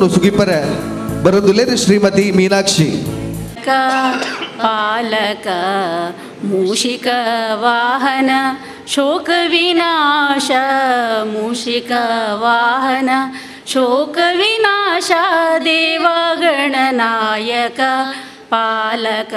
ಚಿತ್ರವನ್ನು ಸುಗಿಪರೆ ಬರೋದುಲೇರಿ ಶ್ರೀಮತಿ ಮೀನಾಕ್ಷಿ ಕ ಪಾಲಕ ಮೂಷಿಕ ವಾಹನ ಶೋಕ ವಿನಾಶ ಮೂಷಿಕ ವಾಹನ ಶೋಕ ವಿನಾಶ ದೇವಗಣನಾಯಕ ಪಾಲಕ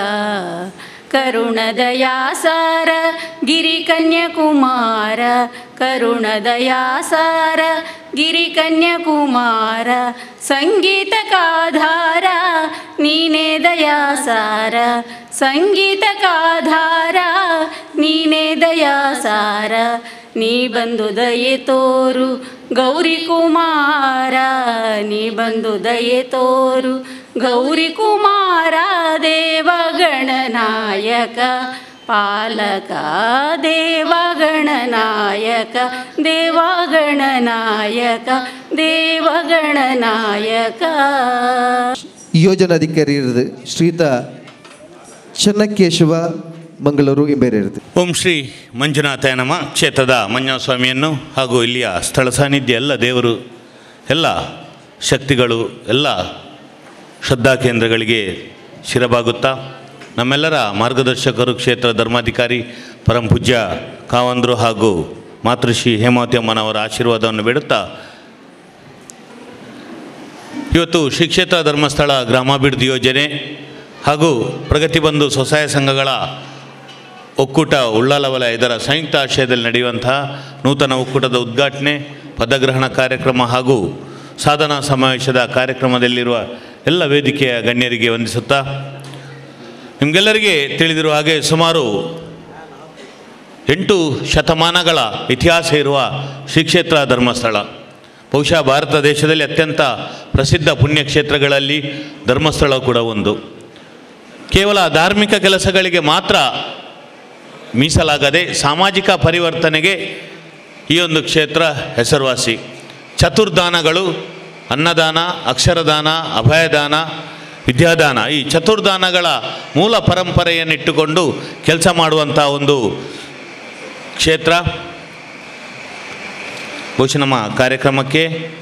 ಕರುಣದಯಾಸಾರ ಗಿರಿಕನ್ಯಕುಮಾರ ಕರುಣದಯಾಸಾರ ಗಿರಿಕನ್ಯಕುಮಾರ ಸಂಗೀತಕಾಧಾರ ನೀನೇ ದಯಾಸಾರ ಸಂಗೀತಕಾಧಾರ ನೀನೇ ದಯಾಸಾರ ನೀ ಬಂದು ದಯೆ ತೋರು ಗೌರಿ ಕುಮಾರ ನೀ ಬಂದು ದಯೆ ತೋರು ಗೌರಿ ಕುಮಾರ ದೇವಗಣನಾಯಕ ಪಾಲಕ ದೇವಗಣನಾಯಕ ದೇವಗಣನಾಯಕ ದೇವಗಣನಾಯಕ ಯೋಜನಾಧಿಕಾರಿ ಇರೋದು ಶ್ರೀತ ಚೆನ್ನಕೇಶವ ಮಂಗಳೂರು ಎಂಬೇರೆ ಇರುತ್ತೆ ಓಂ ಶ್ರೀ ಮಂಜುನಾಥ ನಮ ಕ್ಷೇತ್ರದ ಮಂಜುಸ್ವಾಮಿಯನ್ನು ಹಾಗೂ ಇಲ್ಲಿಯ ಸ್ಥಳ ಸಾನ್ನಿಧ್ಯ ಎಲ್ಲ ದೇವರು ಎಲ್ಲ ಶಕ್ತಿಗಳು ಎಲ್ಲ ಶ್ರದ್ಧಾ ಕೇಂದ್ರಗಳಿಗೆ ಶಿರಬಾಗುತ್ತಾ ನಮ್ಮೆಲ್ಲರ ಮಾರ್ಗದರ್ಶಕರು ಕ್ಷೇತ್ರ ಧರ್ಮಾಧಿಕಾರಿ ಪರಂ ಪೂಜ್ಯ ಕಾವಂದ್ರು ಹಾಗೂ ಮಾತೃಶ್ರೀ ಹೇಮಾವತಿ ಅಮ್ಮನವರ ಆಶೀರ್ವಾದವನ್ನು ಬೇಡುತ್ತಾ ಇವತ್ತು ಶ್ರೀ ಕ್ಷೇತ್ರ ಧರ್ಮಸ್ಥಳ ಗ್ರಾಮಾಭಿವೃದ್ಧಿ ಯೋಜನೆ ಹಾಗೂ ಪ್ರಗತಿಬಂಧು ಸ್ವಸಹಾಯ ಸಂಘಗಳ ಒಕ್ಕೂಟ ಉಳ್ಳಾಲ ವಲಯ ಇದರ ಸಂಯುಕ್ತ ಆಶಯದಲ್ಲಿ ನಡೆಯುವಂತಹ ನೂತನ ಒಕ್ಕೂಟದ ಉದ್ಘಾಟನೆ ಪದಗ್ರಹಣ ಕಾರ್ಯಕ್ರಮ ಹಾಗೂ ಸಾಧನಾ ಸಮಾವೇಶದ ಕಾರ್ಯಕ್ರಮದಲ್ಲಿರುವ ಎಲ್ಲ ವೇದಿಕೆಯ ಗಣ್ಯರಿಗೆ ವಂದಿಸುತ್ತಾ ನಿಮಗೆಲ್ಲರಿಗೆ ತಿಳಿದಿರುವ ಹಾಗೆ ಸುಮಾರು ಎಂಟು ಶತಮಾನಗಳ ಇತಿಹಾಸ ಇರುವ ಶ್ರೀ ಕ್ಷೇತ್ರ ಧರ್ಮಸ್ಥಳ ಬಹುಶಃ ಭಾರತ ದೇಶದಲ್ಲಿ ಅತ್ಯಂತ ಪ್ರಸಿದ್ಧ ಪುಣ್ಯಕ್ಷೇತ್ರಗಳಲ್ಲಿ ಧರ್ಮಸ್ಥಳ ಕೂಡ ಒಂದು ಕೇವಲ ಧಾರ್ಮಿಕ ಕೆಲಸಗಳಿಗೆ ಮಾತ್ರ ಮೀಸಲಾಗದೆ ಸಾಮಾಜಿಕ ಪರಿವರ್ತನೆಗೆ ಈ ಒಂದು ಕ್ಷೇತ್ರ ಹೆಸರುವಾಸಿ ಚತುರ್ದಾನಗಳು ಅನ್ನದಾನ ಅಕ್ಷರದಾನ ಅಭಯದಾನ ವಿದ್ಯಾದಾನ ಈ ಚತುರ್ದಾನಗಳ ಮೂಲ ಪರಂಪರೆಯನ್ನಿಟ್ಟುಕೊಂಡು ಕೆಲಸ ಮಾಡುವಂಥ ಒಂದು ಕ್ಷೇತ್ರ ಬಹುಶಃ ನಮ್ಮ ಕಾರ್ಯಕ್ರಮಕ್ಕೆ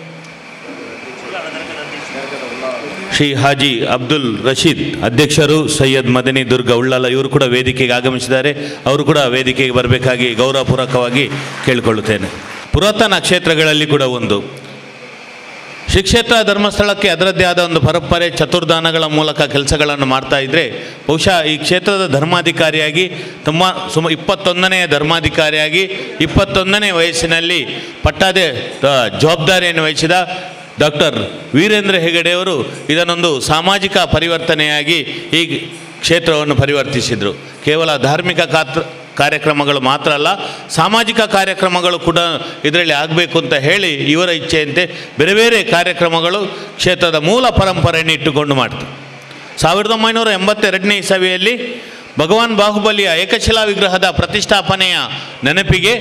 ಶ್ರೀ ಹಾಜಿ ಅಬ್ದುಲ್ ರಶೀದ್ ಅಧ್ಯಕ್ಷರು ಸೈಯದ್ ಮದನಿ ದುರ್ಗ ಉಳ್ಳಾಲ ಇವರು ಕೂಡ ವೇದಿಕೆಗೆ ಆಗಮಿಸಿದ್ದಾರೆ ಅವರು ಕೂಡ ವೇದಿಕೆಗೆ ಬರಬೇಕಾಗಿ ಗೌರವಪೂರ್ವಕವಾಗಿ ಕೇಳಿಕೊಳ್ಳುತ್ತೇನೆ ಪುರಾತನ ಕ್ಷೇತ್ರಗಳಲ್ಲಿ ಕೂಡ ಒಂದು ಶ್ರೀ ಕ್ಷೇತ್ರ ಧರ್ಮಸ್ಥಳಕ್ಕೆ ಅದರದ್ದೇ ಆದ ಒಂದು ಪರಂಪರೆ ಚತುರ್ದಾನಗಳ ಮೂಲಕ ಕೆಲಸಗಳನ್ನು ಮಾಡ್ತಾ ಇದ್ದರೆ ಬಹುಶಃ ಈ ಕ್ಷೇತ್ರದ ಧರ್ಮಾಧಿಕಾರಿಯಾಗಿ ತುಂಬ ಸುಮ ಇಪ್ಪತ್ತೊಂದನೆಯ ಧರ್ಮಾಧಿಕಾರಿಯಾಗಿ ಇಪ್ಪತ್ತೊಂದನೇ ವಯಸ್ಸಿನಲ್ಲಿ ಪಟ್ಟಾದೆ ಆ, ಜವಾಬ್ದಾರಿಯನ್ನು ವಹಿಸಿದ ಡಾಕ್ಟರ್ ವೀರೇಂದ್ರ ಹೆಗಡೆಯವರು ಇದನ್ನೊಂದು ಸಾಮಾಜಿಕ ಪರಿವರ್ತನೆಯಾಗಿ ಈ ಕ್ಷೇತ್ರವನ್ನು ಪರಿವರ್ತಿಸಿದರು ಕೇವಲ ಧಾರ್ಮಿಕ ಕಾತ್ರ ಕಾರ್ಯಕ್ರಮಗಳು ಮಾತ್ರ ಅಲ್ಲ ಸಾಮಾಜಿಕ ಕಾರ್ಯಕ್ರಮಗಳು ಕೂಡ ಇದರಲ್ಲಿ ಆಗಬೇಕು ಅಂತ ಹೇಳಿ ಇವರ ಇಚ್ಛೆಯಂತೆ ಬೇರೆ ಬೇರೆ ಕಾರ್ಯಕ್ರಮಗಳು ಕ್ಷೇತ್ರದ ಮೂಲ ಪರಂಪರೆಯನ್ನು ಇಟ್ಟುಕೊಂಡು ಮಾಡ್ತಾರೆ ಸಾವಿರದ ಒಂಬೈನೂರ ಎಂಬತ್ತೆರಡನೇ ಇಸವಿಯಲ್ಲಿ ಭಗವಾನ್ ಬಾಹುಬಲಿಯ ಏಕಶಿಲಾ ವಿಗ್ರಹದ ಪ್ರತಿಷ್ಠಾಪನೆಯ ನೆನಪಿಗೆ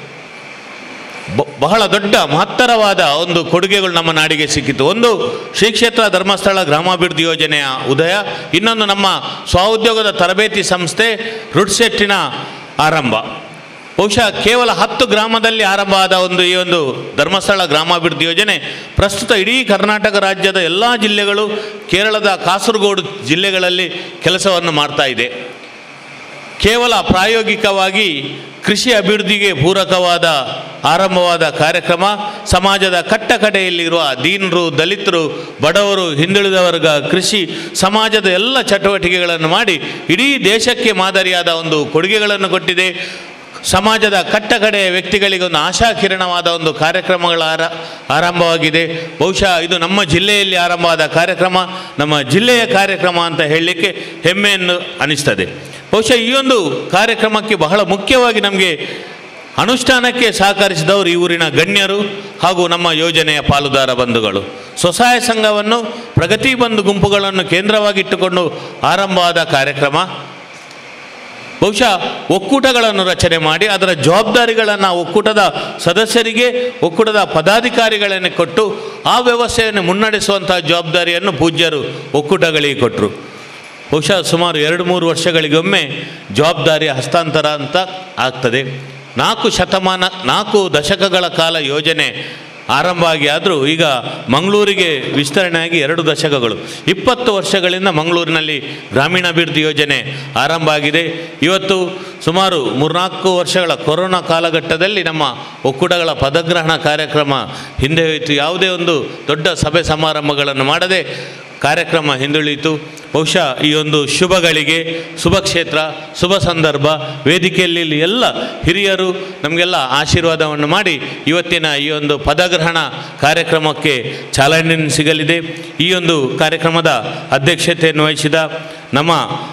ಬ- ಬಹಳ ದೊಡ್ಡ ಮಹತ್ತರವಾದ ಒಂದು ಕೊಡುಗೆಗಳು ನಮ್ಮ ನಾಡಿಗೆ ಸಿಕ್ಕಿತು ಒಂದು ಶ್ರೀ ಕ್ಷೇತ್ರ ಧರ್ಮಸ್ಥಳ ಗ್ರಾಮಾಭಿವೃದ್ಧಿ ಯೋಜನೆಯ ಉದಯ ಇನ್ನೊಂದು ನಮ್ಮ ಸ್ವಉದ್ಯೋಗದ ತರಬೇತಿ ಸಂಸ್ಥೆ ರುಡ್ಸೆಟ್ಟಿನ ಆರಂಭ ಬಹುಶಃ ಕೇವಲ ಹತ್ತು ಗ್ರಾಮದಲ್ಲಿ ಆರಂಭ ಆದ ಒಂದು ಈ ಒಂದು ಧರ್ಮಸ್ಥಳ ಗ್ರಾಮಾಭಿವೃದ್ಧಿ ಯೋಜನೆ ಪ್ರಸ್ತುತ ಇಡೀ ಕರ್ನಾಟಕ ರಾಜ್ಯದ ಎಲ್ಲ ಜಿಲ್ಲೆಗಳು ಕೇರಳದ ಕಾಸರಗೋಡು ಜಿಲ್ಲೆಗಳಲ್ಲಿ ಕೆಲಸವನ್ನು ಮಾಡ್ತಾ ಇದೆ ಕೇವಲ ಪ್ರಾಯೋಗಿಕವಾಗಿ ಕೃಷಿ ಅಭಿವೃದ್ಧಿಗೆ ಪೂರಕವಾದ ಆರಂಭವಾದ ಕಾರ್ಯಕ್ರಮ ಸಮಾಜದ ಕಟ್ಟಕಡೆಯಲ್ಲಿರುವ ದೀನರು ದಲಿತರು ಬಡವರು ಹಿಂದುಳಿದ ವರ್ಗ ಕೃಷಿ ಸಮಾಜದ ಎಲ್ಲ ಚಟುವಟಿಕೆಗಳನ್ನು ಮಾಡಿ ಇಡೀ ದೇಶಕ್ಕೆ ಮಾದರಿಯಾದ ಒಂದು ಕೊಡುಗೆಗಳನ್ನು ಕೊಟ್ಟಿದೆ ಸಮಾಜದ ಕಟ್ಟಕಡೆಯ ವ್ಯಕ್ತಿಗಳಿಗೆ ಒಂದು ಆಶಾಕಿರಣವಾದ ಒಂದು ಕಾರ್ಯಕ್ರಮಗಳ ಆರ ಆರಂಭವಾಗಿದೆ ಬಹುಶಃ ಇದು ನಮ್ಮ ಜಿಲ್ಲೆಯಲ್ಲಿ ಆರಂಭವಾದ ಕಾರ್ಯಕ್ರಮ ನಮ್ಮ ಜಿಲ್ಲೆಯ ಕಾರ್ಯಕ್ರಮ ಅಂತ ಹೇಳಲಿಕ್ಕೆ ಹೆಮ್ಮೆಯನ್ನು ಅನಿಸ್ತದೆ ಬಹುಶಃ ಈ ಒಂದು ಕಾರ್ಯಕ್ರಮಕ್ಕೆ ಬಹಳ ಮುಖ್ಯವಾಗಿ ನಮಗೆ ಅನುಷ್ಠಾನಕ್ಕೆ ಸಹಕರಿಸಿದವರು ಈ ಊರಿನ ಗಣ್ಯರು ಹಾಗೂ ನಮ್ಮ ಯೋಜನೆಯ ಪಾಲುದಾರ ಬಂಧುಗಳು ಸ್ವಸಹಾಯ ಸಂಘವನ್ನು ಪ್ರಗತಿ ಬಂಧು ಗುಂಪುಗಳನ್ನು ಕೇಂದ್ರವಾಗಿಟ್ಟುಕೊಂಡು ಆರಂಭವಾದ ಕಾರ್ಯಕ್ರಮ ಬಹುಶಃ ಒಕ್ಕೂಟಗಳನ್ನು ರಚನೆ ಮಾಡಿ ಅದರ ಜವಾಬ್ದಾರಿಗಳನ್ನು ಒಕ್ಕೂಟದ ಸದಸ್ಯರಿಗೆ ಒಕ್ಕೂಟದ ಪದಾಧಿಕಾರಿಗಳನ್ನು ಕೊಟ್ಟು ಆ ವ್ಯವಸ್ಥೆಯನ್ನು ಮುನ್ನಡೆಸುವಂಥ ಜವಾಬ್ದಾರಿಯನ್ನು ಪೂಜ್ಯರು ಒಕ್ಕೂಟಗಳಿಗೆ ಕೊಟ್ಟರು ಬಹುಶಃ ಸುಮಾರು ಎರಡು ಮೂರು ವರ್ಷಗಳಿಗೊಮ್ಮೆ ಜವಾಬ್ದಾರಿ ಹಸ್ತಾಂತರ ಅಂತ ಆಗ್ತದೆ ನಾಲ್ಕು ಶತಮಾನ ನಾಲ್ಕು ದಶಕಗಳ ಕಾಲ ಯೋಜನೆ ಆರಂಭ ಆಗಿ ಆದರೂ ಈಗ ಮಂಗಳೂರಿಗೆ ವಿಸ್ತರಣೆಯಾಗಿ ಎರಡು ದಶಕಗಳು ಇಪ್ಪತ್ತು ವರ್ಷಗಳಿಂದ ಮಂಗಳೂರಿನಲ್ಲಿ ಗ್ರಾಮೀಣಾಭಿವೃದ್ಧಿ ಯೋಜನೆ ಆರಂಭ ಆಗಿದೆ ಇವತ್ತು ಸುಮಾರು ಮೂರ್ನಾಲ್ಕು ವರ್ಷಗಳ ಕೊರೋನಾ ಕಾಲಘಟ್ಟದಲ್ಲಿ ನಮ್ಮ ಒಕ್ಕೂಟಗಳ ಪದಗ್ರಹಣ ಕಾರ್ಯಕ್ರಮ ಹಿಂದೆ ಹೋಯಿತು ಯಾವುದೇ ಒಂದು ದೊಡ್ಡ ಸಭೆ ಸಮಾರಂಭಗಳನ್ನು ಮಾಡದೆ ಕಾರ್ಯಕ್ರಮ ಹಿಂದುಳಿಯಿತು ಬಹುಶಃ ಈ ಒಂದು ಶುಭಗಳಿಗೆ ಶುಭ ಕ್ಷೇತ್ರ ಶುಭ ಸಂದರ್ಭ ವೇದಿಕೆಯಲ್ಲಿ ಇಲ್ಲಿ ಎಲ್ಲ ಹಿರಿಯರು ನಮಗೆಲ್ಲ ಆಶೀರ್ವಾದವನ್ನು ಮಾಡಿ ಇವತ್ತಿನ ಈ ಒಂದು ಪದಗ್ರಹಣ ಕಾರ್ಯಕ್ರಮಕ್ಕೆ ಚಾಲನೆ ಸಿಗಲಿದೆ ಈ ಒಂದು ಕಾರ್ಯಕ್ರಮದ ಅಧ್ಯಕ್ಷತೆಯನ್ನು ವಹಿಸಿದ ನಮ್ಮ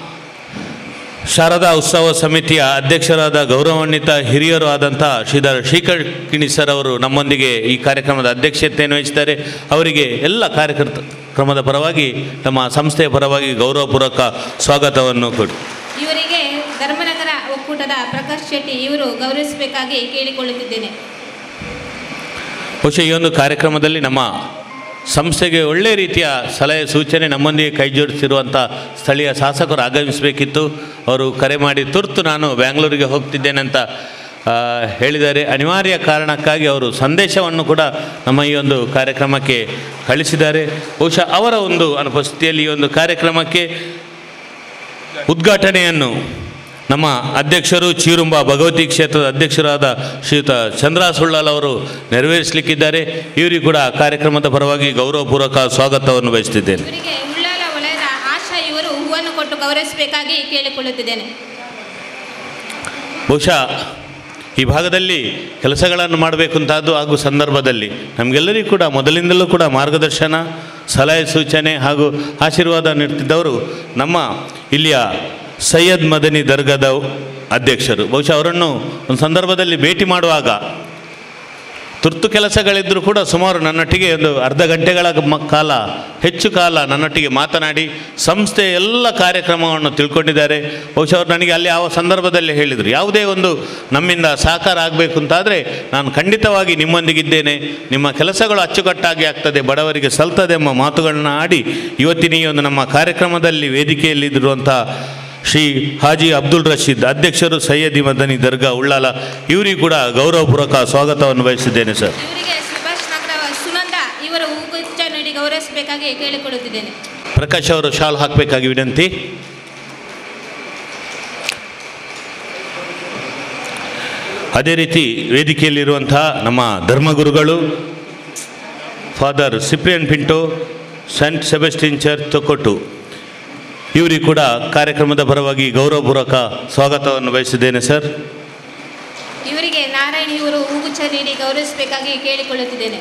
ಶಾರದಾ ಉತ್ಸವ ಸಮಿತಿಯ ಅಧ್ಯಕ್ಷರಾದ ಗೌರವಾನ್ವಿತ ಹಿರಿಯರು ಆದಂಥ ಶ್ರೀಧರ ಶ್ರೀಕರ್ ಕಿಣಿ ಸರ್ ಅವರು ನಮ್ಮೊಂದಿಗೆ ಈ ಕಾರ್ಯಕ್ರಮದ ಅಧ್ಯಕ್ಷತೆಯನ್ನು ವಹಿಸಿದ್ದಾರೆ ಅವರಿಗೆ ಎಲ್ಲ ಕಾರ್ಯಕರ್ತ ಕ್ರಮದ ಪರವಾಗಿ ನಮ್ಮ ಸಂಸ್ಥೆಯ ಪರವಾಗಿ ಗೌರವಪೂರ್ವಕ ಸ್ವಾಗತವನ್ನು ಕೊಡಿ ಇವರಿಗೆ ಧರ್ಮನಗರ ಒಕ್ಕೂಟದ ಪ್ರಕಾಶ್ ಶೆಟ್ಟಿ ಇವರು ಗೌರವಿಸಬೇಕಾಗಿ ಕೇಳಿಕೊಳ್ಳುತ್ತಿದ್ದೇನೆ ಬಹುಶಃ ಈ ಒಂದು ಕಾರ್ಯಕ್ರಮದಲ್ಲಿ ನಮ್ಮ ಸಂಸ್ಥೆಗೆ ಒಳ್ಳೆಯ ರೀತಿಯ ಸಲಹೆ ಸೂಚನೆ ನಮ್ಮೊಂದಿಗೆ ಕೈ ಜೋಡಿಸಿರುವಂಥ ಸ್ಥಳೀಯ ಶಾಸಕರು ಆಗಮಿಸಬೇಕಿತ್ತು ಅವರು ಕರೆ ಮಾಡಿ ತುರ್ತು ನಾನು ಬ್ಯಾಂಗ್ಳೂರಿಗೆ ಹೋಗ್ತಿದ್ದೇನೆ ಅಂತ ಆ, ಹೇಳಿದ್ದಾರೆ ಅನಿವಾರ್ಯ ಕಾರಣಕ್ಕಾಗಿ ಅವರು ಸಂದೇಶವನ್ನು ಕೂಡ ನಮ್ಮ ಈ ಒಂದು ಕಾರ್ಯಕ್ರಮಕ್ಕೆ ಕಳಿಸಿದ್ದಾರೆ ಬಹುಶಃ ಅವರ ಒಂದು ಅನುಪಸ್ಥಿತಿಯಲ್ಲಿ ಈ ಒಂದು ಕಾರ್ಯಕ್ರಮಕ್ಕೆ ಉದ್ಘಾಟನೆಯನ್ನು ನಮ್ಮ ಅಧ್ಯಕ್ಷರು ಚೀರುಂಬ ಭಗವತಿ ಕ್ಷೇತ್ರದ ಅಧ್ಯಕ್ಷರಾದ ಶ್ರೀಯುತ ಚಂದ್ರ ಸುಳ್ಳಲ್ ಅವರು ನೆರವೇರಿಸಲಿಕ್ಕಿದ್ದಾರೆ ಇವರಿಗೂ ಕೂಡ ಕಾರ್ಯಕ್ರಮದ ಪರವಾಗಿ ಗೌರವಪೂರ್ವಕ ಸ್ವಾಗತವನ್ನು ಬಯಸುತ್ತಿದ್ದೇನೆ ಇವರಿಗೆ ಉಳ್ಳಾಲ ವಲಯದ ಆಶಾ ಇವರು ಹೂವನ್ನು ಕೊಟ್ಟು ಗೌರವಿಸಬೇಕಾಗಿ ಕೇಳಿಕೊಳ್ಳುತ್ತಿದ್ದೇನೆ ಬಹುಶಃ ಈ ಭಾಗದಲ್ಲಿ ಕೆಲಸಗಳನ್ನು ಮಾಡಬೇಕು ಅಂತಾದ್ದು ಹಾಗೂ ಸಂದರ್ಭದಲ್ಲಿ ನಮಗೆಲ್ಲರಿಗೂ ಕೂಡ ಮೊದಲಿಂದಲೂ ಕೂಡ ಮಾರ್ಗದರ್ಶನ ಸಲಹೆ ಸೂಚನೆ ಹಾಗೂ ಆಶೀರ್ವಾದ ನೀಡ್ತಿದ್ದವರು ನಮ್ಮ ಇಲ್ಲಿಯ ಸೈಯದ್ ಮದನಿ ದರ್ಗಾದ ಅಧ್ಯಕ್ಷರು ಬಹುಶಃ ಅವರನ್ನು ಒಂದು ಸಂದರ್ಭದಲ್ಲಿ ಭೇಟಿ ಮಾಡುವಾಗ ತುರ್ತು ಕೆಲಸಗಳಿದ್ದರೂ ಕೂಡ ಸುಮಾರು ನನ್ನೊಟ್ಟಿಗೆ ಒಂದು ಅರ್ಧ ಗಂಟೆಗಳ ಮ- ಕಾಲ ಹೆಚ್ಚು ಕಾಲ ನನ್ನೊಟ್ಟಿಗೆ ಮಾತನಾಡಿ ಸಂಸ್ಥೆ ಎಲ್ಲ ಕಾರ್ಯಕ್ರಮವನ್ನು ತಿಳ್ಕೊಂಡಿದ್ದಾರೆ ಬಹುಶಃ ಅವರು ನನಗೆ ಅಲ್ಲಿ ಯಾವ ಸಂದರ್ಭದಲ್ಲಿ ಹೇಳಿದರು ಯಾವುದೇ ಒಂದು ನಮ್ಮಿಂದ ಸಹಕಾರ ಆಗಬೇಕು ಅಂತಾದರೆ ನಾನು ಖಂಡಿತವಾಗಿ ನಿಮ್ಮೊಂದಿಗಿದ್ದೇನೆ ನಿಮ್ಮ ಕೆಲಸಗಳು ಅಚ್ಚುಕಟ್ಟಾಗಿ ಆಗ್ತದೆ ಬಡವರಿಗೆ ಸಲ್ತದೆ ಎಂಬ ಮಾತುಗಳನ್ನ ಆಡಿ ಇವತ್ತಿನ ಈ ಒಂದು ನಮ್ಮ ಕಾರ್ಯಕ್ರಮದಲ್ಲಿ ವೇದಿಕೆಯಲ್ಲಿದ್ದಿರುವಂಥ ಶ್ರೀ ಹಾಜಿ ಅಬ್ದುಲ್ ರಶೀದ್ ಅಧ್ಯಕ್ಷರು ಸೈಯದಿ ಮದನಿ ದರ್ಗಾ ಉಳ್ಳಾಲ ಇವರಿಗೂ ಕೂಡ ಗೌರವಪೂರ್ವಕ ಸ್ವಾಗತವನ್ನು ಬಯಸಿದ್ದೇನೆ ಸರ್ ಇವರಿಗೆ ಸುಭಾಷ್ ನಗರ ಸುನಂದ ಇವರು ಹೂಗುಚ್ಛ ನೀಡಿ ಗೌರವಿಸಬೇಕಾಗಿ ಕೇಳಿಕೊಳ್ಳುತ್ತಿದ್ದೇನೆ ಪ್ರಕಾಶ್ ಅವರು ಶಾಲ್ ಹಾಕಬೇಕಾಗಿ ವಿನಂತಿ ಅದೇ ರೀತಿ ವೇದಿಕೆಯಲ್ಲಿರುವಂತಹ ನಮ್ಮ ಧರ್ಮಗುರುಗಳು father Cyprian Pinto Saint Sebastian church Thokkottu ಇವರಿಗೂ ಕೂಡ ಕಾರ್ಯಕ್ರಮದ ಪರವಾಗಿ ಗೌರವಪೂರ್ವಕ ಸ್ವಾಗತವನ್ನು ಬಯಸಿದ್ದೇನೆ ಸರ್ ಇವರಿಗೆ ನಾರಾಯಣ್ ಇವರು ಹೂಗುಚ್ಛ ನೀಡಿ ಗೌರವಿಸಬೇಕಾಗಿ ಕೇಳಿಕೊಳ್ಳುತ್ತಿದ್ದೇನೆ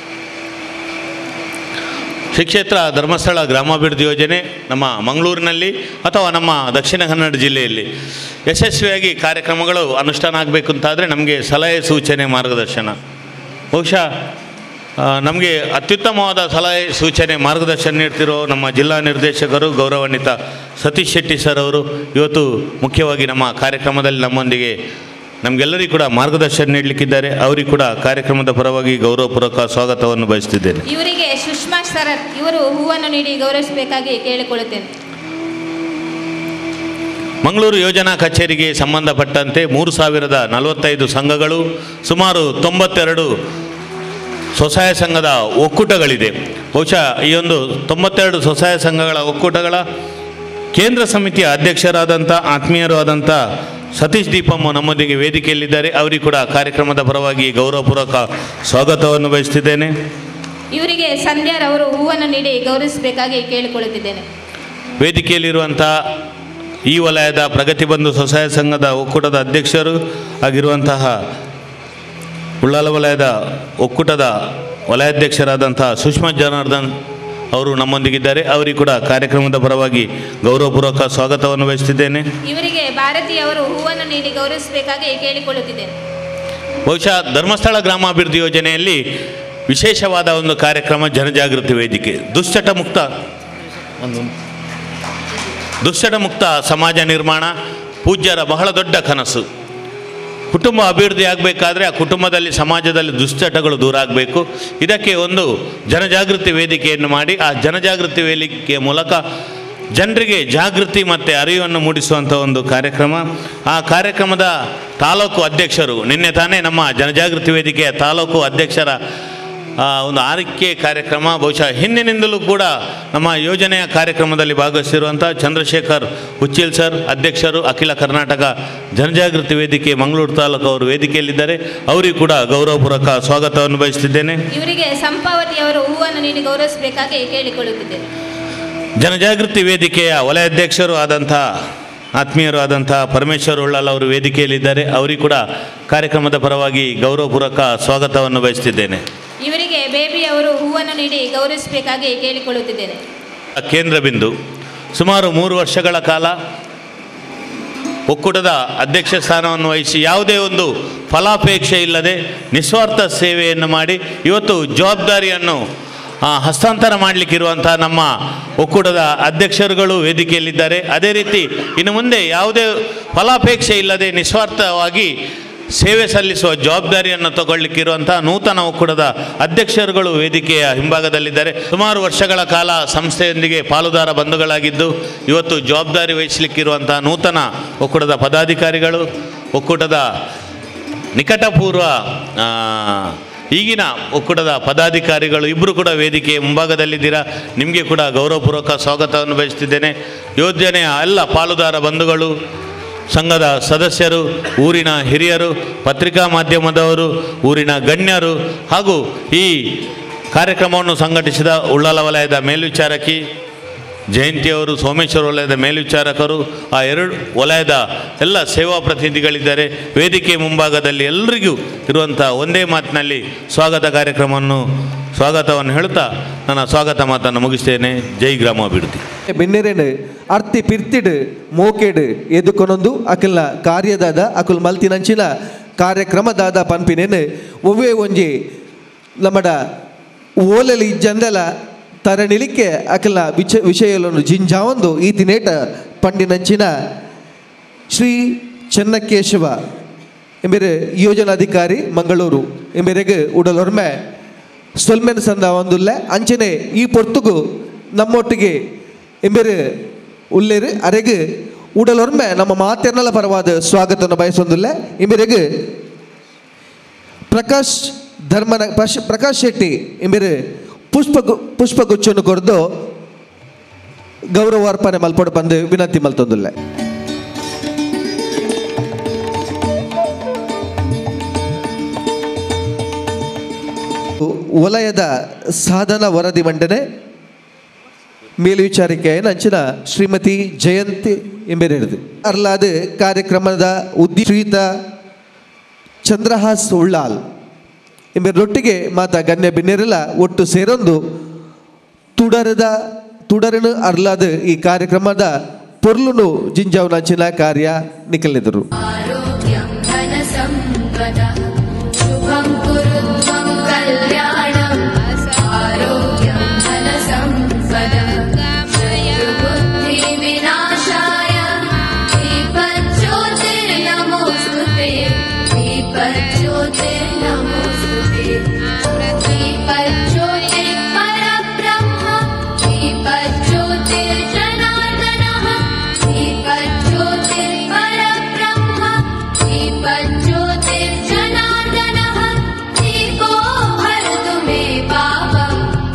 ಶ್ರೀ ಕ್ಷೇತ್ರ ಧರ್ಮಸ್ಥಳ ಗ್ರಾಮಾಭಿವೃದ್ಧಿ ಯೋಜನೆ ನಮ್ಮ ಮಂಗಳೂರಿನಲ್ಲಿ ಅಥವಾ ನಮ್ಮ ದಕ್ಷಿಣ ಕನ್ನಡ ಜಿಲ್ಲೆಯಲ್ಲಿ ಯಶಸ್ವಿಯಾಗಿ ಕಾರ್ಯಕ್ರಮಗಳು ಅನುಷ್ಠಾನ ಆಗಬೇಕು ಅಂತಾದರೆ ನಮಗೆ ಸಲಹೆ ಸೂಚನೆ ಮಾರ್ಗದರ್ಶನ ಬಹುಶಃ ನಮಗೆ ಅತ್ಯುತ್ತಮವಾದ ಸಲಹೆ ಸೂಚನೆ ಮಾರ್ಗದರ್ಶನ ನೀಡ್ತಿರೋ ನಮ್ಮ ಜಿಲ್ಲಾ ನಿರ್ದೇಶಕರು ಗೌರವಾನ್ವಿತ ಸತೀಶ್ ಶೆಟ್ಟಿ ಸರ್ ಅವರು ಇವತ್ತು ಮುಖ್ಯವಾಗಿ ನಮ್ಮ ಕಾರ್ಯಕ್ರಮದಲ್ಲಿ ನಮ್ಮೊಂದಿಗೆ ನಮಗೆಲ್ಲರಿಗೂ ಕೂಡ ಮಾರ್ಗದರ್ಶನ ನೀಡಲಿಕ್ಕಿದ್ದಾರೆ ಅವರಿಗೂ ಕೂಡ ಕಾರ್ಯಕ್ರಮದ ಪರವಾಗಿ ಗೌರವಪೂರ್ವಕ ಸ್ವಾಗತವನ್ನು ಬಯಸ್ತಿದ್ದೇನೆ ಇವರಿಗೆ ಸುಷ್ಮಾ ಶರತ್ ಇವರು ಹೂವನ್ನು ನೀಡಿ ಗೌರವಿಸಬೇಕಾಗಿ ಕೇಳಿಕೊಳ್ಳುತ್ತೇನೆ ಮಂಗಳೂರು ಯೋಜನಾ ಕಚೇರಿಗೆ ಸಂಬಂಧಪಟ್ಟಂತೆ ಮೂರು ಸಾವಿರದ ನಲವತ್ತೈದು ಸಂಘಗಳು ಸುಮಾರು ತೊಂಬತ್ತೆರಡು ಸ್ವಸಹಾಯ ಸಂಘದ ಒಕ್ಕೂಟಗಳಿದೆ ಬಹುಶಃ ಈ ಒಂದು ತೊಂಬತ್ತೆರಡು ಸ್ವಸಹಾಯ ಸಂಘಗಳ ಒಕ್ಕೂಟಗಳ ಕೇಂದ್ರ ಸಮಿತಿಯ ಅಧ್ಯಕ್ಷರಾದಂಥ ಆತ್ಮೀಯರು ಆದಂಥ ಸತೀಶ್ ದೀಪಮ್ಮ ನಮ್ಮೊಂದಿಗೆ ವೇದಿಕೆಯಲ್ಲಿದ್ದಾರೆ ಅವರಿಗೂ ಕೂಡ ಕಾರ್ಯಕ್ರಮದ ಪರವಾಗಿ ಗೌರವಪೂರ್ವಕ ಸ್ವಾಗತವನ್ನು ಬಯಸ್ತಿದ್ದೇನೆ ಇವರಿಗೆ ಸಂಧ್ಯಾರವರು ಹೂವನ್ನು ನೀಡಿ ಗೌರವಿಸಬೇಕಾಗಿ ಕೇಳಿಕೊಳ್ಳುತ್ತಿದ್ದೇನೆ ವೇದಿಕೆಯಲ್ಲಿರುವಂಥ ಈ ವಲಯದ ಪ್ರಗತಿ ಬಂಧು ಸ್ವಸಹಾಯ ಸಂಘದ ಒಕ್ಕೂಟದ ಅಧ್ಯಕ್ಷರು ಆಗಿರುವಂತಹ ಉಳ್ಳಾಲ ವಲಯದ ಒಕ್ಕೂಟದ ವಲಯಾಧ್ಯಕ್ಷರಾದಂಥ ಸುಷ್ಮಾ ಜನಾರ್ದನ್ ಅವರು ನಮ್ಮೊಂದಿಗಿದ್ದಾರೆ ಅವರಿಗೂ ಕೂಡ ಕಾರ್ಯಕ್ರಮದ ಪರವಾಗಿ ಗೌರವಪೂರ್ವಕ ಸ್ವಾಗತವನ್ನು ಬಯಸ್ತಿದ್ದೇನೆ ಇವರಿಗೆ ಭಾರತೀಯವರು ಹೂವನ್ನು ನೀಡಿ ಗೌರವಿಸಬೇಕಾಗಿ ಕೇಳಿಕೊಳ್ಳುತ್ತಿದ್ದೇನೆ ಬಹುಶಃ ಧರ್ಮಸ್ಥಳ ಗ್ರಾಮಾಭಿವೃದ್ಧಿ ಯೋಜನೆಯಲ್ಲಿ ವಿಶೇಷವಾದ ಒಂದು ಕಾರ್ಯಕ್ರಮ ಜನಜಾಗೃತಿ ವೇದಿಕೆ ದುಶ್ಚಟ ಮುಕ್ತ ಒಂದು ದುಶ್ಚಟ ಮುಕ್ತ ಸಮಾಜ ನಿರ್ಮಾಣ ಪೂಜ್ಯರ ಬಹಳ ದೊಡ್ಡ ಕನಸು ಕುಟುಂಬ ಅಭಿವೃದ್ಧಿ ಆಗಬೇಕಾದ್ರೆ ಆ ಕುಟುಂಬದಲ್ಲಿ ಸಮಾಜದಲ್ಲಿ ದುಶ್ಚಟಗಳು ದೂರ ಆಗಬೇಕು ಇದಕ್ಕೆ ಒಂದು ಜನಜಾಗೃತಿ ವೇದಿಕೆಯನ್ನು ಮಾಡಿ ಆ ಜನಜಾಗೃತಿ ವೇದಿಕೆಯ ಮೂಲಕ ಜನರಿಗೆ ಜಾಗೃತಿ ಮತ್ತು ಅರಿವನ್ನು ಮೂಡಿಸುವಂಥ ಒಂದು ಕಾರ್ಯಕ್ರಮ ಆ ಕಾರ್ಯಕ್ರಮದ ತಾಲೂಕು ಅಧ್ಯಕ್ಷರು ನಿನ್ನೆ ತಾನೇ ನಮ್ಮ ಜನಜಾಗೃತಿ ವೇದಿಕೆಯ ತಾಲೂಕು ಅಧ್ಯಕ್ಷರ ಆ, ಒಂದು ಆರೈಕೆ ಕಾರ್ಯಕ್ರಮ ಬಹುಶಃ ಹಿಂದಿನಿಂದಲೂ ಕೂಡ ನಮ್ಮ ಯೋಜನೆಯ ಕಾರ್ಯಕ್ರಮದಲ್ಲಿ ಭಾಗವಹಿಸಿರುವಂಥ ಚಂದ್ರಶೇಖರ್ ಉಚ್ಚಿಲ್ ಸರ್ ಅಧ್ಯಕ್ಷರು ಅಖಿಲ ಕರ್ನಾಟಕ ಜನಜಾಗೃತಿ ವೇದಿಕೆ ಮಂಗಳೂರು ತಾಲೂಕು ಅವರು ವೇದಿಕೆಯಲ್ಲಿದ್ದಾರೆ ಅವರಿಗೂ ಕೂಡ ಗೌರವಪೂರ್ವಕ ಸ್ವಾಗತವನ್ನು ಬಯಸುತ್ತಿದ್ದೇನೆ ಇವರಿಗೆ ಸಂಪಾವತಿಯವರು ಹೂವನ್ನು ನೀಡಿ ಗೌರವಿಸಬೇಕಾಗಿ ಕೇಳಿಕೊಳ್ಳುತ್ತಿದ್ದೇನೆ ಜನಜಾಗೃತಿ ವೇದಿಕೆಯ ವಲಯ ಅಧ್ಯಕ್ಷರು ಆದಂಥ ಆತ್ಮೀಯರು ಆದಂಥ ಪರಮೇಶ್ವರ್ ಉಳ್ಳಾಲ್ ಅವರು ವೇದಿಕೆಯಲ್ಲಿದ್ದಾರೆ ಅವರಿಗೂ ಕೂಡ ಕಾರ್ಯಕ್ರಮದ ಪರವಾಗಿ ಗೌರವಪೂರ್ವಕ ಸ್ವಾಗತವನ್ನು ಬಯಸುತ್ತಿದ್ದೇನೆ ಇವರಿಗೆ ಬೇಬಿಯವರು ಹೂವನ್ನು ನೀಡಿ ಗೌರವಿಸಬೇಕಾಗಿ ಕೇಳಿಕೊಳ್ಳುತ್ತಿದ್ದೇನೆ ಕೇಂದ್ರ ಬಿಂದು ಸುಮಾರು ಮೂರು ವರ್ಷಗಳ ಕಾಲ ಒಕ್ಕೂಟದ ಅಧ್ಯಕ್ಷ ಸ್ಥಾನವನ್ನು ವಹಿಸಿ ಯಾವುದೇ ಒಂದು ಫಲಾಪೇಕ್ಷೆ ಇಲ್ಲದೆ ನಿಸ್ವಾರ್ಥ ಸೇವೆಯನ್ನು ಮಾಡಿ ಇವತ್ತು ಜವಾಬ್ದಾರಿಯನ್ನು ಆ, ಹಸ್ತಾಂತರ ಮಾಡಲಿಕ್ಕಿರುವಂಥ ನಮ್ಮ ಒಕ್ಕೂಟದ ಅಧ್ಯಕ್ಷರುಗಳು ವೇದಿಕೆಯಲ್ಲಿದ್ದಾರೆ ಅದೇ ರೀತಿ ಇನ್ನು ಮುಂದೆ ಯಾವುದೇ ಫಲಾಪೇಕ್ಷೆ ಇಲ್ಲದೆ ನಿಸ್ವಾರ್ಥವಾಗಿ ಸೇವೆ ಸಲ್ಲಿಸುವ ಜವಾಬ್ದಾರಿಯನ್ನು ತಗೊಳ್ಳಿಕ್ಕಿರುವಂಥ ನೂತನ ಒಕ್ಕೂಟದ ಅಧ್ಯಕ್ಷರುಗಳು ವೇದಿಕೆಯ ಹಿಂಭಾಗದಲ್ಲಿದ್ದಾರೆ ಸುಮಾರು ವರ್ಷಗಳ ಕಾಲ ಸಂಸ್ಥೆಯೊಂದಿಗೆ ಪಾಲುದಾರ ಬಂಧುಗಳಾಗಿದ್ದು ಇವತ್ತು ಜವಾಬ್ದಾರಿ ವಹಿಸಲಿಕ್ಕಿರುವಂಥ ನೂತನ ಒಕ್ಕೂಟದ ಪದಾಧಿಕಾರಿಗಳು ಒಕ್ಕೂಟದ ನಿಕಟಪೂರ್ವ ಆ, ಈಗಿನ ಒಕ್ಕೂಟದ ಪದಾಧಿಕಾರಿಗಳು ಇಬ್ಬರು ಕೂಡ ವೇದಿಕೆಯ ಮುಂಭಾಗದಲ್ಲಿದ್ದೀರಾ ನಿಮಗೆ ಕೂಡ ಗೌರವಪೂರ್ವಕ ಸ್ವಾಗತವನ್ನು ಬಯಸ್ತಿದ್ದೇನೆ ಯೋಜನೆಯ ಎಲ್ಲ ಪಾಲುದಾರ ಬಂಧುಗಳು ಸಂಘದ ಸದಸ್ಯರು ಊರಿನ ಹಿರಿಯರು ಪತ್ರಿಕಾ ಮಾಧ್ಯಮದವರು ಊರಿನ ಗಣ್ಯರು ಹಾಗೂ ಈ ಕಾರ್ಯಕ್ರಮವನ್ನು ಸಂಘಟಿಸಿದ ಉಳ್ಳಾಲ ವಲಯದ ಮೇಲ್ವಿಚಾರಕಿ ಜಯಂತಿಯವರು ಸೋಮೇಶ್ವರ ವಲಯದ ಮೇಲ್ವಿಚಾರಕರು ಆ ಎರಡು ವಲಯದ ಎಲ್ಲ ಸೇವಾ ಪ್ರತಿನಿಧಿಗಳಿದ್ದಾರೆ ವೇದಿಕೆ ಮುಂಭಾಗದಲ್ಲಿ ಎಲ್ಲರಿಗೂ ಇರುವಂಥ ಒಂದೇ ಮಾತಿನಲ್ಲಿ ಸ್ವಾಗತ ಕಾರ್ಯಕ್ರಮವನ್ನು ಸ್ವಾಗತವನ್ನು ಹೇಳುತ್ತಾ ನನ್ನ ಸ್ವಾಗತ ಮಾತನ್ನು ಮುಗಿಸ್ತೇನೆ ಜೈ ಗ್ರಾಮಾಭಿವೃದ್ಧಿ ಬೆನ್ನೆರೇನು ಅರ್ತಿ ಪಿರ್ತಿಡ್ ಮೋಕೆಡ್ ಎದುಕೊನೊಂದು ಅಕಲ್ನ ಕಾರ್ಯದಾದ ಅಕುಲ್ ಮಲ್ತಿನಂಚಿನ ಕಾರ್ಯಕ್ರಮದಾದ ಪನ್ಪಿನೇನು ಒವ್ವೇ ಒಂಜಿ ನಮ್ಮಡ ಓಲಲಿ ಜಂದಲ ತರಣಿಲಿಕ್ಕೆ ಅಕಲ್ನ ವಿಚ ವಿಷಯಗಳನ್ನು ಜಿಂಜಾವೊಂದು ಈ ತಿನೇಟ ಪಂಡಿನಂಚಿನ ಶ್ರೀ ಚೆನ್ನಕೇಶವ ಎಂಬೆರೆ ಯೋಜನಾಧಿಕಾರಿ ಮಂಗಳೂರು ಎಂಬೆರೆಗೆ ಉಡಲೊರ್ಮೆ ಸೊಲ್ಮೆನ್ ಸಂದ ಒಂದುಲ್ಲೆ ಅಂಚನೆ ಈ ಪೊರ್ತುಗು ನಮ್ಮೊಟ್ಟಿಗೆ ಎಂಬೆರೆ ಉಲ್ಲೇರು ಅರೆಗೆ ಉಡಲೊರ್ಮೆ ನಮ್ಮ ಮಾತೆರ್ನಲ ಪರವಾದ ಸ್ವಾಗತವನ್ನು ಬಯಸೊಂದುಲ್ಲೆ ಎಂಬೆರೆಗೆ ಪ್ರಕಾಶ್ ಧರ್ಮನ ಪ್ರಶ್- ಪ್ರಕಾಶ್ ಶೆಟ್ಟಿ ಎಂಬೆರೆ ಪುಷ್ಪ ಪುಷ್ಪಗುಚ್ಚನ್ನು ಕೊರೆದು ಗೌರವ ಅರ್ಪಣೆ ಮಲ್ಪಡು ಬಂದು ವಿನಂತಿ ಮಲ್ತೊಂದುಲ್ಲೆ ವಲಯದ ಸಾಧನ ವರದಿ ಮಂಡನೆ ಮೇಲ್ವಿಚಾರಿಕೆ ನಂಚಿನ ಶ್ರೀಮತಿ ಜಯಂತಿ ಎಂಬೆರೆದು ಅರ್ಲಾದ ಕಾರ್ಯಕ್ರಮದ ಉದ್ದೀತ ಚಂದ್ರಹಾಸ್ ಉಳ್ಳಾಲ್ ಎಂಬೆರೊಟ್ಟಿಗೆ ಮಾತ ಗಣ್ಯ ಬಿನ್ನೆರೆಲ್ಲ ಒಟ್ಟು ಸೇರೊಂದು ತುಡರದ ತುಡರನು ಅರ್ಲಾದ ಈ ಕಾರ್ಯಕ್ರಮದ ಪೊರ್ಲುನು ಜಿಂಜಾವ್ ನಂಚಿನ ಕಾರ್ಯ ನಿಕಲಿದರು आरोग्यं धनसम्पदः शुभं कुरु त्वं कल्याणम् आरोग्यं धनसम्पदः बुद्धिविनाशाय दीपज्योतिर्नमोऽस्तु ते दीपज्योतिर्नमोऽस्तु ते दीपज्योतिः परब्रह्म दीपज्योतिर्जनार्दनः दीपज्योतिर्परब्रह्म दीपज्योतिर्जनार्दनः दीपो भरतु मे पापं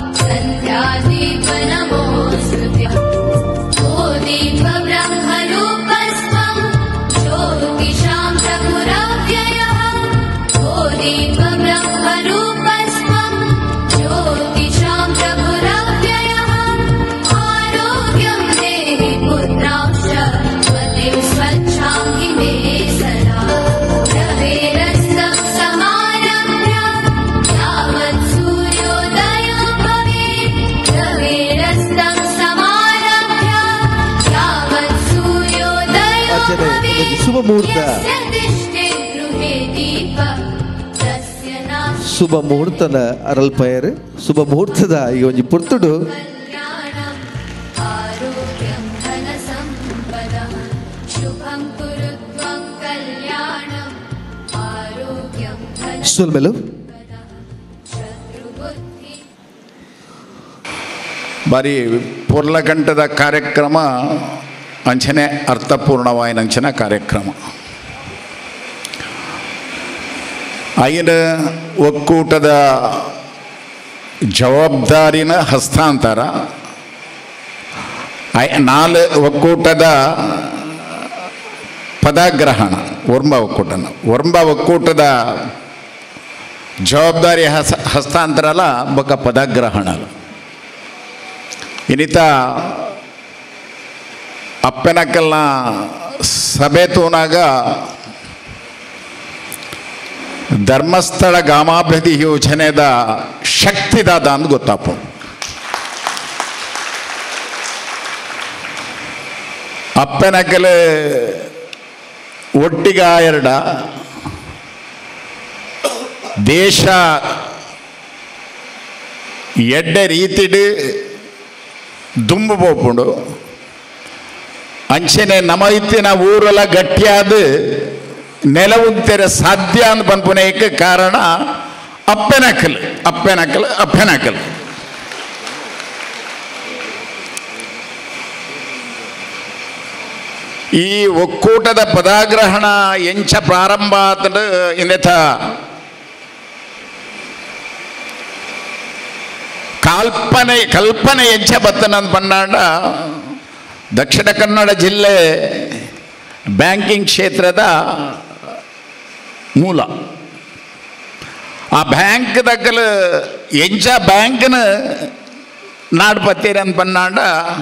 सन्ध्यादीपनमोऽस्तु ते ओ दीपब्रह्मरूपस्त्वं ज्योतिषां प्रभुरव्ययः ओ दीपब्रह्मरूपस्त्वं ज्योतिषां प्रभुरव्ययः आरोग्यं देहि पुत्रांश्च मतिं स्वच्छां हि मे सदा रवेरस्तं समारभ्य यावत् सूर्योदयो भवेत् रवेरस्तं समारभ्य यावत् सूर्योदयो ಅರ್ಚನೆ, भवेत् ಇದಕ್ಕೆ ಶುಭ ಮುಹೂರ್ತ. यस्य तिष्ठे गृहे दीपः तस्य नास्ति ಶುಭ ಮುಹೂರ್ತನ ಅರಲ್ಪಯರ್ ಶುಭ ಮುಹೂರ್ತದ ಈ ಒಂಜಿ ಪುರ್ತುಡು कल्याणम् आरोग्यं धनसम्पदः शुभं कुरु त्वं कल्याणम् आरोग्यं ಸುಲ್ಮೆಲು धनशत्रुबुद्धि ಬಾರಿ ಪುರ್ಲಗಂಟದ ಕಾರ್ಯಕ್ರಮ ಅಂಚನೆ ಅರ್ಥಪೂರ್ಣವಾಯಿನ ಅಂಚನ ಕಾರ್ಯಕ್ರಮ ಐನ ಒಕ್ಕೂಟದ ಜವಾಬ್ದಾರಿನ ಹಸ್ತಾಂತರ ಐ- ನಾಲ್ ಒಕ್ಕೂಟದ ಪದಗ್ರಹಣ ವರ್ಮ ಒಕ್ಕೂಟನ ವರ್ಮ ಒಕ್ಕೂಟದ ಜವಾಬ್ದಾರಿ ಹಸ ಹಸ್ತಾಂತರಲ ಬೊಕ್ಕ ಪದಗ್ರಹಣ ಇನ್ನಿತ ಅಪ್ಪೆನಕಲ್ನ ಸಭೆ ತೂನಾಗ ಧರ್ಮಸ್ಥಳ ಗ್ರಾಮಾಭಿವೃದ್ಧಿ ಯೋಜನೆದ ಶಕ್ತಿದಾದ ಅಂತ ಗೊತ್ತಾಪ ಅಪ್ಪೆನಕಲ್ ಒಟ್ಟಿಗ ಎರಡ ದೇಶ ಎಡ್ಡ ರೀತಿಡ್ ದುಂಬು ಪೋಪುಂಡು ಅಂಚನೆ ನಮ್ಮ ಇತ್ತಿನ ಊರೆಲ್ಲ ಗಟ್ಟಿಯಾದ ನೆಲ ಉಂತೆರ ಸಾಧ್ಯ ಅಂತ ಪನ್ಪುನೇಕ ಕಾರಣ ಅಪ್ಪೆನಕಲ್ ಅಪ್ಪೆನಕಲ್ ಅಪ್ಪೆನಕಲ್ ಈ ಒಕ್ಕೂಟದ ಪದಾಗ್ರಹಣ ಎಂಚ ಪ್ರಾರಂಭ ಆತಂಡ ಇನ್ನೆಥ ಕಾಲ್ಪನೆ ಕಲ್ಪನೆ ಎಂಚ ಬತ್ತನಂದ್ ಪಂಡಾಂಡ ದಕ್ಷಿಣ ಕನ್ನಡ ಜಿಲ್ಲೆ ಬ್ಯಾಂಕಿಂಗ್ ಕ್ಷೇತ್ರದ ಮೂಲ ಆ ಬ್ಯಾಂಕ್ ದಕ್ಕಲು ಎಂಚ ಬ್ಯಾಂಕ್ನ ನಾಡು ಪತ್ತೀರಿ ಅಂತ ಪನ್ನಾಂಡ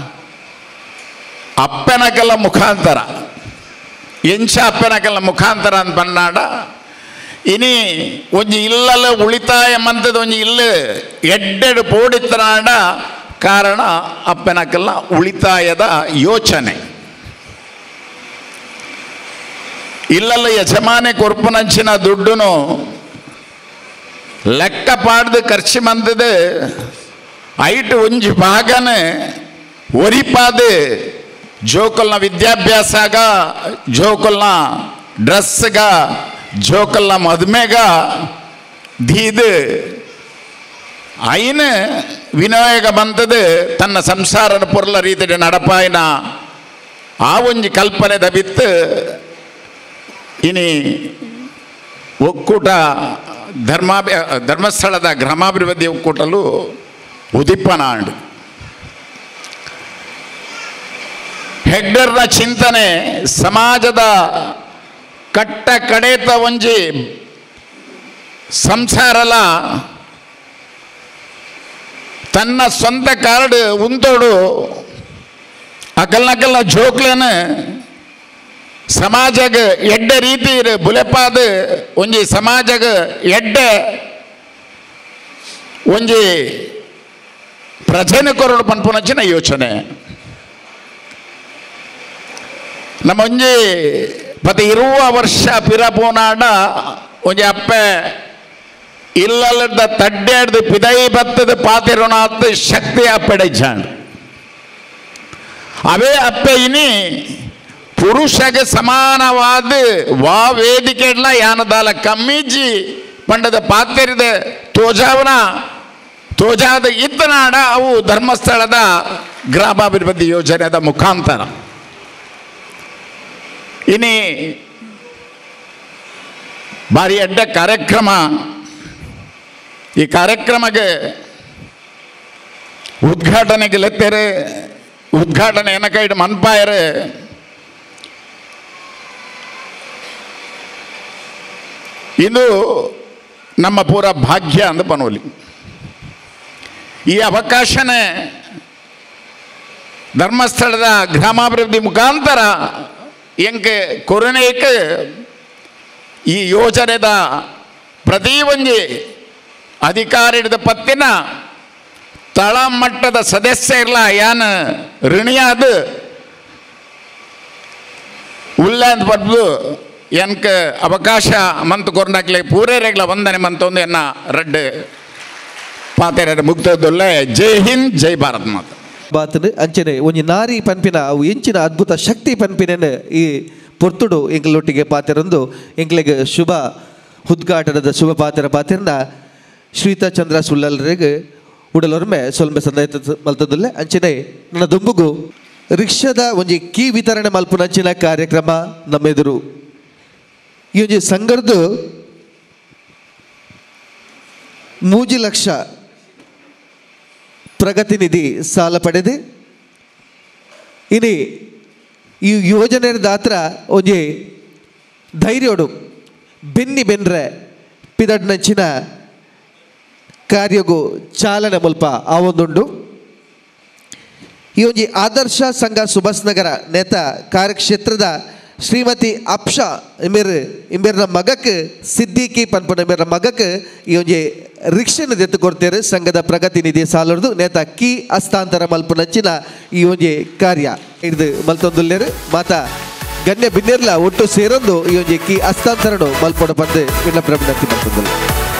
ಅಪ್ಪೆನಕಲ್ಲ ಮುಖಾಂತರ ಎಂಚ ಅಪ್ಪೆನಕಲ್ಲ ಮುಖಾಂತರ ಅಂತ ಪನ್ನಾಡ ಇನಿ ಒಂಜಿ ಇಲ್ಲಲ್ಲ ಉಳಿತಾಯ ಮಂತದ ಒಂಜಿ ಇಲ್ಲ ಎಡ್ಡೆಡು ಪೋಡಿತ್ತನಾಡ ಕಾರಣ ಅಪ್ಪೆನಕಲ್ಲ ಉಳಿತಾಯದ ಯೋಚನೆ ಇಲ್ಲಲ್ಲ ಯಜಮಾನೆ ಕೊರ್ಪುನಂಚಿನ ದುಡ್ಡುನು ಲೆಕ್ಕ ಪಾಡ್ದು ಖರ್ಚು ಮಂದದು ಐಟ್ ಒಂಜಿ ಭಾಗನ ಒರಿಪಾದು ಜೋಕಲ್ನ ವಿದ್ಯಾಭ್ಯಾಸಗ ಜೋಕಲ್ನ ಡ್ರೆಸ್ಗ ಜೋಕಲ್ನ ಮದುಮೆಗ ದೀದು ಐನು ವಿನಾಯಕ ಬಂತದು ತನ್ನ ಸಂಸಾರದ ಪೊರ್ಲ ರೀತಿಯ ನಡಪಾಯಿನ ಆ ಒಂಜಿ ಕಲ್ಪನೆದ ಬಿತ್ತು ಇನಿ ಒಕ್ಕೂಟ ಧರ್ಮಾಭಿ ಧರ್ಮಸ್ಥಳದ ಗ್ರಾಮಾಭಿವೃದ್ಧಿ ಒಕ್ಕೂಟಲು ಉದಿಪ್ಪನಾಂಡು ಹೆಗ್ಡರ್ನ ಚಿಂತನೆ ಸಮಾಜದ ಕಟ್ಟ ಕಡೆತ ಒಂಜಿ ಸಂಸಾರಲ ತನ್ನ ಸ್ವಂತ ಕಾರ್ಡ್ ಉಂತೋಡು ಅಕಲ್ನಕಲ್ನ ಜೋಕ್ಲನ ಸಮಾಜಗ ಎಡ್ಡ ರೀತಿ ಬುಲೆಪಾದ ಒಂಜಿ ಸಮಾಜಗ ಎಡ್ಡ ಒಂಜಿ ಪ್ರಜೆನ ಕೊರಡು ಪನ್ಪುನಚ್ಚಿನ ಯೋಚನೆ ನಮ್ಮ ಒಂಜಿ ಪತ ಇರುವ ವರ್ಷ ಪಿರಪೂನಾಡ ಒಂಜಿ ಅಪ್ಪೆ ಇಲ್ಲದ ತಡ್ಡಾಡ್ದು ಪಿದೈ ಬತ್ತದ ಪಾತಿರುಣಾತ್ ಶಕ್ತಿ ಅಪ್ಪೆಡಜ್ಜಾಂಡ್ ಅವೇ ಅಪ್ಪೆ ಇನಿ ಪುರುಷಗೆ ಸಮಾನವಾದ ವಾ ವೇದಿಕೆಡ್ಲ ಯಾನದಾಲ ಕಮ್ಮಿಜ್ಜಿ ಪಂಡದ ಪಾತ್ರಿದ ತೋಜಾವನ ತೋಜಾದ ಇತ್ತನಾಡ ಅವು ಧರ್ಮಸ್ಥಳದ ಗ್ರಾಮಾಭಿವೃದ್ಧಿ ಯೋಜನೆದ ಮುಖಾಂತರ ಇನಿ ಭಾರಿ ಅಡ್ಡ ಕಾರ್ಯಕ್ರಮ ಈ ಕಾರ್ಯಕ್ರಮಕ್ಕೆ ಉದ್ಘಾಟನೆಗೆ ಲೆತ್ತೇರೆ ಉದ್ಘಾಟನೆ ಏನಕೈಡ್ ಮನ್ಪಾಯರೆ ಇದು ನಮ್ಮ ಪೂರ ಭಾಗ್ಯ ಅಂದ ಪನೋಲಿ ಈ ಅವಕಾಶನೇ ಧರ್ಮಸ್ಥಳದ ಗ್ರಾಮಾಭಿವೃದ್ಧಿ ಮುಖಾಂತರ ಎಂಕೆ ಕೊರೋನೇಕ ಈ ಯೋಜನೆದ ಪ್ರತಿ ಒಂಜಿ ಅಧಿಕಾರಿದ ಪತ್ತಿನ ತಳಮಟ್ಟದ ಸದಸ್ಯರ್ಲ ಯಾನ್ ಋಣಿಯಾದ ಉಲ್ಲ ಅಂತ ಬರ್ದು ಎನ್ಕ ಅವಕಾಶ ಮಂತ್ ಕೊರ್ನಾಕ್ಲೆ ಪೂರೇರೆಗ್ಲ ವಂದನೆ ಮಂತೊಂದು ಎನ್ನ ರಡ್ಡ್ ಪಾತೆರ ಮುಗ್ತದೊಲ್ಲೆ ಜೈ ಹಿಂದ್ ಜೈ ಭಾರತ್ ಮಾತ ಬಾತನು ಅಂಚನೆ ಒಂಜಿ ನಾರಿ ಪನ್ಪಿನ ಅವು ಎಂಚಿನ ಅದ್ಭುತ ಶಕ್ತಿ ಪನ್ಪಿನ ಈ ಪೊರ್ತುಡು ಎಂಕ್ಲೊಟ್ಟಿಗೆ ಪಾತೆರೊಂದು ಎಂಕ್ಲೆಗ್ ಶುಭ ಉದ್ಘಾಟನದ ಶುಭ ಪಾತೆರ ಪಾತೆರ್ನ ಶ್ರೀತಾ ಚಂದ್ರ ಸುಳ್ಳಲ್ರಿಗೆ ಉಡಲೊರ್ಮೆ ಸೊಲ್ಮೆ ಸಂದಾಯ ಮಲ್ತದುಲ್ಲೆ ಅಂಚನೆ ನನ್ನ ದುಂಬುಗು ರಿಕ್ಷಾದ ಒಂಜಿ ಕೀ ವಿತರಣೆ ಮಲ್ಪುನಂಚಿನ ಕಾರ್ಯಕ್ರಮ ನಮ್ಮೆದುರು ಈ ಒಂಜಿ ಸಂಘರ್ದು ಮೂಜಿ ಲಕ್ಷ ಪ್ರಗತಿ ನಿಧಿ ಸಾಲ ಪಡೆದು ಇನಿ ಈ ಯೋಜನೆ ದಾತ್ರ ಒಂಜಿ ಧೈರ್ಯೋಡು ಬೆನ್ನಿ ಬೆನ್ರೆ ಪಿದಡ್ನಂಚಿನ ಕಾರ್ಯಗೂ ಚಾಲನೆ ಮುಲ್ಪ ಆ ಒಂದುಂಡು ಈ ಒಂಜಿ ಆದರ್ಶ ಸಂಘ ಸುಭಾಸ್ ನಗರ ನೇತ ಕಾರ್ಯಕ್ಷೇತ್ರದ ಶ್ರೀಮತಿ ಅಪ್ಷಾ ಇಮೇರ್ ಇಮೇರ್ನ ಮಗಕ್ಕೆ ಸಿದ್ದಿಕಿ ಪನ್ಪನ ಇಮೇರ್ನ ಮಗಕ್ಕೆ ಈ ಒಂಜಿ ರಿಕ್ಷನ್ ದೆತ್ತು ಕೊಡ್ತೇರು ಸಂಘದ ಪ್ರಗತಿ ನಿಧಿ ಸಾಲರ್ದು ನೇತ ಕೀ ಹಸ್ತಾಂತರ ಮಲ್ಪನಂಚಿನ ಈ ಒಂಜಿ ಕಾರ್ಯ ಹಿಡಿದು ಮಲ್ತೊಂದುಲ್ಲೇರು ಮಾತ ಗಣ್ಯ ಬಿನ್ನೆರ್ಲ ಒಟ್ಟು ಸೇರೊಂದು ಈ ಒಂಜಿ ಕೀ ಹಸ್ತಾಂತರನು ಮಲ್ಪೊಡ ಬಂದು ವಿಣ್ಣಪ್ಪ ವಿನಂತಿ ಮಲ್ತೊಂದುಲ್ಲೆ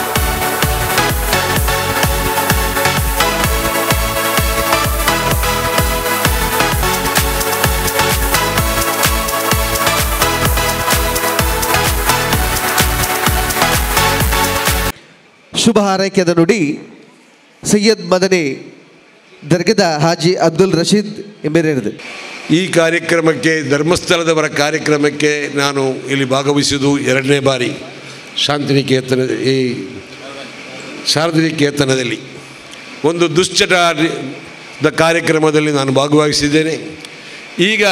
ಶುಭ ಹಾರೈಕೆದ ನುಡಿ ಸೈಯದ್ ಮದನಿ ದರ್ಗದ ಹಾಜಿ ಅಬ್ದುಲ್ ರಶೀದ್ ಎಂಬೆರೆದು ಈ ಕಾರ್ಯಕ್ರಮಕ್ಕೆ ಧರ್ಮಸ್ಥಳದವರ ಕಾರ್ಯಕ್ರಮಕ್ಕೆ ನಾನು ಇಲ್ಲಿ ಭಾಗವಹಿಸುವುದು ಎರಡನೇ ಬಾರಿ ಶಾಂತಿನಿಕೇತನ ಈ ಶಾರದನಿಕೇತನದಲ್ಲಿ ಒಂದು ದುಶ್ಚಟ ದ ಕಾರ್ಯಕ್ರಮದಲ್ಲಿ ನಾನು ಭಾಗವಹಿಸಿದ್ದೇನೆ ಈಗ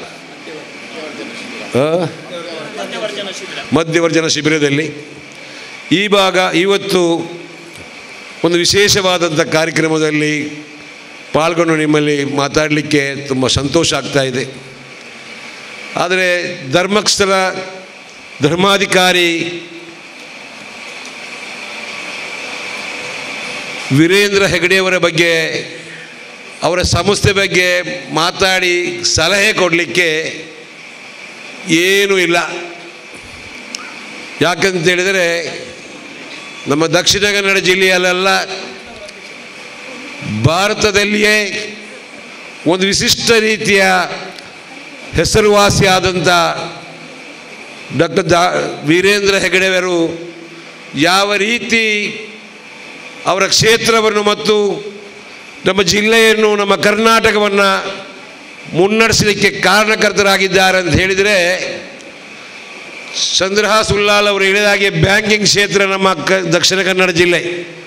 ಆ? ಮಧ್ಯವರ್ಜನ ಶಿಬಿರದಲ್ಲಿ ಈ ಭಾಗ ಇವತ್ತು ಒಂದು ವಿಶೇಷವಾದಂಥ ಕಾರ್ಯಕ್ರಮದಲ್ಲಿ ಪಾಲ್ಗೊಂಡು ನಿಮ್ಮಲ್ಲಿ ಮಾತಾಡಲಿಕ್ಕೆ ತುಂಬ ಸಂತೋಷ ಆಗ್ತಾ ಇದೆ ಆದರೆ ಧರ್ಮಸ್ಥಳ ಧರ್ಮಾಧಿಕಾರಿ ವೀರೇಂದ್ರ ಹೆಗಡೆಯವರ ಬಗ್ಗೆ ಅವರ ಸಂಸ್ಥೆ ಬಗ್ಗೆ ಮಾತಾಡಿ ಸಲಹೆ ಕೊಡಲಿಕ್ಕೆ ಏನೂ ಇಲ್ಲ ಯಾಕಂತ ಹೇಳಿದರೆ ನಮ್ಮ ದಕ್ಷಿಣ ಕನ್ನಡ ಜಿಲ್ಲೆಯಲ್ಲೆಲ್ಲ ಭಾರತದಲ್ಲಿಯೇ ಒಂದು ವಿಶಿಷ್ಟ ರೀತಿಯ ಹೆಸರುವಾಸಿಯಾದಂಥ ಡಾಕ್ಟರ್ ದಾ ವೀರೇಂದ್ರ ಹೆಗಡೆಯವರು ಯಾವ ರೀತಿ ಅವರ ಕ್ಷೇತ್ರವನ್ನು ಮತ್ತು ನಮ್ಮ ಜಿಲ್ಲೆಯನ್ನು ನಮ್ಮ ಕರ್ನಾಟಕವನ್ನು ಮುನ್ನಡೆಸಲಿಕ್ಕೆ ಕಾರಣಕರ್ತರಾಗಿದ್ದಾರೆ ಅಂತ ಹೇಳಿದರೆ ಚಂದ್ರಹಾಸ್ ಉಲ್ಲಾಲ್ ಅವರು ಹೇಳಿದಾಗೆ ಬ್ಯಾಂಕಿಂಗ್ ಕ್ಷೇತ್ರ ನಮ್ಮ ಕ ದಕ್ಷಿಣ ಕನ್ನಡ ಜಿಲ್ಲೆ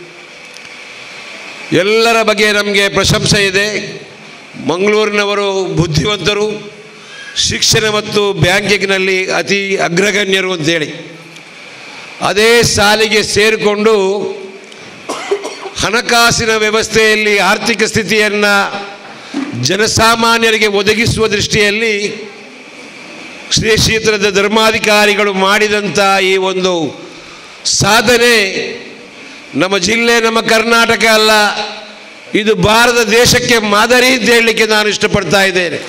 ಎಲ್ಲರ ಬಗ್ಗೆ ನಮಗೆ ಪ್ರಶಂಸೆ ಇದೆ ಮಂಗಳೂರಿನವರು ಬುದ್ಧಿವಂತರು ಶಿಕ್ಷಣ ಮತ್ತು ಬ್ಯಾಂಕಿಂಗ್ನಲ್ಲಿ ಅತಿ ಅಗ್ರಗಣ್ಯರು ಅಂತೇಳಿ ಅದೇ ಸಾಲಿಗೆ ಸೇರಿಕೊಂಡು ಹಣಕಾಸಿನ ವ್ಯವಸ್ಥೆಯಲ್ಲಿ ಆರ್ಥಿಕ ಸ್ಥಿತಿಯನ್ನು ಜನಸಾಮಾನ್ಯರಿಗೆ ಒದಗಿಸುವ ದೃಷ್ಟಿಯಲ್ಲಿ ಶ್ರೀ ಕ್ಷೇತ್ರದ ಧರ್ಮಾಧಿಕಾರಿಗಳು ಮಾಡಿದಂಥ ಈ ಒಂದು ಸಾಧನೆ ನಮ್ಮ ಜಿಲ್ಲೆ ನಮ್ಮ ಕರ್ನಾಟಕ ಅಲ್ಲ ಇದು ಭಾರತ ದೇಶಕ್ಕೆ ಮಾದರಿ ಅಂತ ಹೇಳಲಿಕ್ಕೆ ನಾನು ಇಷ್ಟಪಡ್ತಾ ಇದ್ದೇನೆ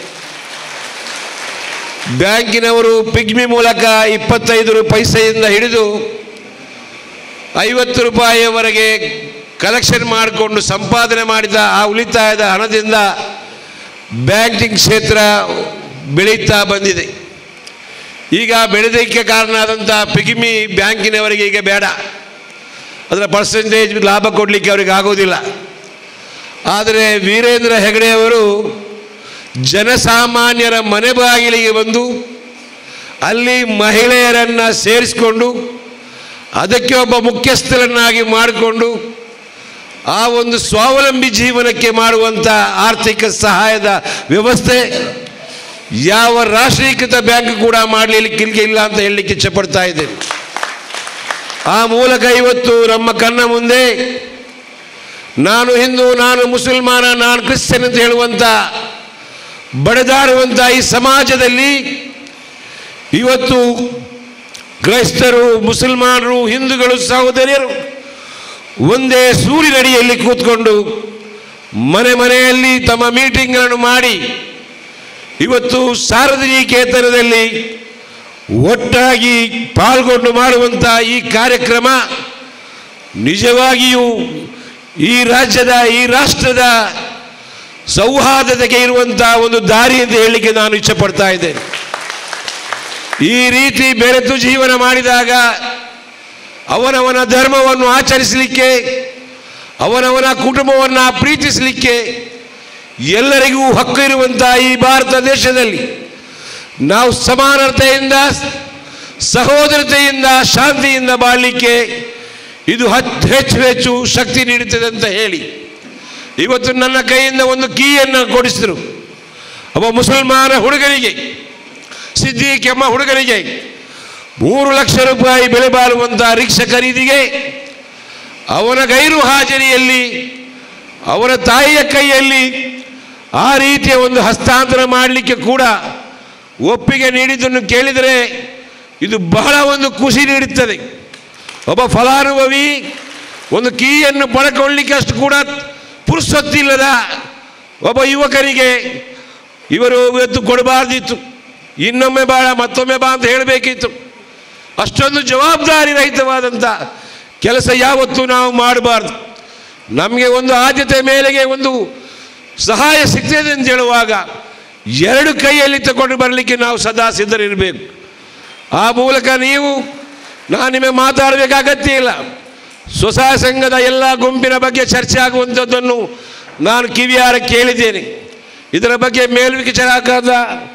ಬ್ಯಾಂಕಿನವರು ಪಿಗ್ಮಿ ಮೂಲಕ ಇಪ್ಪತ್ತೈದು ರು ಪೈಸೆಯಿಂದ ಹಿಡಿದು ಐವತ್ತು ರೂಪಾಯಿಯವರೆಗೆ ಕಲೆಕ್ಷನ್ ಮಾಡಿಕೊಂಡು ಸಂಪಾದನೆ ಮಾಡಿದ ಆ ಉಳಿತಾಯದ ಹಣದಿಂದ ಬ್ಯಾಂಕಿಂಗ್ ಕ್ಷೇತ್ರ ಬೆಳೀತಾ ಬಂದಿದೆ ಈಗ ಬೆಳೆದಕ್ಕೆ ಕಾರಣ ಆದಂಥ ಪಿಗಿಮಿ ಬ್ಯಾಂಕಿನವರಿಗೆ ಈಗ ಬೇಡ ಅದರ ಪರ್ಸೆಂಟೇಜ್ ಲಾಭ ಕೊಡಲಿಕ್ಕೆ ಅವರಿಗೆ ಆಗೋದಿಲ್ಲ ಆದರೆ ವೀರೇಂದ್ರ ಹೆಗಡೆಯವರು ಜನಸಾಮಾನ್ಯರ ಮನೆ ಬಾಗಿಲಿಗೆ ಬಂದು ಅಲ್ಲಿ ಮಹಿಳೆಯರನ್ನು ಸೇರಿಸಿಕೊಂಡು ಅದಕ್ಕೆ ಒಬ್ಬ ಮುಖ್ಯಸ್ಥರನ್ನಾಗಿ ಮಾಡಿಕೊಂಡು ಆ ಒಂದು ಸ್ವಾವಲಂಬಿ ಜೀವನಕ್ಕೆ ಮಾಡುವಂಥ ಆರ್ಥಿಕ ಸಹಾಯದ ವ್ಯವಸ್ಥೆ ಯಾವ ರಾಷ್ಟ್ರೀಕೃತ ಬ್ಯಾಂಕ್ ಕೂಡ ಮಾಡಲಿಕ್ಕೆ ಇಲ್ಲ ಅಂತ ಹೇಳಲಿಕ್ಕೆ ಇಚ್ಛಪಡ್ತಾ ಇದ್ದೇನೆ ಆ ಮೂಲಕ ಇವತ್ತು ನಮ್ಮ ಕಣ್ಣ ಮುಂದೆ ನಾನು ಹಿಂದೂ ನಾನು ಮುಸಲ್ಮಾನ ನಾನು ಕ್ರಿಶ್ಚಿಯನ್ ಅಂತ ಹೇಳುವಂಥ ಬಡದಾಡುವಂಥ ಈ ಸಮಾಜದಲ್ಲಿ ಇವತ್ತು ಕ್ರೈಸ್ತರು ಮುಸಲ್ಮಾನರು ಹಿಂದೂಗಳು ಸಹೋದರಿಯರು ಒಂದೇ ಸೂರಿನಡಿಯಲ್ಲಿ ಕೂತ್ಕೊಂಡು ಮನೆ ಮನೆಯಲ್ಲಿ ತಮ್ಮ ಮೀಟಿಂಗ್ಗಳನ್ನು ಮಾಡಿ ಇವತ್ತು ಸಾರ್ವಜನಿಕೇತನದಲ್ಲಿ ಒಟ್ಟಾಗಿ ಪಾಲ್ಗೊಂಡು ಮಾಡುವಂಥ ಈ ಕಾರ್ಯಕ್ರಮ ನಿಜವಾಗಿಯೂ ಈ ರಾಜ್ಯದ ಈ ರಾಷ್ಟ್ರದ ಸೌಹಾರ್ದತೆಗೆ ಇರುವಂಥ ಒಂದು ದಾರಿ ಅಂತ ಹೇಳಲಿಕ್ಕೆ ನಾನು ಇಚ್ಛಪಡ್ತಾ ಇದ್ದೇನೆ ಈ ರೀತಿ ಬೆರೆತು ಜೀವನ ಮಾಡಿದಾಗ ಅವನವನ ಧರ್ಮವನ್ನು ಆಚರಿಸಲಿಕ್ಕೆ ಅವನವನ ಕುಟುಂಬವನ್ನು ಪ್ರೀತಿಸಲಿಕ್ಕೆ ಎಲ್ಲರಿಗೂ ಹಕ್ಕು ಇರುವಂಥ ಈ ಭಾರತ ದೇಶದಲ್ಲಿ ನಾವು ಸಮಾನತೆಯಿಂದ ಸಹೋದರತೆಯಿಂದ ಶಾಂತಿಯಿಂದ ಬಾಳಲಿಕ್ಕೆ ಇದು ಹತ್ ಹೆಚ್ಚು ಹೆಚ್ಚು ಶಕ್ತಿ ನೀಡುತ್ತದೆ ಅಂತ ಹೇಳಿ ಇವತ್ತು ನನ್ನ ಕೈಯಿಂದ ಒಂದು ಕೀಯನ್ನು ಕೊಡಿಸಿದರು ಒಬ್ಬ ಮುಸಲ್ಮಾನ ಹುಡುಗನಿಗೆ ಸಿದ್ದಿ ಕೆಮ್ಮ ಹುಡುಗನಿಗೆ ಮೂರು ಲಕ್ಷ ರೂಪಾಯಿ ಬೆಲೆ ಬಾಳುವಂಥ ರಿಕ್ಷಾ ಖರೀದಿಗೆ ಅವನ ಗೈರು ಹಾಜರಿಯಲ್ಲಿ ಅವರ ತಾಯಿಯ ಕೈಯಲ್ಲಿ ಆ ರೀತಿಯ ಒಂದು ಹಸ್ತಾಂತರ ಮಾಡಲಿಕ್ಕೆ ಕೂಡ ಒಪ್ಪಿಗೆ ನೀಡಿದ್ದನ್ನು ಕೇಳಿದರೆ ಇದು ಬಹಳ ಒಂದು ಖುಷಿ ನೀಡುತ್ತದೆ ಒಬ್ಬ ಫಲಾನುಭವಿ ಒಂದು ಕೀಯನ್ನು ಪಡ್ಕೊಳ್ಳಿಕ್ಕೆ ಅಷ್ಟು ಕೂಡ ಪುರುಸೊತ್ತಿಲ್ಲದ ಒಬ್ಬ ಯುವಕರಿಗೆ ಇವರು ಇವತ್ತು ಕೊಡಬಾರ್ದಿತ್ತು ಇನ್ನೊಮ್ಮೆ ಬಾಳ ಮತ್ತೊಮ್ಮೆ ಬಾ ಅಂತ ಹೇಳಬೇಕಿತ್ತು ಅಷ್ಟೊಂದು ಜವಾಬ್ದಾರಿ ರಹಿತವಾದಂಥ ಕೆಲಸ ಯಾವತ್ತೂ ನಾವು ಮಾಡಬಾರ್ದು ನಮಗೆ ಒಂದು ಆದ್ಯತೆ ಮೇಲೆಗೆ ಒಂದು ಸಹಾಯ ಸಿಗ್ತದೆ ಅಂತ ಹೇಳುವಾಗ ಎರಡು ಕೈಯಲ್ಲಿ ತಗೊಂಡು ಬರಲಿಕ್ಕೆ ನಾವು ಸದಾ ಸಿದ್ಧರಿರಬೇಕು ಆ ಮೂಲಕ ನೀವು ನಾನು ನಿಮಗೆ ಮಾತಾಡಬೇಕು ಅಗತ್ಯ ಇಲ್ಲ ಸ್ವಸಹಾಯ ಸಂಘದ ಎಲ್ಲ ಗುಂಪಿನ ಬಗ್ಗೆ ಚರ್ಚೆ ಆಗುವಂಥದ್ದನ್ನು ನಾನು ಕಿವಿಯಾರ ಕೇಳಿದ್ದೇನೆ ಇದರ ಬಗ್ಗೆ ಮೇಲ್ವಿಚಾರಕರಾದ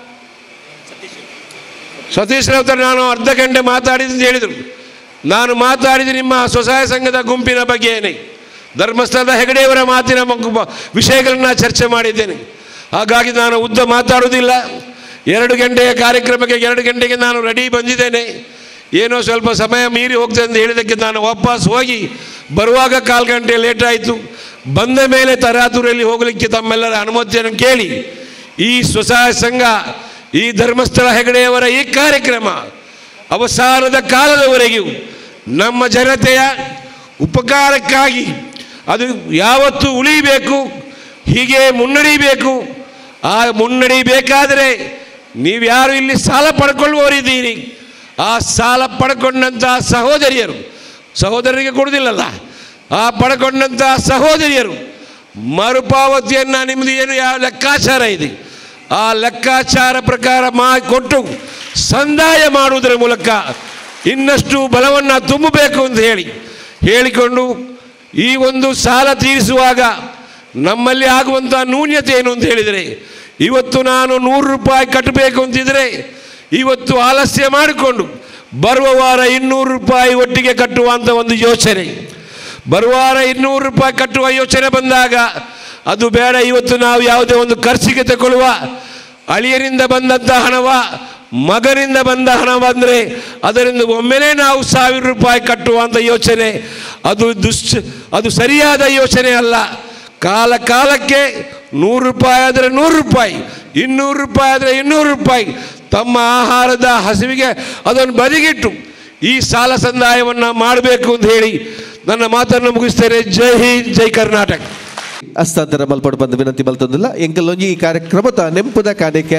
ಸತೀಶ್ ರಾವ್ತರ ನಾನು ಅರ್ಧ ಗಂಟೆ ಮಾತಾಡಿದ್ದು ಅಂತ ಹೇಳಿದರು ನಾನು ಮಾತಾಡಿದ ನಿಮ್ಮ ಸ್ವಸಹಾಯ ಸಂಘದ ಗುಂಪಿನ ಬಗ್ಗೆಯೇ ಧರ್ಮಸ್ಥಳದ ಹೆಗಡೆಯವರ ಮಾತಿನ ಮಗ್ಗು- ವಿಷಯಗಳನ್ನ ಚರ್ಚೆ ಮಾಡಿದ್ದೇನೆ ಹಾಗಾಗಿ ನಾನು ಉದ್ದ ಮಾತಾಡುವುದಿಲ್ಲ ಎರಡು ಗಂಟೆಯ ಕಾರ್ಯಕ್ರಮಕ್ಕೆ ಎರಡು ಗಂಟೆಗೆ ನಾನು ರೆಡಿ ಬಂದಿದ್ದೇನೆ ಏನೋ ಸ್ವಲ್ಪ ಸಮಯ ಮೀರಿ ಹೋಗ್ತದೆ ಅಂತ ಹೇಳಿದ್ದಕ್ಕೆ ನಾನು ವಾಪಸ್ ಹೋಗಿ ಬರುವಾಗ ಕಾಲು ಗಂಟೆ ಲೇಟ್ ಆಯಿತು ಬಂದ ಮೇಲೆ ತರಾತುರಿಯಲ್ಲಿ ಹೋಗಲಿಕ್ಕೆ ತಮ್ಮೆಲ್ಲರ ಅನುಮತಿಯನ್ನು ಕೇಳಿ ಈ ಸ್ವಸಹಾಯ ಸಂಘ ಈ ಧರ್ಮಸ್ಥಳ ಹೆಗಡೆಯವರ ಈ ಕಾರ್ಯಕ್ರಮ ಅವಸಾನದ ಕಾಲದವರೆಗೂ ನಮ್ಮ ಜನತೆಯ ಉಪಕಾರಕ್ಕಾಗಿ ಅದು ಯಾವತ್ತು ಉಳಿಬೇಕು ಹೀಗೆ ಮುನ್ನಡಿಬೇಕು ಆ ಮುನ್ನಡಿಬೇಕಾದರೆ ನೀವ್ಯಾರು ಇಲ್ಲಿ ಸಾಲ ಪಡ್ಕೊಳ್ಳುವವರಿದ್ದೀರಿ ಆ ಸಾಲ ಪಡ್ಕೊಂಡಂಥ ಸಹೋದರಿಯರು ಸಹೋದರರಿಗೆ ಕೊಡುವುದಿಲ್ಲಲ್ಲ ಆ ಪಡ್ಕೊಂಡಂಥ ಸಹೋದರಿಯರು ಮರುಪಾವತಿಯನ್ನು ನಿಮ್ಮದು ಏನು ಯಾವ ಲೆಕ್ಕಾಚಾರ ಇದೆ ಆ ಲೆಕ್ಕಾಚಾರ ಪ್ರಕಾರ ಮಾ ಕೊಟ್ಟು ಸಂದಾಯ ಮಾಡುವುದರ ಮೂಲಕ ಇನ್ನಷ್ಟು ಬಲವನ್ನು ತುಂಬಬೇಕು ಅಂತ ಹೇಳಿ ಹೇಳಿಕೊಂಡು ಈ ಒಂದು ಸಾಲ ತೀರಿಸುವಾಗ ನಮ್ಮಲ್ಲಿ ಆಗುವಂಥ ನ್ಯೂನ್ಯತೆ ಏನು ಅಂತ ಹೇಳಿದರೆ ಇವತ್ತು ನಾನು ನೂರು ರೂಪಾಯಿ ಕಟ್ಟಬೇಕು ಅಂತಿದ್ರೆ ಇವತ್ತು ಆಲಸ್ಯ ಮಾಡಿಕೊಂಡು ಬರುವ ವಾರ ಇನ್ನೂರು ರೂಪಾಯಿ ಒಟ್ಟಿಗೆ ಕಟ್ಟುವಂಥ ಒಂದು ಯೋಚನೆ ಬರುವ ವಾರ ಇನ್ನೂರು ರೂಪಾಯಿ ಕಟ್ಟುವ ಯೋಚನೆ ಬಂದಾಗ ಅದು ಬೇಡ ಇವತ್ತು ನಾವು ಯಾವುದೇ ಒಂದು ಖರ್ಚಿಗೆ ತಗೊಳ್ಳುವ ಅಳಿಯರಿಂದ ಬಂದಂಥ ಹಣವ ಮಗನಿಂದ ಬಂದ ಹಣ ಬಂದರೆ ಅದರಿಂದ ಒಮ್ಮೆಲೇ ನಾವು ಸಾವಿರ ರೂಪಾಯಿ ಕಟ್ಟುವಂಥ ಯೋಚನೆ ಅದು ದುಶ್ಚ ಅದು ಸರಿಯಾದ ಯೋಚನೆ ಅಲ್ಲ ಕಾಲ ಕಾಲಕ್ಕೆ ನೂರು ರೂಪಾಯಿ ಆದರೆ ನೂರು ರೂಪಾಯಿ ಇನ್ನೂರು ರೂಪಾಯಿ ಆದರೆ ಇನ್ನೂರು ರೂಪಾಯಿ ತಮ್ಮ ಆಹಾರದ ಹಸಿವಿಗೆ ಅದನ್ನು ಬದಿಗಿಟ್ಟು ಈ ಸಾಲ ಸಂದಾಯವನ್ನು ಮಾಡಬೇಕು ಅಂತ ಹೇಳಿ ನನ್ನ ಮಾತನ್ನು ಮುಗಿಸ್ತೇನೆ ಜೈ ಹಿಂದ್ ಜೈ ಕರ್ನಾಟಕ ಹಸ್ತಾಂತರ ಮಲ್ಪಡು ಬಂದ ವಿನಂತಿ ಮಲ್ತೊಂದಿಲ್ಲ ಎಂಕಲ್ಲೊಂಜಿ ಈ ಕಾರ್ಯಕ್ರಮದ ನೆಂಪುದ ಕಾಣಿಕೆ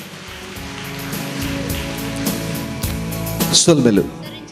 ಸೊಲ್ಮೆಲು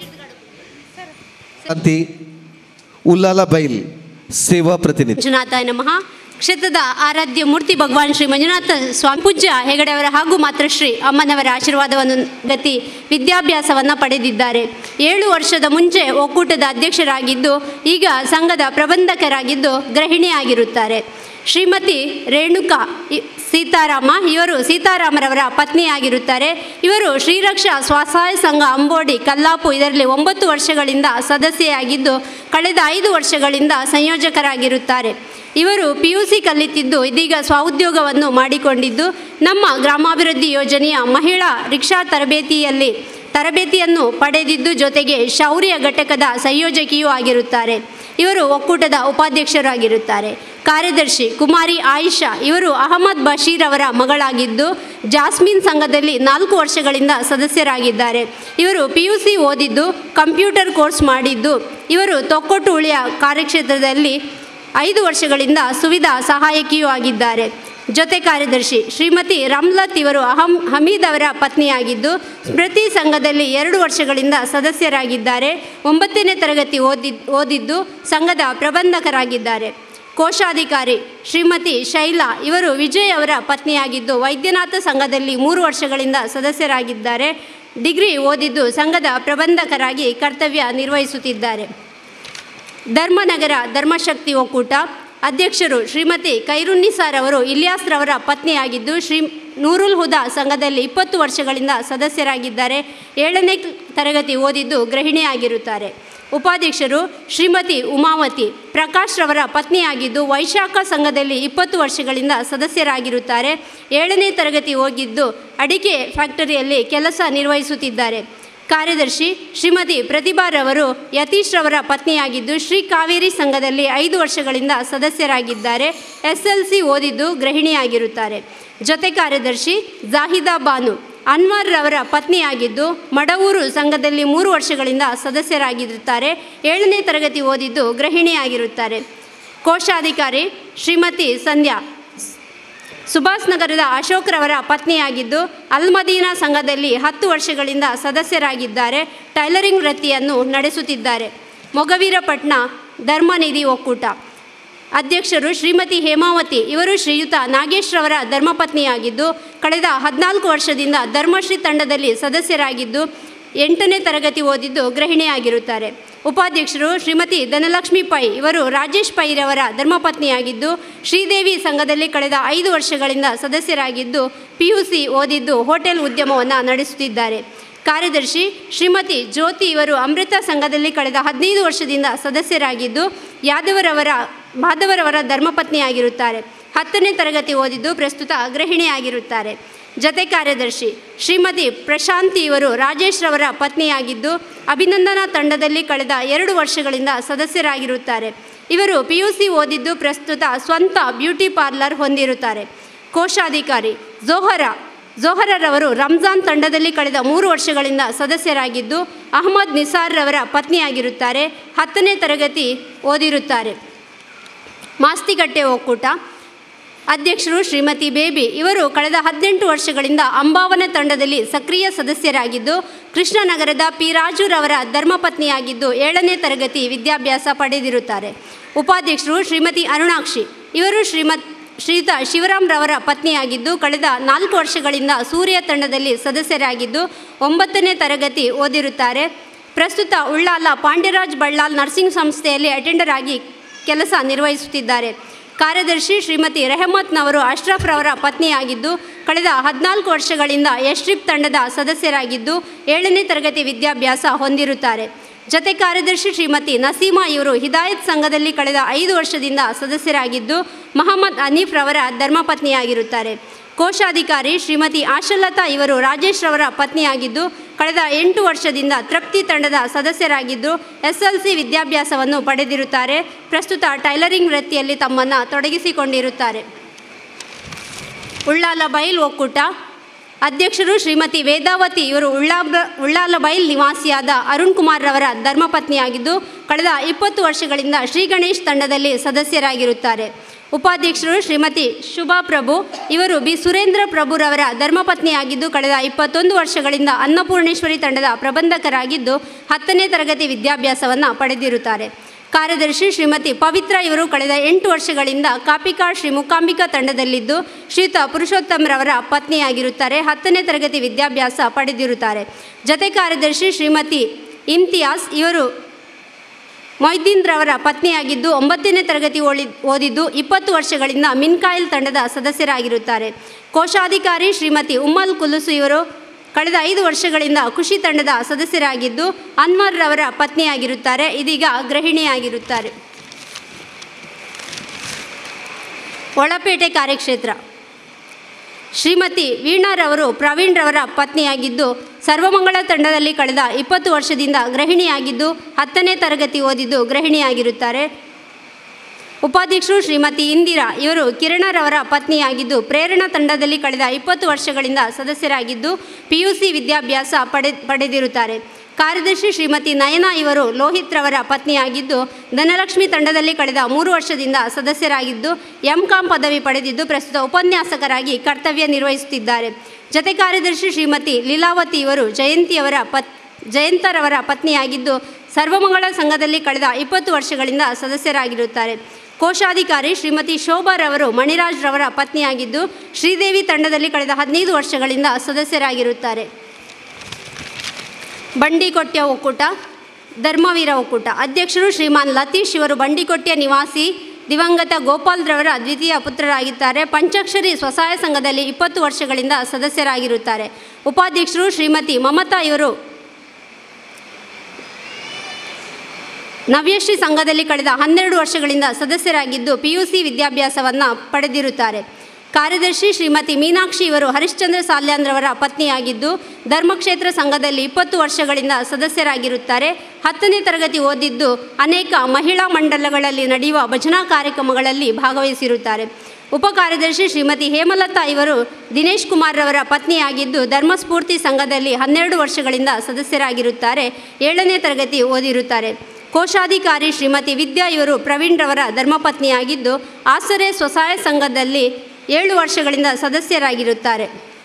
ಅಂತಿ ಉಲ್ಲಾಲ ಬೈಲ್ ಸೇವಾ ಪ್ರತಿನಿಧಿ ಮಂಜುನಾಥಾಯ ನಮಃ ಕ್ಷೇತ್ರದ ಆರಾಧ್ಯ ಮೂರ್ತಿ ಭಗವಾನ್ ಶ್ರೀ ಮಂಜುನಾಥ ಸ್ವಾಮಿ ಪೂಜ್ಯ ಹೆಗಡೆಯವರ ಹಾಗೂ ಮಾತೃಶ್ರೀ ಅಮ್ಮನವರ ಆಶೀರ್ವಾದವನ್ನು ಗತಿ ವಿದ್ಯಾಭ್ಯಾಸವನ್ನು ಪಡೆದಿದ್ದಾರೆ ಏಳು ವರ್ಷದ ಮುಂಚೆ ಒಕ್ಕೂಟದ ಅಧ್ಯಕ್ಷರಾಗಿದ್ದು ಈಗ ಸಂಘದ ಪ್ರಬಂಧಕರಾಗಿದ್ದು ಗೃಹಿಣಿಯಾಗಿರುತ್ತಾರೆ ಶ್ರೀಮತಿ ರೇಣುಕಾ ಇ- ಸೀತಾರಾಮ ಇವರು ಸೀತಾರಾಮರವರ ಪತ್ನಿಯಾಗಿರುತ್ತಾರೆ ಇವರು ಶ್ರೀರಕ್ಷಾ ಸ್ವಸಹಾಯ ಸಂಘ ಅಂಬೋಡಿ ಕಲ್ಲಾಪು ಇದರಲ್ಲಿ ಒಂಬತ್ತು ವರ್ಷಗಳಿಂದ ಸದಸ್ಯೆಯಾಗಿದ್ದು ಕಳೆದ ಐದು ವರ್ಷಗಳಿಂದ ಸಂಯೋಜಕರಾಗಿರುತ್ತಾರೆ ಇವರು ಪಿ ಯು ಸಿ ಕಲಿತಿದ್ದು ಇದೀಗ ಸ್ವಉದ್ಯೋಗವನ್ನು ಮಾಡಿಕೊಂಡಿದ್ದು ನಮ್ಮ ಗ್ರಾಮಾಭಿವೃದ್ಧಿ ಯೋಜನೆಯ ಮಹಿಳಾ ರಿಕ್ಷಾ ತರಬೇತಿಯಲ್ಲಿ ತರಬೇತಿಯನ್ನು ಪಡೆದಿದ್ದು ಜೊತೆಗೆ ಶೌರ್ಯ ಘಟಕದ ಸಂಯೋಜಕಿಯೂ ಆಗಿರುತ್ತಾರೆ ಇವರು ಒಕ್ಕೂಟದ ಉಪಾಧ್ಯಕ್ಷರಾಗಿರುತ್ತಾರೆ ಕಾರ್ಯದರ್ಶಿ ಕುಮಾರಿ ಆಯಿಷಾ ಇವರು ಅಹಮದ್ ಬಶೀರ್ ಅವರ ಮಗಳಾಗಿದ್ದು ಜಾಸ್ಮಿನ್ ಸಂಘದಲ್ಲಿ ನಾಲ್ಕು ವರ್ಷಗಳಿಂದ ಸದಸ್ಯರಾಗಿದ್ದಾರೆ ಇವರು ಪಿ ಯು ಸಿ ಓದಿದ್ದು ಕಂಪ್ಯೂಟರ್ ಕೋರ್ಸ್ ಮಾಡಿದ್ದು ಇವರು ತೊಕ್ಕೊಟ್ಟು ಉಳಿಯ ಕಾರ್ಯಕ್ಷೇತ್ರದಲ್ಲಿ ಐದು ವರ್ಷಗಳಿಂದ ಸುವಿಧಾ ಸಹಾಯಕಿಯೂ ಆಗಿದ್ದಾರೆ ಜೊತೆ ಕಾರ್ಯದರ್ಶಿ ಶ್ರೀಮತಿ ರಮ್ಲತ್ ಇವರು ಅಹಂ ಹಮೀದ್ ಅವರ ಪತ್ನಿಯಾಗಿದ್ದು ಸ್ಮೃತಿ ಸಂಘದಲ್ಲಿ ಎರಡು ವರ್ಷಗಳಿಂದ ಸದಸ್ಯರಾಗಿದ್ದಾರೆ ಒಂಬತ್ತನೇ ತರಗತಿ ಓದಿ ಓದಿದ್ದು ಸಂಘದ ಪ್ರಬಂಧಕರಾಗಿದ್ದಾರೆ ಕೋಶಾಧಿಕಾರಿ ಶ್ರೀಮತಿ ಶೈಲಾ ಇವರು ವಿಜಯ್ ಅವರ ಪತ್ನಿಯಾಗಿದ್ದು ವೈದ್ಯನಾಥ ಸಂಘದಲ್ಲಿ ಮೂರು ವರ್ಷಗಳಿಂದ ಸದಸ್ಯರಾಗಿದ್ದಾರೆ ಡಿಗ್ರಿ ಓದಿದ್ದು ಸಂಘದ ಪ್ರಬಂಧಕರಾಗಿ ಕರ್ತವ್ಯ ನಿರ್ವಹಿಸುತ್ತಿದ್ದಾರೆ ಧರ್ಮನಗರ ಧರ್ಮಶಕ್ತಿ ಒಕ್ಕೂಟ ಅಧ್ಯಕ್ಷರು ಶ್ರೀಮತಿ ಖೈರುನ್ನಿಸಾರ್ ಅವರು ಇಲಿಯಾಸ್ರವರ ಪತ್ನಿಯಾಗಿದ್ದು ಶ್ರೀ ನೂರುಲ್ ಹುದಾ ಸಂಘದಲ್ಲಿ ಇಪ್ಪತ್ತು ವರ್ಷಗಳಿಂದ ಸದಸ್ಯರಾಗಿದ್ದಾರೆ ಏಳನೇ ತರಗತಿ ಓದಿದ್ದು ಗೃಹಿಣಿಯಾಗಿರುತ್ತಾರೆ ಉಪಾಧ್ಯಕ್ಷರು ಶ್ರೀಮತಿ ಉಮಾವತಿ ಪ್ರಕಾಶ್ ರವರ ಪತ್ನಿಯಾಗಿದ್ದು ವೈಶಾಖ ಸಂಘದಲ್ಲಿ ಇಪ್ಪತ್ತು ವರ್ಷಗಳಿಂದ ಸದಸ್ಯರಾಗಿರುತ್ತಾರೆ ಏಳನೇ ತರಗತಿ ಹೋಗಿದ್ದು ಅಡಿಕೆ ಫ್ಯಾಕ್ಟರಿಯಲ್ಲಿ ಕೆಲಸ ನಿರ್ವಹಿಸುತ್ತಿದ್ದಾರೆ ಕಾರ್ಯದರ್ಶಿ ಶ್ರೀಮತಿ ಪ್ರತಿಭಾರವರು ಯತೀಶ್ ರವರ ಪತ್ನಿಯಾಗಿದ್ದು ಶ್ರೀ ಕಾವೇರಿ ಸಂಘದಲ್ಲಿ ಐದು ವರ್ಷಗಳಿಂದ ಸದಸ್ಯರಾಗಿದ್ದಾರೆ ಎಸ್ ಎಲ್ ಸಿ ಓದಿದ್ದು ಗೃಹಿಣಿಯಾಗಿರುತ್ತಾರೆ ಜೊತೆ ಕಾರ್ಯದರ್ಶಿ ಜಾಹಿದಾ ಬಾನು ಅನ್ವರ್ ರವರ ಪತ್ನಿಯಾಗಿದ್ದು ಮಡವೂರು ಸಂಘದಲ್ಲಿ ಮೂರು ವರ್ಷಗಳಿಂದ ಸದಸ್ಯರಾಗಿರುತ್ತಾರೆ ಏಳನೇ ತರಗತಿ ಓದಿದ್ದು ಗೃಹಿಣಿಯಾಗಿರುತ್ತಾರೆ ಕೋಶಾಧಿಕಾರಿ ಶ್ರೀಮತಿ ಸಂಧ್ಯಾ ಸುಭಾಷ್ ನಗರದ ಅಶೋಕ್ ರವರ ಪತ್ನಿಯಾಗಿದ್ದು ಅಲ್ಮದೀನಾ ಸಂಘದಲ್ಲಿ ಹತ್ತು ವರ್ಷಗಳಿಂದ ಸದಸ್ಯರಾಗಿದ್ದಾರೆ ಟೈಲರಿಂಗ್ ವೃತ್ತಿಯನ್ನು ನಡೆಸುತ್ತಿದ್ದಾರೆ ಮೊಗವೀರಪಟ್ನ ಧರ್ಮನಿಧಿ ಒಕ್ಕೂಟ ಅಧ್ಯಕ್ಷರು ಶ್ರೀಮತಿ ಹೇಮಾವತಿ ಇವರು ಶ್ರೀಯುತ ನಾಗೇಶ್ ರವರ ಧರ್ಮಪತ್ನಿಯಾಗಿದ್ದು ಕಳೆದ ಹದಿನಾಲ್ಕು ವರ್ಷದಿಂದ ಧರ್ಮಶ್ರೀ ತಂಡದಲ್ಲಿ ಸದಸ್ಯರಾಗಿದ್ದು ಎಂಟನೇ ತರಗತಿ ಓದಿದ್ದು ಗೃಹಿಣಿಯಾಗಿರುತ್ತಾರೆ ಉಪಾಧ್ಯಕ್ಷರು ಶ್ರೀಮತಿ ಧನಲಕ್ಷ್ಮಿ ಪೈ ಇವರು ರಾಜೇಶ್ ಪೈರವರ ಧರ್ಮಪತ್ನಿಯಾಗಿದ್ದು ಶ್ರೀದೇವಿ ಸಂಘದಲ್ಲಿ ಕಳೆದ ಐದು ವರ್ಷಗಳಿಂದ ಸದಸ್ಯರಾಗಿದ್ದು ಪಿ ಯು ಸಿ ಓದಿದ್ದು ಹೋಟೆಲ್ ಉದ್ಯಮವನ್ನು ನಡೆಸುತ್ತಿದ್ದಾರೆ ಕಾರ್ಯದರ್ಶಿ ಶ್ರೀಮತಿ ಜ್ಯೋತಿ ಇವರು ಅಮೃತ ಸಂಘದಲ್ಲಿ ಕಳೆದ ಹದಿನೈದು ವರ್ಷದಿಂದ ಸದಸ್ಯರಾಗಿದ್ದು ಯಾದವರವರ ಮಾಧವರವರ ಧರ್ಮಪತ್ನಿಯಾಗಿರುತ್ತಾರೆ ಹತ್ತನೇ ತರಗತಿ ಓದಿದ್ದು ಪ್ರಸ್ತುತ ಗೃಹಿಣಿಯಾಗಿರುತ್ತಾರೆ ಜತೆ ಕಾರ್ಯದರ್ಶಿ ಶ್ರೀಮತಿ ಪ್ರಶಾಂತಿ ಇವರು ರಾಜೇಶ್ ರವರ ಪತ್ನಿಯಾಗಿದ್ದು ಅಭಿನಂದನಾ ತಂಡದಲ್ಲಿ ಕಳೆದ ಎರಡು ವರ್ಷಗಳಿಂದ ಸದಸ್ಯರಾಗಿರುತ್ತಾರೆ ಇವರು ಪಿ ಯು ಸಿ ಓದಿದ್ದು ಪ್ರಸ್ತುತ ಸ್ವಂತ ಬ್ಯೂಟಿ ಪಾರ್ಲರ್ ಹೊಂದಿರುತ್ತಾರೆ ಕೋಶಾಧಿಕಾರಿ ಜೋಹರ ಜೋಹರರವರು ರಂಜಾನ್ ತಂಡದಲ್ಲಿ ಕಳೆದ ಮೂರು ವರ್ಷಗಳಿಂದ ಸದಸ್ಯರಾಗಿದ್ದು ಅಹಮದ್ ನಿಸಾರ್ ರವರ ಪತ್ನಿಯಾಗಿರುತ್ತಾರೆ ಹತ್ತನೇ ತರಗತಿ ಓದಿರುತ್ತಾರೆ ಮಾಸ್ತಿಗಟ್ಟೆ ಒಕ್ಕೂಟ ಅಧ್ಯಕ್ಷರು ಶ್ರೀಮತಿ ಬೇಬಿ ಇವರು ಕಳೆದ ಹದಿನೆಂಟು ವರ್ಷಗಳಿಂದ ಅಂಬಾವನ ತಂಡದಲ್ಲಿ ಸಕ್ರಿಯ ಸದಸ್ಯರಾಗಿದ್ದು ಕೃಷ್ಣನಗರದ ಪಿ ರಾಜುರವರ ಧರ್ಮಪತ್ನಿಯಾಗಿದ್ದು ಏಳನೇ ತರಗತಿ ವಿದ್ಯಾಭ್ಯಾಸ ಪಡೆದಿರುತ್ತಾರೆ ಉಪಾಧ್ಯಕ್ಷರು ಶ್ರೀಮತಿ ಅರುಣಾಕ್ಷಿ ಇವರು ಶ್ರೀಮತ್ ಶ್ರೀಯುತ ಶಿವರಾಮ್ ರವರ ಪತ್ನಿಯಾಗಿದ್ದು ಕಳೆದ ನಾಲ್ಕು ವರ್ಷಗಳಿಂದ ಸೂರ್ಯ ತಂಡದಲ್ಲಿ ಸದಸ್ಯರಾಗಿದ್ದು ಒಂಬತ್ತನೇ ತರಗತಿ ಓದಿರುತ್ತಾರೆ ಪ್ರಸ್ತುತ ಉಳ್ಳಾಲ ಪಾಂಡ್ಯರಾಜ್ ಬಳ್ಳಾಲ್ ನರ್ಸಿಂಗ್ ಸಂಸ್ಥೆಯಲ್ಲಿ ಅಟೆಂಡರ್ ಆಗಿ ಕೆಲಸ ನಿರ್ವಹಿಸುತ್ತಿದ್ದಾರೆ ಕಾರ್ಯದರ್ಶಿ ಶ್ರೀಮತಿ ರೆಹಮತ್ನವರು ಅಶ್ರಫ್ ರವರ ಪತ್ನಿಯಾಗಿದ್ದು ಕಳೆದ ಹದಿನಾಲ್ಕು ವರ್ಷಗಳಿಂದ ಯಶ್ರಿಪ್ ತಂಡದ ಸದಸ್ಯರಾಗಿದ್ದು ಏಳನೇ ತರಗತಿ ವಿದ್ಯಾಭ್ಯಾಸ ಹೊಂದಿರುತ್ತಾರೆ ಜತೆ ಕಾರ್ಯದರ್ಶಿ ಶ್ರೀಮತಿ ನಸೀಮಾ ಇವರು ಹಿದಾಯತ್ ಸಂಘದಲ್ಲಿ ಕಳೆದ ಐದು ವರ್ಷದಿಂದ ಸದಸ್ಯರಾಗಿದ್ದು ಮಹಮ್ಮದ್ ಹನೀಫ್ ರವರ ಧರ್ಮಪತ್ನಿಯಾಗಿರುತ್ತಾರೆ ಕೋಶಾಧಿಕಾರಿ ಶ್ರೀಮತಿ ಆಶಲತಾ ಇವರು ರಾಜೇಶ್ ರವರ ಪತ್ನಿಯಾಗಿದ್ದು ಕಳೆದ ಎಂಟು ವರ್ಷದಿಂದ ತೃಪ್ತಿ ತಂಡದ ಸದಸ್ಯರಾಗಿದ್ದು ಎಸ್ ಎಲ್ ಸಿ ವಿದ್ಯಾಭ್ಯಾಸವನ್ನು ಪಡೆದಿರುತ್ತಾರೆ ಪ್ರಸ್ತುತ ಟೈಲರಿಂಗ್ ವೃತ್ತಿಯಲ್ಲಿ ತಮ್ಮನ್ನು ತೊಡಗಿಸಿಕೊಂಡಿರುತ್ತಾರೆ ಉಳ್ಳಾಲ ಬೈಲ್ ಒಕ್ಕೂಟ ಅಧ್ಯಕ್ಷರು ಶ್ರೀಮತಿ ವೇದಾವತಿ ಇವರು ಉಳ್ಳಾಬ ಉಳ್ಳಾಲ ಬೈಲ್ ನಿವಾಸಿಯಾದ ಅರುಣ್ ಕುಮಾರ್ ರವರ ಧರ್ಮಪತ್ನಿಯಾಗಿದ್ದು ಕಳೆದ ಇಪ್ಪತ್ತು ವರ್ಷಗಳಿಂದ ಶ್ರೀ ಗಣೇಶ್ ತಂಡದಲ್ಲಿ ಸದಸ್ಯರಾಗಿರುತ್ತಾರೆ ಉಪಾಧ್ಯಕ್ಷರು ಶ್ರೀಮತಿ ಶುಭಾ ಪ್ರಭು ಇವರು ಬಿ ಸುರೇಂದ್ರ ಪ್ರಭುರವರ ಧರ್ಮಪತ್ನಿಯಾಗಿದ್ದು ಕಳೆದ ಇಪ್ಪತ್ತೊಂದು ವರ್ಷಗಳಿಂದ ಅನ್ನಪೂರ್ಣೇಶ್ವರಿ ತಂಡದ ಪ್ರಬಂಧಕರಾಗಿದ್ದು ಹತ್ತನೇ ತರಗತಿ ವಿದ್ಯಾಭ್ಯಾಸವನ್ನು ಪಡೆದಿರುತ್ತಾರೆ ಕಾರ್ಯದರ್ಶಿ ಶ್ರೀಮತಿ ಪವಿತ್ರ ಇವರು ಕಳೆದ ಎಂಟು ವರ್ಷಗಳಿಂದ ಕಾಪಿಕಾ ಶ್ರೀ ಮೂಕಾಂಬಿಕಾ ತಂಡದಲ್ಲಿದ್ದು ಶ್ರೀಯುತ ಪುರುಷೋತ್ತಮರವರ ಪತ್ನಿಯಾಗಿರುತ್ತಾರೆ ಹತ್ತನೇ ತರಗತಿ ವಿದ್ಯಾಭ್ಯಾಸ ಪಡೆದಿರುತ್ತಾರೆ ಜತೆ ಕಾರ್ಯದರ್ಶಿ ಶ್ರೀಮತಿ ಇಮ್ತಿಯಾಸ್ ಇವರು ಮೊಯ್ದೀನ್ ರವರ ಪತ್ನಿಯಾಗಿದ್ದು ಒಂಬತ್ತನೇ ತರಗತಿ ಓಳಿ ಓದಿದ್ದು ಇಪ್ಪತ್ತು ವರ್ಷಗಳಿಂದ ಮಿನ್ಕಾಯಿಲ್ ತಂಡದ ಸದಸ್ಯರಾಗಿರುತ್ತಾರೆ ಕೋಶಾಧಿಕಾರಿ ಶ್ರೀಮತಿ ಉಮ್ಮಲ್ ಕುಲುಸು ಇವರು ಕಳೆದ ಐದು ವರ್ಷಗಳಿಂದ ಖುಷಿ ತಂಡದ ಸದಸ್ಯರಾಗಿದ್ದು ಅನ್ವರ್ ರವರ ಪತ್ನಿಯಾಗಿರುತ್ತಾರೆ ಇದೀಗ ಗೃಹಿಣಿಯಾಗಿರುತ್ತಾರೆ ಒಳಪೇಟೆ ಕಾರ್ಯಕ್ಷೇತ್ರ ಶ್ರೀಮತಿ ವೀಣಾರವರು ಪ್ರವೀಣ್ ರವರ ಪತ್ನಿಯಾಗಿದ್ದು ಸರ್ವಮಂಗಳ ತಂಡದಲ್ಲಿ ಕಳೆದ ಇಪ್ಪತ್ತು ವರ್ಷದಿಂದ ಗೃಹಿಣಿಯಾಗಿದ್ದು ಹತ್ತನೇ ತರಗತಿ ಓದಿದ್ದು ಗೃಹಿಣಿಯಾಗಿರುತ್ತಾರೆ ಉಪಾಧ್ಯಕ್ಷರು ಶ್ರೀಮತಿ ಇಂದಿರಾ ಇವರು ಕಿರಣರವರ ಪತ್ನಿಯಾಗಿದ್ದು ಪ್ರೇರಣಾ ತಂಡದಲ್ಲಿ ಕಳೆದ ಇಪ್ಪತ್ತು ವರ್ಷಗಳಿಂದ ಸದಸ್ಯರಾಗಿದ್ದು ಪಿ ಯು ಸಿ ವಿದ್ಯಾಭ್ಯಾಸ ಪಡೆ ಪಡೆದಿರುತ್ತಾರೆ ಕಾರ್ಯದರ್ಶಿ ಶ್ರೀಮತಿ ನಯನಾ ಇವರು ಲೋಹಿತ್ ರವರ ಪತ್ನಿಯಾಗಿದ್ದು ಧನಲಕ್ಷ್ಮಿ ತಂಡದಲ್ಲಿ ಕಳೆದ ಮೂರು ವರ್ಷದಿಂದ ಸದಸ್ಯರಾಗಿದ್ದು ಎಂ ಕಾಂ ಪದವಿ ಪಡೆದಿದ್ದು ಪ್ರಸ್ತುತ ಉಪನ್ಯಾಸಕರಾಗಿ ಕರ್ತವ್ಯ ನಿರ್ವಹಿಸುತ್ತಿದ್ದಾರೆ ಜತೆ ಕಾರ್ಯದರ್ಶಿ ಶ್ರೀಮತಿ ಲೀಲಾವತಿ ಇವರು ಜಯಂತಿಯವರ ಪತ್ ಜಯಂತರವರ ಪತ್ನಿಯಾಗಿದ್ದು ಸರ್ವಮಂಗಳ ಸಂಘದಲ್ಲಿ ಕಳೆದ ಇಪ್ಪತ್ತು ವರ್ಷಗಳಿಂದ ಸದಸ್ಯರಾಗಿರುತ್ತಾರೆ ಕೋಶಾಧಿಕಾರಿ ಶ್ರೀಮತಿ ಶೋಭಾರವರು ಮಣಿರಾಜ್ ರವರ ಪತ್ನಿಯಾಗಿದ್ದು ಶ್ರೀದೇವಿ ತಂಡದಲ್ಲಿ ಕಳೆದ ಹದಿನೈದು ವರ್ಷಗಳಿಂದ ಸದಸ್ಯರಾಗಿರುತ್ತಾರೆ ಬಂಡಿಕೊಟ್ಯ ಒಕ್ಕೂಟ ಧರ್ಮವೀರ ಒಕ್ಕೂಟ ಅಧ್ಯಕ್ಷರು ಶ್ರೀಮಾನ್ ಲತೀಶ್ ಇವರು ಬಂಡಿಕೊಟ್ಯ ನಿವಾಸಿ ದಿವಂಗತ ಗೋಪಾಲ್ ರವರ ದ್ವಿತೀಯ ಪುತ್ರರಾಗಿದ್ದಾರೆ ಪಂಚಾಕ್ಷರಿ ಸ್ವಸಹಾಯ ಸಂಘದಲ್ಲಿ ಇಪ್ಪತ್ತು ವರ್ಷಗಳಿಂದ ಸದಸ್ಯರಾಗಿರುತ್ತಾರೆ ಉಪಾಧ್ಯಕ್ಷರು ಶ್ರೀಮತಿ ಮಮತಾ ಇವರು ನವ್ಯಶ್ರೀ ಸಂಘದಲ್ಲಿ ಕಳೆದ ಹನ್ನೆರಡು ವರ್ಷಗಳಿಂದ ಸದಸ್ಯರಾಗಿದ್ದು ಪಿ ಯು ಸಿ ವಿದ್ಯಾಭ್ಯಾಸವನ್ನು ಪಡೆದಿರುತ್ತಾರೆ ಕಾರ್ಯದರ್ಶಿ ಶ್ರೀಮತಿ ಮೀನಾಕ್ಷಿ ಇವರು ಹರಿಶ್ಚಂದ್ರ ಸಾಲ್ಯಾಂದ್ರವರ ಪತ್ನಿಯಾಗಿದ್ದು ಧರ್ಮಕ್ಷೇತ್ರ ಸಂಘದಲ್ಲಿ ಇಪ್ಪತ್ತು ವರ್ಷಗಳಿಂದ ಸದಸ್ಯರಾಗಿರುತ್ತಾರೆ ಹತ್ತನೇ ತರಗತಿ ಓದಿದ್ದು ಅನೇಕ ಮಹಿಳಾ ಮಂಡಲಗಳಲ್ಲಿ ನಡೆಯುವ ಭಜನಾ ಕಾರ್ಯಕ್ರಮಗಳಲ್ಲಿ ಭಾಗವಹಿಸಿರುತ್ತಾರೆ ಉಪ ಕಾರ್ಯದರ್ಶಿ ಶ್ರೀಮತಿ ಹೇಮಲತಾ ಇವರು ದಿನೇಶ್ ಕುಮಾರ್ ರವರ ಪತ್ನಿಯಾಗಿದ್ದು ಧರ್ಮಸ್ಫೂರ್ತಿ ಸಂಘದಲ್ಲಿ ಹನ್ನೆರಡು ವರ್ಷಗಳಿಂದ ಸದಸ್ಯರಾಗಿರುತ್ತಾರೆ ಏಳನೇ ತರಗತಿ ಓದಿರುತ್ತಾರೆ ಕೋಶಾಧಿಕಾರಿ ಶ್ರೀಮತಿ ವಿದ್ಯಾ ಇವರು ಪ್ರವೀಣ್ ರವರ ಧರ್ಮಪತ್ನಿಯಾಗಿದ್ದು ಆಸರೆ ಸ್ವಸಹಾಯ ಸಂಘದಲ್ಲಿ ಏಳು ವರ್ಷಗಳಿಂದ ಸದಸ್ಯರಾಗಿರುತ್ತಾರೆ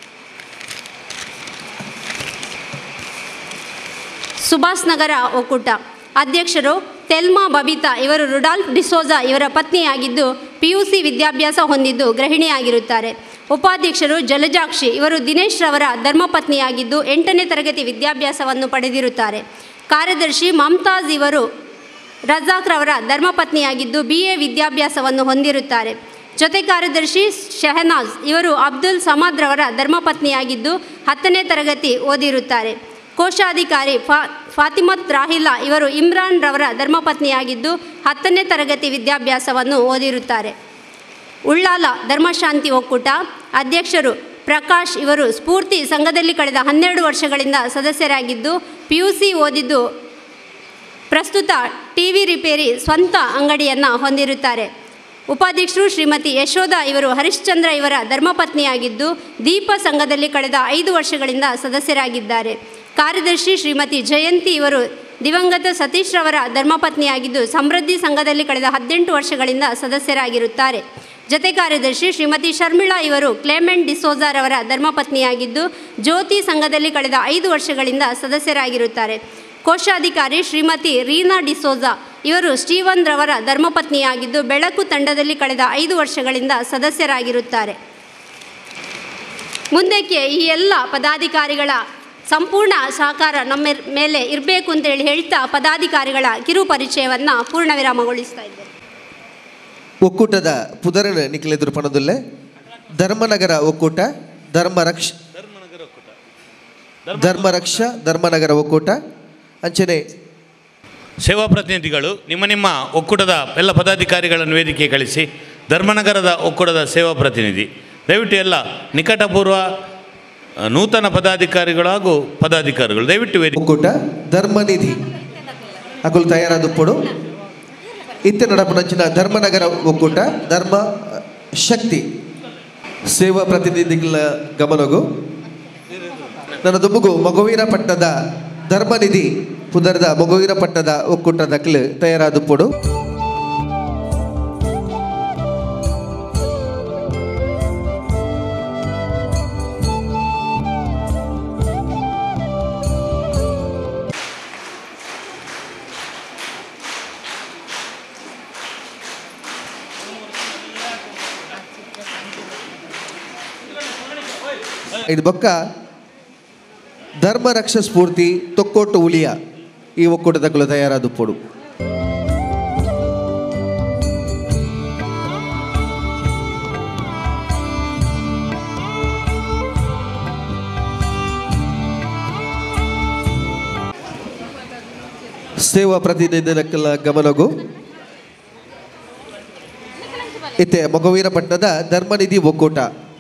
ಸುಭಾಷ್ ನಗರ ಒಕ್ಕೂಟ ಅಧ್ಯಕ್ಷರು ತೆಲ್ಮಾ ಬಬಿತಾ ಇವರು ರುಡಾಲ್ಫ್ ಡಿಸೋಜಾ ಇವರ ಪತ್ನಿಯಾಗಿದ್ದು ಪಿ ಯು ಸಿ ವಿದ್ಯಾಭ್ಯಾಸ ಹೊಂದಿದ್ದು ಗೃಹಿಣಿಯಾಗಿರುತ್ತಾರೆ ಉಪಾಧ್ಯಕ್ಷರು ಜಲಜಾಕ್ಷಿ ಇವರು ದಿನೇಶ್ ರವರ ಧರ್ಮಪತ್ನಿಯಾಗಿದ್ದು ಎಂಟನೇ ತರಗತಿ ವಿದ್ಯಾಭ್ಯಾಸವನ್ನು ಪಡೆದಿರುತ್ತಾರೆ ಕಾರ್ಯದರ್ಶಿ ಮಮ್ತಾಜ್ ಇವರು ರಜಾಕ್ ರವರ ಧರ್ಮಪತ್ನಿಯಾಗಿದ್ದು ಬಿ ಎ ವಿದ್ಯಾಭ್ಯಾಸವನ್ನು ಹೊಂದಿರುತ್ತಾರೆ ಜೊತೆ ಕಾರ್ಯದರ್ಶಿ ಶೆಹನಾಜ್ ಇವರು ಅಬ್ದುಲ್ ಸಮದ್ ರವರ ಧರ್ಮಪತ್ನಿಯಾಗಿದ್ದು ಹತ್ತನೇ ತರಗತಿ ಓದಿರುತ್ತಾರೆ ಕೋಶಾಧಿಕಾರಿ ಫಾ ಫಾತಿಮತ್ ರಾಹಿಲಾ ಇವರು ಇಮ್ರಾನ್ ರವರ ಧರ್ಮಪತ್ನಿಯಾಗಿದ್ದು ಹತ್ತನೇ ತರಗತಿ ವಿದ್ಯಾಭ್ಯಾಸವನ್ನು ಓದಿರುತ್ತಾರೆ ಉಳ್ಳಾಲ ಧರ್ಮಶಾಂತಿ ಒಕ್ಕೂಟ ಅಧ್ಯಕ್ಷರು ಪ್ರಕಾಶ್ ಇವರು ಸ್ಫೂರ್ತಿ ಸಂಘದಲ್ಲಿ ಕಳೆದ ಹನ್ನೆರಡು ವರ್ಷಗಳಿಂದ ಸದಸ್ಯರಾಗಿದ್ದು ಪಿ ಯು ಸಿ ಓದಿದ್ದು ಪ್ರಸ್ತುತ ಟಿ ವಿ ರಿಪೇರಿ ಸ್ವಂತ ಅಂಗಡಿಯನ್ನು ಹೊಂದಿರುತ್ತಾರೆ ಉಪಾಧ್ಯಕ್ಷರು ಶ್ರೀಮತಿ ಯಶೋಧ ಇವರು ಹರಿಶ್ಚಂದ್ರ ಇವರ ಧರ್ಮಪತ್ನಿಯಾಗಿದ್ದು ದೀಪ ಸಂಘದಲ್ಲಿ ಕಳೆದ ಐದು ವರ್ಷಗಳಿಂದ ಸದಸ್ಯರಾಗಿದ್ದಾರೆ ಕಾರ್ಯದರ್ಶಿ ಶ್ರೀಮತಿ ಜಯಂತಿ ಇವರು ದಿವಂಗತ ಸತೀಶ್ ರವರ ಧರ್ಮಪತ್ನಿಯಾಗಿದ್ದು ಸಮೃದ್ಧಿ ಸಂಘದಲ್ಲಿ ಕಳೆದ ಹದಿನೆಂಟು ವರ್ಷಗಳಿಂದ ಸದಸ್ಯರಾಗಿರುತ್ತಾರೆ ಜತೆ ಕಾರ್ಯದರ್ಶಿ ಶ್ರೀಮತಿ ಶರ್ಮಿಳಾ ಇವರು ಕ್ಲೇಮೆಂಟ್ ಡಿಸೋಜಾರವರ ಧರ್ಮಪತ್ನಿಯಾಗಿದ್ದು ಜ್ಯೋತಿ ಸಂಘದಲ್ಲಿ ಕಳೆದ ಐದು ವರ್ಷಗಳಿಂದ ಸದಸ್ಯರಾಗಿರುತ್ತಾರೆ ಕೋಶಾಧಿಕಾರಿ ಶ್ರೀಮತಿ ರೀನಾ ಡಿಸೋಜಾ ಇವರು ಸ್ಟೀವನ್ ರವರ ಧರ್ಮಪತ್ನಿಯಾಗಿದ್ದು ಬೆಳಕು ತಂಡದಲ್ಲಿ ಕಳೆದ ಐದು ವರ್ಷಗಳಿಂದ ಸದಸ್ಯರಾಗಿರುತ್ತಾರೆ ಮುಂದಕ್ಕೆ ಈ ಎಲ್ಲ ಪದಾಧಿಕಾರಿಗಳ ಸಂಪೂರ್ಣ ಸಹಕಾರ ನಮ್ಮ ಮೇಲೆ ಇರಬೇಕು ಅಂತೇಳಿ ಹೇಳ್ತಾ ಪದಾಧಿಕಾರಿಗಳ ಕಿರು ಪರಿಚಯವನ್ನು ಪೂರ್ಣ ವಿರಾಮಗೊಳಿಸ್ತಾ ಇದ್ದೇನೆ ಒಕ್ಕೂಟದ ಪುದರನ ನಿಖಿಲೆದುರು ಪಣದುಲ್ಲೆ ಧರ್ಮನಗರ ಒಕ್ಕೂಟ ಧರ್ಮರಕ್ಷ ಧರ್ಮರಕ್ಷ ಧರ್ಮನಗರ ಒಕ್ಕೂಟ ಅಂಚನೆ ಸೇವಾ ಪ್ರತಿನಿಧಿಗಳು ನಿಮ್ಮ ನಿಮ್ಮ ಒಕ್ಕೂಟದ ಎಲ್ಲ ಪದಾಧಿಕಾರಿಗಳನ್ನು ವೇದಿಕೆ ಕಳಿಸಿ ಧರ್ಮನಗರದ ಒಕ್ಕೂಟದ ಸೇವಾ ಪ್ರತಿನಿಧಿ ದಯವಿಟ್ಟು ಎಲ್ಲ ನಿಕಟಪೂರ್ವ ಆ, ನೂತನ ಪದಾಧಿಕಾರಿಗಳು ಹಾಗೂ ಪದಾಧಿಕಾರಿಗಳು ದಯವಿಟ್ಟು ವೇದಿಕೆ ಒಕ್ಕೂಟ ಧರ್ಮನಿಧಿ ಅಕುಲು ತಯಾರಾದುಪ್ಪಡು ಇತ್ತೆ ನಡಪನಂಚಿನ ಧರ್ಮನಗರ ಒಕ್ಕೂಟ ಧರ್ಮ ಶಕ್ತಿ ಸೇವಾ ಪ್ರತಿನಿಧಿಗಳ ಗಮನಗೂ ನನ್ನ ದುಬ್ಬುಗು ಮಗುವಿನ ಪಟ್ಟದ ಧರ್ಮನಿಧಿ ಪುದರದ ಮಗುವಿನ ಪಟ್ಟದ ಒಕ್ಕೂಟದಕ್ಲು ತಯಾರಾದುಪ್ಪಡು ಇದು ಬೊಕ್ಕ ಧರ್ಮ ರಕ್ಷ ಸ್ಫೂರ್ತಿ ತೊಕ್ಕೋಟು ಉಳಿಯ ಈ ಒಕ್ಕೂಟದಗಳು ತಯಾರಾದುಪ್ಪಡು ಸೇವಾ ಪ್ರತಿನಿಧಿಗಳ ಗಮನಗೂ ಇತ್ತೆ ಮಗುವಿನ ಪಟ್ಟಣದ ಧರ್ಮನಿಧಿ ಒಕ್ಕೂಟ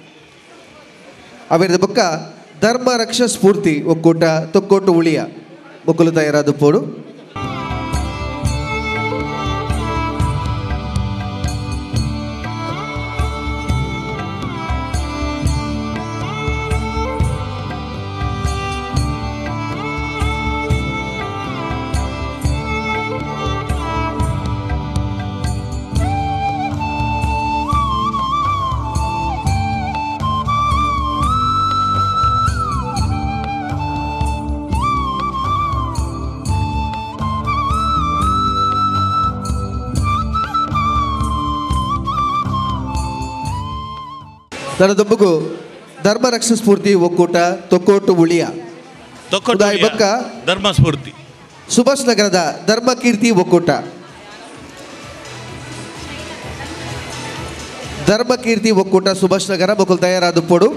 ಅವರದ ಬೊಕ್ಕ ಧರ್ಮ ರಕ್ಷ ಸ್ಫೂರ್ತಿ ಒಕ್ಕೂಟ ತೊಕ್ಕೋಟು ಉಳಿಯ ಮುಕ್ಕಲು ತಯಾರಾದ ಪೋಡು ನನ್ನ ದೊಬ್ಬಗು ಧರ್ಮ ರಕ್ಷ ಸ್ಫೂರ್ತಿ ಒಕ್ಕೂಟ ತೊಕ್ಕೋಟು ಉಳಿಯ ತೊಕ್ಕೊಟ್ಟು ಉದಾಯಿ ಬೊಕ್ಕ ಧರ್ಮ ಸ್ಫೂರ್ತಿ ಸುಭಾಷ್ ನಗರದ ಧರ್ಮ ಕೀರ್ತಿ ಒಕ್ಕೂಟ ಧರ್ಮ ಕೀರ್ತಿ ಒಕ್ಕೂಟ ಸುಭಾಷ್ ನಗರ ಬೊಕ್ಕಲು ತಯಾರಾದ ಪೋಡು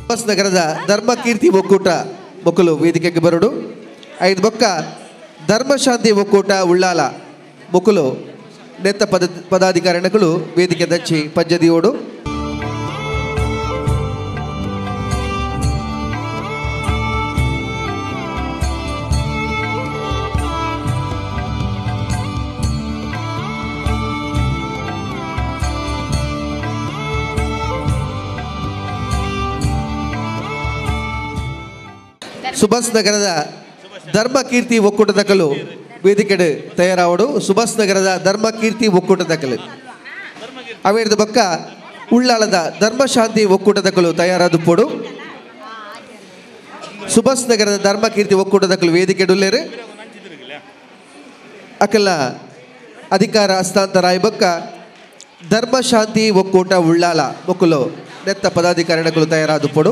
ಬಸ್ ನಗರದ ಧರ್ಮಕೀರ್ತಿ ಒಕ್ಕೂಟ ಮಕ್ಕಳು ವೇದಿಕೆಗೆ ಬರೋಡು ಐದು ಬೊಕ್ಕ ಧರ್ಮಶಾಂತಿ ಒಕ್ಕೂಟ ಉಳ್ಳಾಲ ಮಕ್ಕಳು ನೆತ್ತ ಪದ ಪದಾಧಿಕಾರಿಗಳು ವೇದಿಕೆ ದಚ್ಚಿ ಪಜ್ಜದಿಯೋಡು ಸುಭಾಸ್ ನಗರದ ಧರ್ಮಕೀರ್ತಿ ಒಕ್ಕೂಟದ ಕಲು ವೇದಿಕೆಡೆ ತಯಾರಾವಡು ಸುಭಾಸ್ ನಗರದ ಧರ್ಮಕೀರ್ತಿ ಒಕ್ಕೂಟದ ಕಲು ಅವೇರ್ದ ಬಕ್ಕ ಉಳ್ಳಾಳದ ಧರ್ಮಶಾಂತಿ ಒಕ್ಕೂಟದ ಕಲು ತಯಾರಾದ ಪೋಡು ಸುಭಾಸ್ ನಗರದ ಧರ್ಮಕೀರ್ತಿ ಒಕ್ಕೂಟದ ಕಲು ವೇದಿಕೆಡುಲ್ಲೇರು ಅಕಲ ಅಧಿಕಾರ ಹಸ್ತಾಂತರ ಬಕ್ಕ ಧರ್ಮಶಾಂತಿ ಒಕ್ಕೂಟ ಉಳ್ಳಾಲ ಮೊಕ್ಕಲು ನೆತ್ತ ಪದಾಧಿಕಾರಿಗಳು ತಯಾರಾದ ಪೋಡು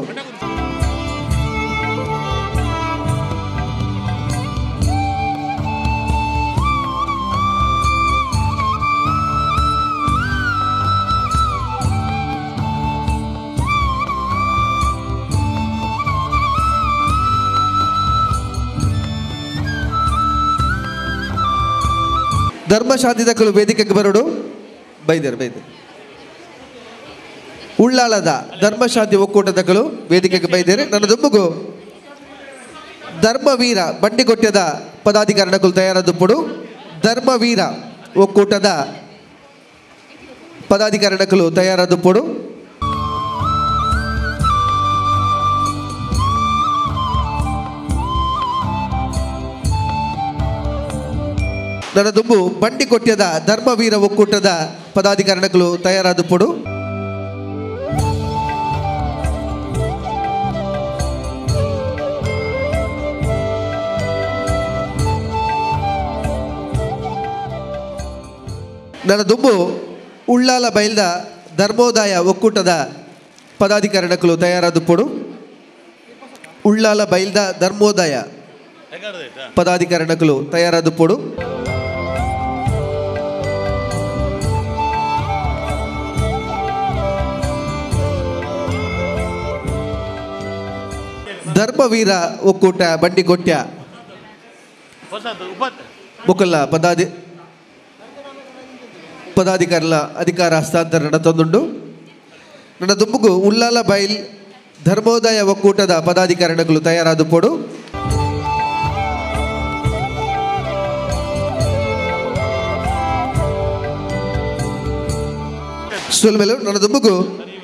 ಧರ್ಮಶಾಂತಿದಕ್ಕಲು ವೇದಿಕೆಗೆ ಬರೋಡು ಬೈದರು ಬೈದರು ಉಳ್ಳಾಳದ ಧರ್ಮಶಾಂತಿ ಒಕ್ಕೂಟದಕ್ಕಲು ವೇದಿಕೆಗೆ ಬೈದೇರೆ ನನ್ನ ದುಮ್ಮಗು ಧರ್ಮವೀರ ಬಂಡಿಕೊಟ್ಟದ ಪದಾಧಿಕಾರಿಗಳು ತಯಾರಾದಪ್ಪಡು ಧರ್ಮವೀರ ಒಕ್ಕೂಟದ ಪದಾಧಿಕಾರಿಗಳು ತಯಾರಾದಪ್ಪಡು ನನ್ನ ದುಂಬು ಬಂಡಿ ಕೊಟ್ಯದ ಧರ್ಮವೀರ ಒಕ್ಕೂಟದ ಪದಾಧಿಕಾರಿಗಳು ತಯಾರಾದ ಪಡು ನನ್ನ ದುಂಬು ಉಳ್ಳಾಲ ಬೈಲ್ದ ಧರ್ಮೋದಯ ಒಕ್ಕೂಟದ ಪದಾಧಿಕಾರಿಗಳು ತಯಾರಾದ ಪಡು ಉಳ್ಳಾಲ ಬೈಲ್ದ ಧರ್ಮೋದಯ ಪದಾಧಿಕಾರಿಗಳು ತಯಾರಾದ ಪಡು ಧರ್ಮವೀರ ಒಕ್ಕೂಟ ಬಂಡಿಕೊಟ್ಯ ಮುಕಲ್ಲ ಪದಾಧಿ ಪದಾಧಿಕಾರಿಗಳ ಅಧಿಕಾರ ಹಸ್ತಾಂತರ ನಡೆತೊಂದುಂಡು ನನ್ನ ದುಂಬುಗು ಉಲ್ಲಾಲ ಬೈಲ್ ಧರ್ಮೋದಯ ಒಕ್ಕೂಟದ ಪದಾಧಿಕಾರಿಗಳು ತಯಾರಾದ ಪೋಡು ಸುಲ್ಮೆಲು ನನ್ನ ದುಂಬುಗು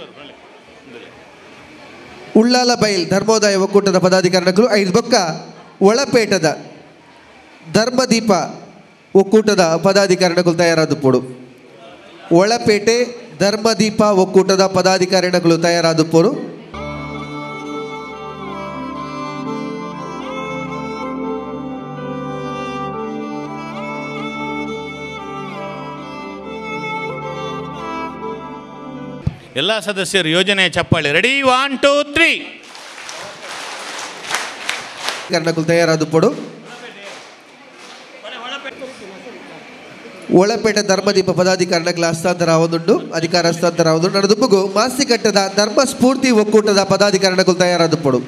ಉಳ್ಳಾಲ ಬೈಲ್ ಧರ್ಮೋದಯ ಒಕ್ಕೂಟದ ಪದಾಧಿಕಾರಿಗಳು ಐದು ಬೊಕ್ಕ ಒಳಪೇಟದ ಧರ್ಮದೀಪ ಒಕ್ಕೂಟದ ಪದಾಧಿಕಾರಿಗಳು ತಯಾರಾದ ಪೋಡು ಒಳಪೇಟೆ ಧರ್ಮದೀಪ ಒಕ್ಕೂಟದ ಪದಾಧಿಕಾರಿಗಳು ತಯಾರಾದ ಪೋಡು ಎಲ್ಲ ಸದಸ್ಯರು ಯೋಜನೆಯ ಚಪ್ಪಾಳೆ ರೆಡಿ ಒನ್ ಟೂ ತ್ರೀ ಕಾರಣಗಳು ತಯಾರಾದ ಪಡು ಒಳಪೇಟೆ ಧರ್ಮದೀಪ ಪದಾಧಿಕಾರಿಗಳ ಹಸ್ತಾಂತರ ಆವೊಂದುಂಡು ಅಧಿಕಾರ ಹಸ್ತಾಂತರ ಆವೊಂದು ನಡೆದುಬ್ಬಗು ಮಾಸಿಕಟ್ಟದ ಧರ್ಮ ಸ್ಫೂರ್ತಿ ಒಕ್ಕೂಟದ ಪದಾಧಿಕಾರಿಗಳು ತಯಾರಾದ ಪಡು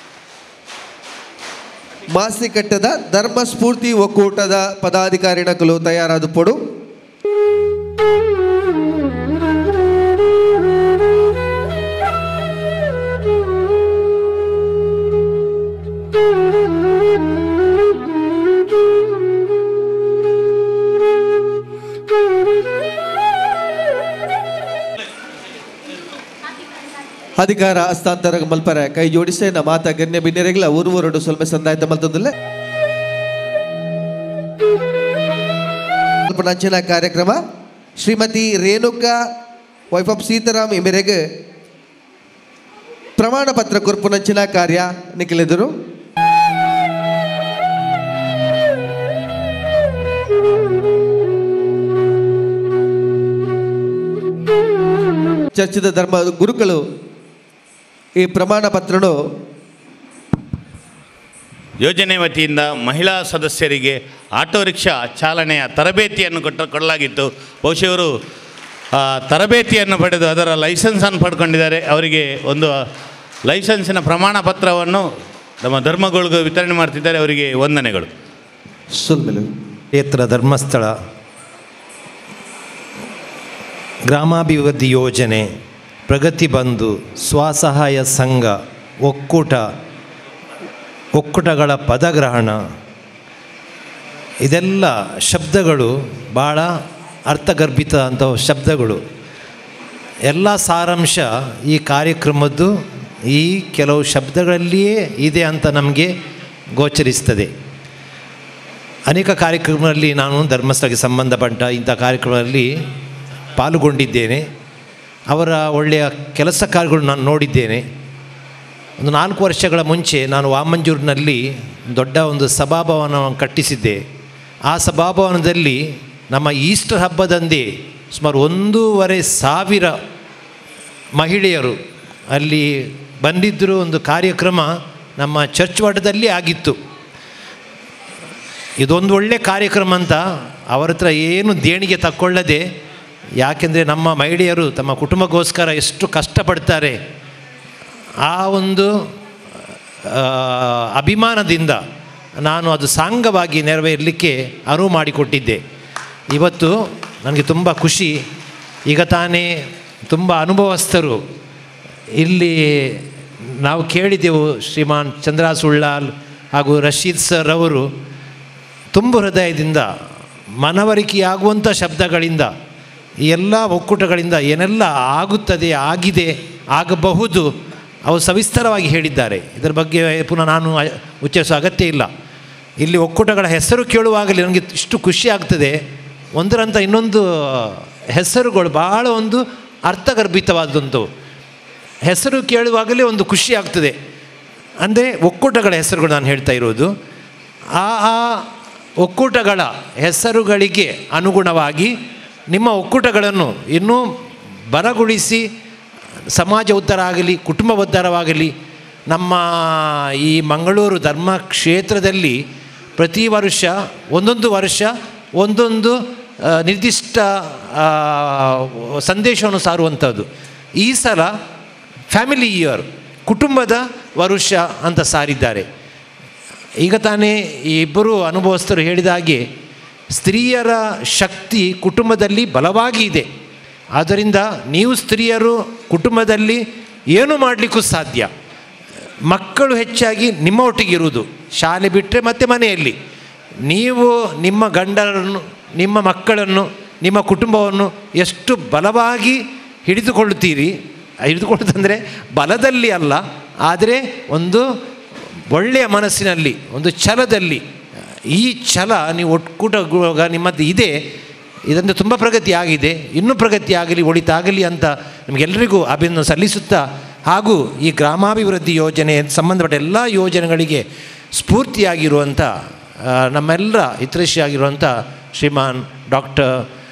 ಮಾಸಿಕಟ್ಟದ ಧರ್ಮ ಸ್ಫೂರ್ತಿ ಒಕ್ಕೂಟದ ಪದಾಧಿಕಾರಿಗಳು ತಯಾರಾದ ಪಡು ಅಧಿಕಾರ ಹಸ್ತಾಂತರ ಮಲ್ಪರ ಕೈ ಜೋಡಿಸೆ ನ ಮಾತ ಗಣ್ಯ ಬಿನ್ನೆರೆಗಳ ಊರು ಊರಡು ಸ್ವಲ್ಪ ಸಂದಾಯತ ಮಲ್ತಂದಿಲ್ಲ ಸ್ವಲ್ಪ ನಂಚಿನ ಕಾರ್ಯಕ್ರಮ ಶ್ರೀಮತಿ ರೇಣುಕಾ ವೈಫ್ ಆಫ್ ಸೀತಾರಾಮ್ ಈ ಮೇರೆಗೆ ಪ್ರಮಾಣ ಪತ್ರ ಕೊರ್ಪು ನಂಚಿನ ಕಾರ್ಯ ನಿಖಿಲೆದರು ಚರ್ಚಿದ ಧರ್ಮ ಗುರುಗಳು ಈ ಪ್ರಮಾಣ ಪತ್ರನು ಯೋಜನೆ ವತಿಯಿಂದ ಮಹಿಳಾ ಸದಸ್ಯರಿಗೆ ಆಟೋ ರಿಕ್ಷಾ ಚಾಲನೆಯ ತರಬೇತಿಯನ್ನು ಕೊಟ್ಟ ಕೊಡಲಾಗಿತ್ತು ಬಹುಶಃ ಇವರು ಆ, ತರಬೇತಿಯನ್ನು ಪಡೆದು ಅದರ ಲೈಸೆನ್ಸನ್ನು ಪಡ್ಕೊಂಡಿದ್ದಾರೆ ಅವರಿಗೆ ಒಂದು ಲೈಸೆನ್ಸಿನ ಪ್ರಮಾಣ ಪತ್ರವನ್ನು ನಮ್ಮ ಧರ್ಮಗಳಿಗೂ ವಿತರಣೆ ಮಾಡ್ತಿದ್ದಾರೆ ಅವರಿಗೆ ವಂದನೆಗಳು ಸುಲ್ಮೆಲು ಕ್ಷೇತ್ರ ಧರ್ಮಸ್ಥಳ ಗ್ರಾಮಾಭಿವೃದ್ಧಿ ಯೋಜನೆ ಪ್ರಗತಿ ಬಂಧು ಸ್ವಸಹಾಯ ಸಂಘ ಒಕ್ಕೂಟ ಒಕ್ಕೂಟಗಳ ಪದಗ್ರಹಣ ಇದೆಲ್ಲ ಶಬ್ದಗಳು ಭಾಳ ಅರ್ಥಗರ್ಭಿತ ಅಂತ ಶಬ್ದಗಳು ಎಲ್ಲ ಸಾರಾಂಶ ಈ ಕಾರ್ಯಕ್ರಮದ್ದು ಈ ಕೆಲವು ಶಬ್ದಗಳಲ್ಲಿಯೇ ಇದೆ ಅಂತ ನಮಗೆ ಗೋಚರಿಸ್ತದೆ ಅನೇಕ ಕಾರ್ಯಕ್ರಮಗಳಲ್ಲಿ ನಾನು ಧರ್ಮಸ್ಥಳಕ್ಕೆ ಸಂಬಂಧಪಟ್ಟ ಇಂಥ ಕಾರ್ಯಕ್ರಮದಲ್ಲಿ ಪಾಲ್ಗೊಂಡಿದ್ದೇನೆ ಅವರ ಒಳ್ಳೆಯ ಕೆಲಸ ಕಾರ್ಯಗಳು ನಾನು ನೋಡಿದ್ದೇನೆ ಒಂದು ನಾಲ್ಕು ವರ್ಷಗಳ ಮುಂಚೆ ನಾನು ವಾಮಂಜೂರಿನಲ್ಲಿ ದೊಡ್ಡ ಒಂದು ಸಭಾಭವನವನ್ನು ಕಟ್ಟಿಸಿದ್ದೆ ಆ ಸಭಾಭವನದಲ್ಲಿ ನಮ್ಮ ಈಸ್ಟರ್ ಹಬ್ಬದಂದೇ ಸುಮಾರು ಒಂದೂವರೆ ಸಾವಿರ ಮಹಿಳೆಯರು ಅಲ್ಲಿ ಬಂದಿದ್ದರು ಒಂದು ಕಾರ್ಯಕ್ರಮ ನಮ್ಮ ಚರ್ಚ್ ಮಠದಲ್ಲಿ ಆಗಿತ್ತು ಇದೊಂದು ಒಳ್ಳೆ ಕಾರ್ಯಕ್ರಮ ಅಂತ ಅವರ ಹತ್ರ ಏನು ದೇಣಿಗೆ ತಕ್ಕೊಳ್ಳದೆ ಯಾಕೆಂದರೆ ನಮ್ಮ ಮಹಿಳೆಯರು ತಮ್ಮ ಕುಟುಂಬಕ್ಕೋಸ್ಕರ ಎಷ್ಟು ಕಷ್ಟಪಡ್ತಾರೆ ಆ ಒಂದು ಆ, ಅಭಿಮಾನದಿಂದ ನಾನು ಅದು ಸಾಂಗವಾಗಿ ನೆರವೇರಲಿಕ್ಕೆ ಅನುವು ಮಾಡಿಕೊಟ್ಟಿದ್ದೆ ಇವತ್ತು ನನಗೆ ತುಂಬ ಖುಷಿ ಈಗ ತಾನೇ ತುಂಬ ಅನುಭವಸ್ಥರು ಇಲ್ಲಿ ನಾವು ಕೇಳಿದೆವು ಶ್ರೀಮಾನ್ ಚಂದ್ರಾಸ್ ಉಳ್ಳಾಲ್ ಹಾಗೂ ರಶೀದ್ ಸರ್ ಅವರು ತುಂಬ ಹೃದಯದಿಂದ ಮನವರಿಕೆಯಾಗುವಂಥ ಶಬ್ದಗಳಿಂದ ಈ ಎಲ್ಲ ಒಕ್ಕೂಟಗಳಿಂದ ಏನೆಲ್ಲ ಆಗುತ್ತದೆ ಆಗಿದೆ ಆಗಬಹುದು ಅವು ಸವಿಸ್ತರವಾಗಿ ಹೇಳಿದ್ದಾರೆ ಇದರ ಬಗ್ಗೆ ಪುನಃ ನಾನು ಅ- ಉಚ್ಚರಿಸೋ ಅಗತ್ಯ ಇಲ್ಲ ಇಲ್ಲಿ ಒಕ್ಕೂಟಗಳ ಹೆಸರು ಕೇಳುವಾಗಲೇ ನನಗೆ ಇಷ್ಟು ಖುಷಿ ಆಗ್ತದೆ ಒಂದರಂತ ಇನ್ನೊಂದು ಹೆಸರುಗಳು ಭಾಳ ಒಂದು ಅರ್ಥಗರ್ಭಿತವಾದಂಥವು ಹೆಸರು ಕೇಳುವಾಗಲೇ ಒಂದು ಖುಷಿ ಆಗ್ತದೆ ಅಂದರೆ ಒಕ್ಕೂಟಗಳ ಹೆಸರುಗಳು ನಾನು ಹೇಳ್ತಾ ಇರೋದು ಆ ಆ ಒಕ್ಕೂಟಗಳ ಹೆಸರುಗಳಿಗೆ ಅನುಗುಣವಾಗಿ ನಿಮ್ಮ ಒಕ್ಕೂಟಗಳನ್ನು ಇನ್ನೂ ಬಲಗೊಳಿಸಿ ಸಮಾಜ ಉದ್ಧಾರ ಆಗಲಿ ಕುಟುಂಬ ಉದ್ಧಾರವಾಗಲಿ ನಮ್ಮ ಈ ಮಂಗಳೂರು ಧರ್ಮ ಕ್ಷೇತ್ರದಲ್ಲಿ ಪ್ರತಿ ವರ್ಷ ಒಂದೊಂದು ವರ್ಷ ಒಂದೊಂದು ಆ, ನಿರ್ದಿಷ್ಟ ಆ, ಸಂದೇಶವನ್ನು ಸಾರುವಂಥದ್ದು ಈ ಸಲ ಫ್ಯಾಮಿಲಿ ಇಯರ್ ಕುಟುಂಬದ ವರುಷ ಅಂತ ಸಾರಿದ್ದಾರೆ ಈಗ ತಾನೇ ಈ ಇಬ್ಬರು ಅನುಭವಸ್ಥರು ಹೇಳಿದ ಹಾಗೆ ಸ್ತ್ರೀಯರ ಶಕ್ತಿ ಕುಟುಂಬದಲ್ಲಿ ಬಲವಾಗಿ ಇದೆ ಆದ್ದರಿಂದ ನೀವು ಸ್ತ್ರೀಯರು ಕುಟುಂಬದಲ್ಲಿ ಏನು ಮಾಡಲಿಕ್ಕೂ ಸಾಧ್ಯ ಮಕ್ಕಳು ಹೆಚ್ಚಾಗಿ ನಿಮ್ಮ ಒಟ್ಟಿಗೆ ಇರುವುದು ಶಾಲೆ ಬಿಟ್ಟರೆ ಮತ್ತೆ ಮನೆಯಲ್ಲಿ ನೀವು ನಿಮ್ಮ ಗಂಡರನ್ನು ನಿಮ್ಮ ಮಕ್ಕಳನ್ನು ನಿಮ್ಮ ಕುಟುಂಬವನ್ನು ಎಷ್ಟು ಬಲವಾಗಿ ಹಿಡಿದುಕೊಳ್ಳುತ್ತೀರಿ ಹಿಡಿದುಕೊಳ್ಳುತ್ತಂದರೆ ಬಲದಲ್ಲಿ ಅಲ್ಲ ಆದರೆ ಒಂದು ಒಳ್ಳೆಯ ಮನಸ್ಸಿನಲ್ಲಿ ಒಂದು ಛಲದಲ್ಲಿ ಈ ಛಲ ನೀವು ಒಕ್ಕೂಟ ನಿಮ್ಮದು ಇದೆ ಇದರಿಂದ ತುಂಬ ಪ್ರಗತಿ ಆಗಿದೆ ಇನ್ನೂ ಪ್ರಗತಿ ಆಗಲಿ ಒಳಿತಾಗಲಿ ಅಂತ ನಿಮಗೆಲ್ಲರಿಗೂ ಅಭಿನಂದನೆ ಸಲ್ಲಿಸುತ್ತಾ ಹಾಗೂ ಈ ಗ್ರಾಮಾಭಿವೃದ್ಧಿ ಯೋಜನೆ ಸಂಬಂಧಪಟ್ಟ ಎಲ್ಲ ಯೋಜನೆಗಳಿಗೆ ಸ್ಫೂರ್ತಿಯಾಗಿರುವಂಥ ಆ, ನಮ್ಮೆಲ್ಲರ ಹಿತೈಷಿಯಾಗಿರುವಂಥ ಶ್ರೀಮಾನ್ ಡಾಕ್ಟರ್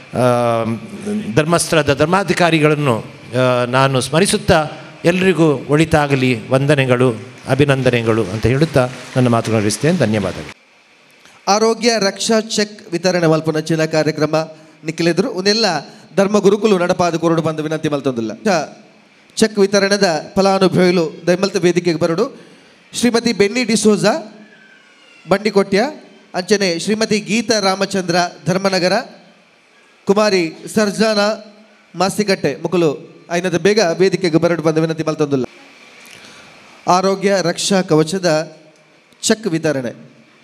ಧರ್ಮಸ್ಥಳದ ಧರ್ಮಾಧಿಕಾರಿಗಳನ್ನು ಆ, ನಾನು ಸ್ಮರಿಸುತ್ತಾ ಎಲ್ಲರಿಗೂ ಒಳಿತಾಗಲಿ ವಂದನೆಗಳು ಅಭಿನಂದನೆಗಳು ಅಂತ ಹೇಳುತ್ತಾ ನನ್ನ ಮಾತುಗಳನ್ನು ನಡೆಸ್ತೇನೆ ಧನ್ಯವಾದಗಳು ಆರೋಗ್ಯ ರಕ್ಷಾ ಚೆಕ್ ವಿತರಣೆ ಮಲ್ಪನ ಚಿನ್ನ ಕಾರ್ಯಕ್ರಮ ನಿಖಿಲೆದ್ರು ಉನ್ನೆಲ್ಲ ಧರ್ಮ ಗುರುಕುಲು ನಡಪಾದ ಕುರುಡು ಬಂದು ವಿನಂತಿ ಮಲ್ತೊಂದಿಲ್ಲ ಚ- ಚೆಕ್ ವಿತರಣೆದ ಫಲಾನುಭವಿಗಳು ದೈಮಲ್ತ ವೇದಿಕೆಗೆ ಬರಡು ಶ್ರೀಮತಿ ಬೆನ್ನಿ ಡಿಸೋಜ ಬಂಡಿಕೊಟ್ಯ ಅಂಚನೆ ಶ್ರೀಮತಿ ಗೀತಾ ರಾಮಚಂದ್ರ ಧರ್ಮನಗರ ಕುಮಾರಿ ಸರ್ಜಾನಾ ಮಾಸ್ತಿಕಟ್ಟೆ ಮುಕುಲು ಐನದ ಬೇಗ ವೇದಿಕೆಗೆ ಬರಡು ಬಂದು ವಿನಂತಿ ಮಲ್ತೊಂದಿಲ್ಲ ಆರೋಗ್ಯ ರಕ್ಷಾ ಕವಚದ ಚೆಕ್ ವಿತರಣೆ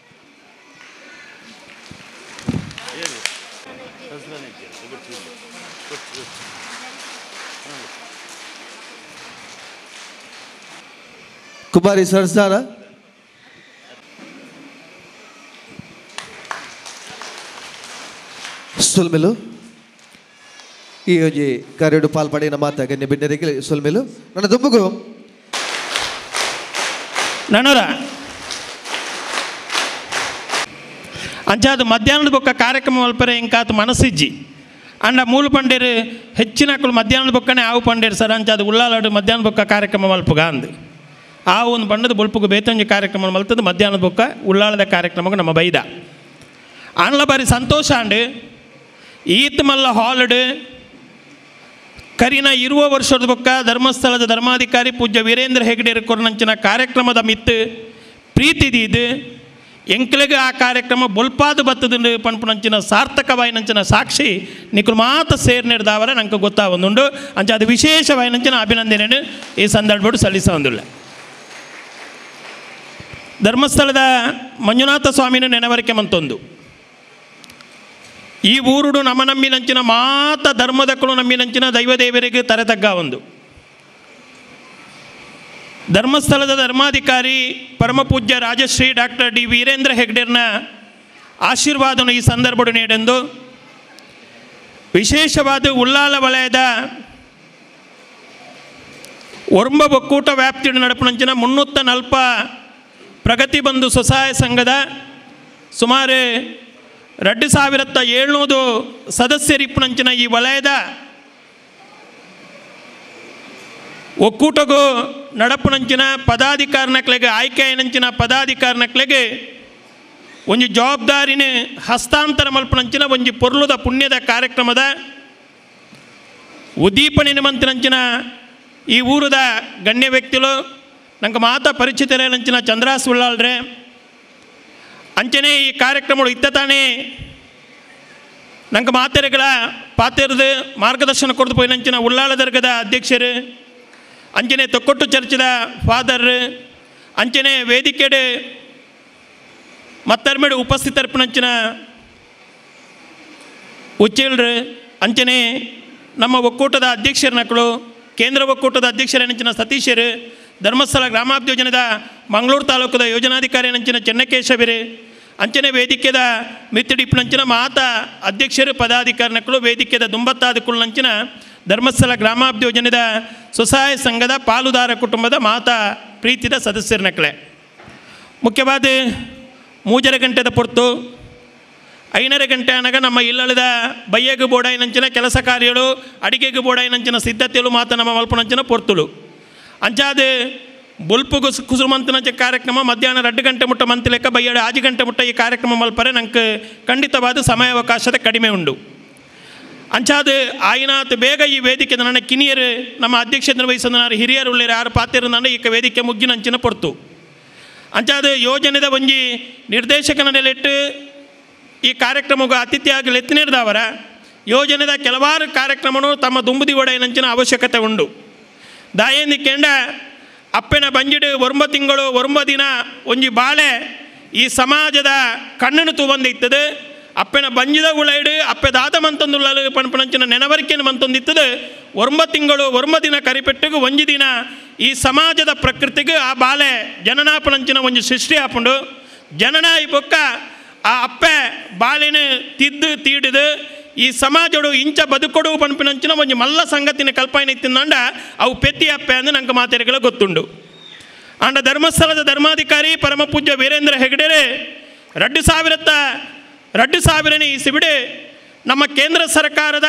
ಕುಮಾರಿ ಸರ್ಸಾನ ಸುಲ್ಮೆಲು ಈ ಯೋಜಿ ಕಾರ್ಯಡು ಪಾಲ್ಪಡಿನ ಮಾತ ಗಣ್ಯ ಬಿನ್ನರಿಗೆ ಸುಲ್ಮೆಲು ನನ್ನ ದುಂಬುಗು ನನರ ಅಂಚಾದ ಮಧ್ಯಾಹ್ನದ ಬೊಕ್ಕ ಕಾರ್ಯಕ್ರಮ ಮಲ್ಪರೆ ಇಂಕಾತು ಮನಸ್ಸಿಜ್ಜಿ ಅಂಡ ಮೂಲು ಪಂಡೇರು ಹೆಚ್ಚಿನಕ್ಕಳು ಮಧ್ಯಾಹ್ನದ ಬೊಕ್ಕನೆ ಆವು ಪಂಡೇರು ಸರ್ ಅಂಚಾದ ಉಳ್ಳಾಲಾಡು ಮಧ್ಯಾಹ್ನ ಬೊಕ್ಕ ಕಾರ್ಯಕ್ರಮ ಮಲ್ಪುಗ ಅಂದು ಆ ಒಂದು ಬಣ್ಣದ ಬೊಲ್ಪುಗ ಬೇತಂಜಿ ಕಾರ್ಯಕ್ರಮ ಮಲ್ತದ್ದು ಮಧ್ಯಾಹ್ನದ ಬೊಕ್ಕ ಉಳ್ಳಾಳದ ಕಾರ್ಯಕ್ರಮಕ್ಕೆ ನಮ್ಮ ಬೈದ ಆನ್ಲ ಬಾರಿ ಸಂತೋಷ ಅಂಡು ಈತ್ ಮಲ್ಲ ಹಾಲಿಡ್ ಕರಿನ ಇರುವ ವರ್ಷದ ಬೊಕ್ಕ ಧರ್ಮಸ್ಥಳದ ಧರ್ಮಾಧಿಕಾರಿ ಪೂಜ್ಯ ವೀರೇಂದ್ರ ಹೆಗ್ಡೆ ಕೊರನಂಚಿನ ಕಾರ್ಯಕ್ರಮದ ಮಿತ್ತು ಪ್ರೀತಿದಿ ಇದು ಎಂಕ್ಲೆಗೆ ಆ ಕಾರ್ಯಕ್ರಮ ಬೊಲ್ಪಾದ ಬತ್ತದ ಪನ್ಪುನಂಚಿನ ಸಾರ್ಥಕವಾಯಿನಂಚಿನ ಸಾಕ್ಷಿ ನಿಕ್ಕಲು ಮಾತ ಸೇರ್ನಿಡ್ದಾವರ ನಂಗೆ ಗೊತ್ತಾವೊಂದುಂಡು ಅಂಚ ಅದು ವಿಶೇಷವಾಯಿನಂಚಿನ ಅಭಿನಂದನೆಯನ್ನು ಈ ಸಂದರ್ಭಡು ಸಲ್ಲಿಸ ಒಂದಿಲ್ಲ ಧರ್ಮಸ್ಥಳದ ಮಂಜುನಾಥ ಸ್ವಾಮಿನ ನೆನವರಿಕೆ ಮಂತೊಂದು ಈ ಊರುಡು ನಮ್ಮ ನಂಬಿನಂಚಿನ ಮಾತ ಧರ್ಮದಕ್ಕಳು ನಂಬಿನಂಚಿನ ದೈವದೇವರಿಗೆ ತರೆತಗ್ಗ ಒಂದು ಧರ್ಮಸ್ಥಳದ ಧರ್ಮಾಧಿಕಾರಿ ಪರಮಪೂಜ್ಯ ರಾಜಶ್ರೀ ಡಾಕ್ಟರ್ ಡಿ ವೀರೇಂದ್ರ ಹೆಗ್ಡೆರ್ನ ಆಶೀರ್ವಾದನು ಈ ಸಂದರ್ಭಡು ನೀಡೆಂದು ವಿಶೇಷವಾದ ಉಲ್ಲಾಲ ವಲಯದ ಒರಂಬ ಒಕ್ಕೂಟ ವ್ಯಾಪ್ತಿಯ ನಡಪುನಂಚಿನ ಮುನ್ನೂತ್ತ ನಲ್ಪ ಪ್ರಗತಿ ಬಂಧು ಸ್ವಸಹಾಯ ಸಂಘದ ಸುಮಾರು ಎರಡು ಸಾವಿರದ ಏಳ್ನೂರು ಸದಸ್ಯರಿಪ್ಪುನಂಚಿನ ಈ ವಲಯದ ಒಕ್ಕೂಟಗೂ ನಡಪುನಂಚಿನ ಪದಾಧಿಕಾರನಕ್ಲೆಗೆ ಆಯ್ಕೆ ಆಯ್ನಂಚಿನ ಪದಾಧಿಕಾರನಕ್ಲೆಗೆ ಒಂಜಿ ಜವಾಬ್ದಾರಿನ ಹಸ್ತಾಂತರ ಮಲ್ಪನಂಚಿನ ಒಂಜಿ ಪೊರ್ಲುದ ಪುಣ್ಯದ ಕಾರ್ಯಕ್ರಮದ ಉದ್ದೀಪನಿ ಮಂತ್ರಿನಂಚಿನ ಈ ಊರದ ಗಣ್ಯ ವ್ಯಕ್ತಿಗಳು ನಂಗೆ ಮಾತ ಪರಿಚಿತರೇನಂಚಿನ ಚಂದ್ರಾಸ್ ಉಳ್ಳಾಳ್ರೆ ಅಂಚನೆ ಈ ಕಾರ್ಯಕ್ರಮಗಳು ಇತ್ತ ತಾನೇ ನಂಗೆ ಮಾತೆರೆಗಳ ಪಾತೆರದು ಮಾರ್ಗದರ್ಶನ ಕೊಡ್ದು ಪೋಯಿನಂಚಿನ ಉಳ್ಳಾಳ ದರ್ಗದ ಅಧ್ಯಕ್ಷರು ಅಂಚನೆ ತೊಕ್ಕೊಟ್ಟು ಚರ್ಚದ ಫಾದರ್ ಅಂಚನೆ ವೇದಿಕೆಡೆ ಮತ್ತರ್ಮೇಡು ಉಪಸ್ಥಿತರ್ಪಣಂಚಿನ ಉಚ್ಚೇಳ್ರು ಅಂಚನೆ ನಮ್ಮ ಒಕ್ಕೂಟದ ಅಧ್ಯಕ್ಷರ ನಕ್ಕಳು ಕೇಂದ್ರ ಒಕ್ಕೂಟದ ಅಧ್ಯಕ್ಷರೇನಂಚಿನ ಸತೀಶರು ಧರ್ಮಸ್ಥಳ ಗ್ರಾಮಾಭಿಯೋಜನದ ಮಂಗಳೂರು ತಾಲೂಕದ ಯೋಜನಾಧಿಕಾರಿ ನಂಚಿನ ಚೆನ್ನಕೇಶವಿರು ಅಂಚನೆ ವೇದಿಕೆದ ಮಿತ್ತಿಡಿಪ್ನಂಚಿನ ಮಾತ ಅಧ್ಯಕ್ಷರು ಪದಾಧಿಕಾರಿನಕ್ಕಳು ವೇದಿಕೆದ ದುಂಬತ್ತಾದ ನಂಚಿನ ಧರ್ಮಸ್ಥಳ ಗ್ರಾಮಾಭಿಯೋಜನದ ಸ್ವಸಹಾಯ ಸಂಘದ ಪಾಲುದಾರ ಕುಟುಂಬದ ಮಾತ ಪ್ರೀತಿದ ಸದಸ್ಯರನಕ್ಕಳೆ ಮುಖ್ಯವಾದ ಮೂಜರ ಗಂಟೆದ ಪೊರ್ತು ಐನರ ಗಂಟೆ ಅನಗ ನಮ್ಮ ಇಲ್ಲಳದ ಬಯ್ಯಗು ಬೋಡಾಯಿನಂಚಿನ ಕೆಲಸ ಕಾರ್ಯಗಳು ಅಡಿಗೆಗು ಬೋಡಾಯಿನಂಚಿನ ಸಿದ್ಧತೆಗಳು ಮಾತ ನಮ್ಮ ಮಲ್ಪನಂಚಿನ ಪೊರ್ತುಳು ಅಂಚಾದ ಬೊಲ್ಪು ಗುಸ್ ಕುಸುಮಂತನಂಚ ಕಾರ್ಯಕ್ರಮ ಮಧ್ಯಾಹ್ನ ಎರಡು ಗಂಟೆ ಮುಟ್ಟ ಮಂತ್ ಲೆಕ್ಕ ಬಯ್ಯಡು ಆಜು ಗಂಟೆ ಮುಟ್ಟ ಈ ಕಾರ್ಯಕ್ರಮ ಮಲ್ಪರೆ ನಂಗೆ ಖಂಡಿತವಾದ ಸಮಯಾವಕಾಶದ ಕಡಿಮೆ ಉಂಡು ಅಂಚಾದ ಆಯಿನಾತ್ ಬೇಗ ಈ ವೇದಿಕೆ ನನ್ನ ಕಿನಿಯರು ನಮ್ಮ ಅಧ್ಯಕ್ಷತೆ ವಹಿಸಿದ ಹಿರಿಯರು ಉಳ್ಳಿರ ಯಾರು ಪಾತಿರ ಈ ವೇದಿಕೆ ಮುಗ್ಗಿನಂಚಿನ ಪೊರ್ತು ಅಂಚಾದ ಯೋಜನೆದ ಒಂಜಿ ನಿರ್ದೇಶಕನ ನೆಲೆಟ್ಟು ಈ ಕಾರ್ಯಕ್ರಮಕ್ಕೆ ಅತಿಥಿಯಾಗಿ ಲೆತ್ತಿನಿಡ್ದವರ ಯೋಜನೆದ ಕೆಲವಾರು ಕಾರ್ಯಕ್ರಮಗಳು ತಮ್ಮ ದುಂಬುದಿ ಒಡೆಯನಂಚಿನ ಅವಶ್ಯಕತೆ ಉಂಡು ದಾಯೇಂದಿ ಕೆಂಡ ಅಪ್ಪೆನ ಬಂಜಿಡು ಒರ್ಮ ತಿಂಗಳು ಒರ್ಮ ದಿನ ಒಂಜಿ ಬಾಳೆ ಈ ಸಮಾಜದ ಕಣ್ಣನ್ನು ತೂಬಂದಿತ್ತದು ಅಪ್ಪೆನ ಬಂಜಿದ ಉಳೈಡು ಅಪ್ಪೆ ದಾದ ಮಂತೊಂದುಳ್ಳಲು ಪಣಪಣಂಚಿನ ನೆನವರಿಕೆಯನ್ನು ಮಂತೊಂದಿತ್ತದು ಒರ್ಮ ತಿಂಗಳು ಒರ್ಮ ದಿನ ಕರಿಪೆಟ್ಟಿಗೂ ಒಂಜಿ ದಿನ ಈ ಸಮಾಜದ ಪ್ರಕೃತಿಗೆ ಆ ಬಾಳೆ ಜನನಾಪಣಂಚಿನ ಒಂಜಿ ಸೃಷ್ಟಿ ಹಾಪುಂಡು ಜನನ ಈ ಬೊಕ್ಕ ಆ ಅಪ್ಪೆ ಬಾಳಿನ ತಿದ್ದು ತೀಡಿದು ಈ ಸಮಾಜಡು ಇಂಚ ಬದುಕೊಡು ಪಂಪಿನಂಚಿನ ಒಂಜಿ ಮಲ್ಲ ಸಂಗತಿನ ಕಲ್ಪನೆ ಇತ್ತಿಂದಂಡ ಅವು ಪೆತ್ತಿ ಅಪ್ಪೆ ಅಂದು ನಂಗೆ ಮಾತೆರೆಗಳು ಗೊತ್ತುಂಡು ಅಂಡ ಧರ್ಮಸ್ಥಳದ ಧರ್ಮಾಧಿಕಾರಿ ಪರಮಪೂಜ್ಯ ವೀರೇಂದ್ರ ಹೆಗಡೆರೆ ಎರಡು ಸಾವಿರತ್ತ ಎರಡು ಸಾವಿರನೇ ಈ ಸಿಬಿಡೆ ನಮ್ಮ ಕೇಂದ್ರ ಸರ್ಕಾರದ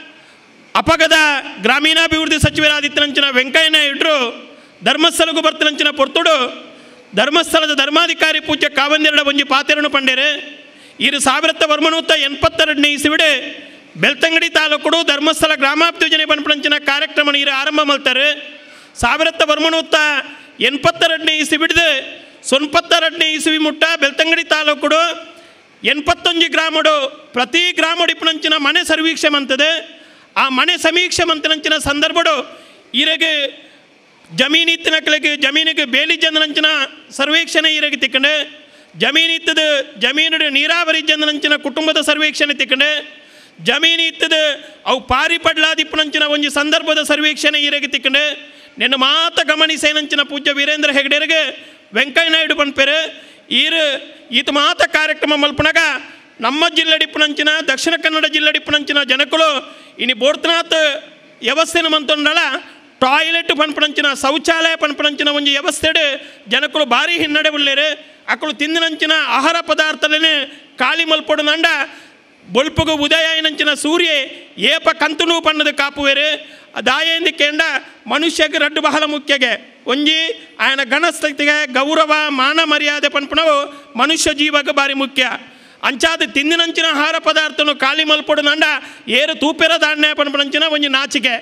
ಅಪಗದ ಗ್ರಾಮೀಣಾಭಿವೃದ್ಧಿ ಸಚಿವರಾದಿತ್ತನಂಚಿನ ವೆಂಕಯ್ಯ ನಾಯ್ಡು ಧರ್ಮಸ್ಥಳಗೂ ಬರ್ತನಂಚಿನ ಪೊರ್ತುಡು ಧರ್ಮಸ್ಥಳದ ಧರ್ಮಾಧಿಕಾರಿ ಪೂಜ್ಯ ಕಾವಂದಿರಡ ಒಂಜಿ ಪಾತೆರನು ಪಂಡೇರೆ ಇರು ಸಾವಿರತ್ತ ವರ್ಮನೂತ್ತ ಎನ್ಪತ್ತೆರಡನೇ ಇಸಿವಿಡೆ ಬೆಳ್ತಂಗಡಿ ತಾಲೂಕುಡು ಧರ್ಮಸ್ಥಳ ಗ್ರಾಮಾಭಿಯೋಜನೆ ಪನ್ಪಣಂಚಿನ ಕಾರ್ಯಕ್ರಮ ನೀರು ಆರಂಭ ಮಾಡ್ತಾರೆ ಸಾವಿರತ್ತ ವರ್ಮನೂತ್ತ ಎನ್ಪತ್ತೆರಡನೇ ಇಸಿ ಬಿಡ್ದು ಸೊನ್ಪತ್ತೆರಡನೇ ಇಸುವಿ ಮುಟ್ಟ ಬೆಳ್ತಂಗಡಿ ತಾಲೂಕುಡು ಎನ್ಪತ್ತೊಂಜಿ ಗ್ರಾಮಡು ಪ್ರತಿ ಗ್ರಾಮಡು ಇಪ್ಪನಂಚಿನ ಮನೆ ಸರ್ವೀಕ್ಷೆ ಮಂತದೆ ಆ ಮನೆ ಸಮೀಕ್ಷೆ ಮಂತನಂಚಿನ ಸಂದರ್ಭಡು ಇರಗೆ ಜಮೀನಿತ್ತಿನಕ್ಲೆಗೆ ಜಮೀನಿಗೆ ಬೇಲಿ ಜಂದನಂಚಿನ ಸರ್ವೇಕ್ಷಣೆ ಇರಗೆ ತಿಕ್ಕಂಡು ಜಮೀನಿತ್ತದ ಜಮೀನು ನೀರಾವರಿ ಜಂದನಂಚಿನ ಕುಟುಂಬದ ಸರ್ವೇಕ್ಷಣೆ ತಿಕ್ಕಂಡು ಜಮೀನು ಇತ್ತದ ಅವು ಪಾರಿ ಪಡ್ಲಾದಿಪ್ಪನಂಚಿನ ಒಂಜಿ ಸಂದರ್ಭದ ಸರ್ವೇಕ್ಷಣೆ ಇರಗೆ ತಿಕ್ಕಂಡು ನಿನ್ನ ಮಾತ ಗಮನಿಸೇನಂಚಿನ ಪೂಜ್ಯ ವೀರೇಂದ್ರ ಹೆಗಡೆರಿಗೆ ವೆಂಕಯ್ಯ ನಾಯ್ಡು ಪನ್ಪೇರು ಈರು ಈತ ಮಾತ ಕಾರ್ಯಕ್ರಮ ಮಲ್ಪನಾಗ ನಮ್ಮ ಜಿಲ್ಲೆಡಿಪ್ಪನಂಚಿನ ದಕ್ಷಿಣ ಕನ್ನಡ ಜಿಲ್ಲೆಡಿಪ್ಪನಂಚಿನ ಜನಕ್ಕಳು ಇನಿ ಬೋರ್ತನಾಥ್ ವ್ಯವಸ್ಥೆನ ಮಂತೊಂಡಳ ಟಾಯ್ಲೆಟ್ ಪನ್ಪಣಂಚಿನ ಶೌಚಾಲಯ ಪನ್ಪಣಂಚಿನ ಒಂಜಿ ವ್ಯವಸ್ಥೆಡು ಜನಕ್ಕಳು ಭಾರಿ ಹಿನ್ನಡೆ ಉಳ್ಳೇರು ಅಕ್ಕಳು ತಿಂದಿನಂಚಿನ ಆಹಾರ ಪದಾರ್ಥಲೇ ಖಾಲಿ ಮಲ್ಪೊಡು ನಂಡ ಬೊಲ್ಪುಗು ಉದಯಾಯನಂಚಿನ ಸೂರ್ಯ ಏಪ ಕಂತುನು ಪನ್ನದು ಕಾಪುವೆರು ದಾಯೇಂದಿ ಕೇಂಡ ಮನುಷ್ಯಗೆ ರಡ್ಡು ಬಹಳ ಮುಖ್ಯಗೆ ಒಂಜಿ ಆಯನ ಗಣಸ್ಥಿತಿಗೆ ಗೌರವ ಮಾನ ಮರ್ಯಾದೆ ಪನ್ಪಣವು ಮನುಷ್ಯ ಜೀವಕ್ಕೆ ಭಾರಿ ಮುಖ್ಯ ಅಂಚಾದ ತಿಂದಿನಂಚಿನ ಆಹಾರ ಪದಾರ್ಥನು ಖಾಲಿ ಮಲ್ಪೊಡು ನಂಡ ಏರು ತೂಪೆರ ಧಾನ್ಯ ಪನ್ಪಣಂಚಿನ ಒಂಜಿ ನಾಚಿಕೆ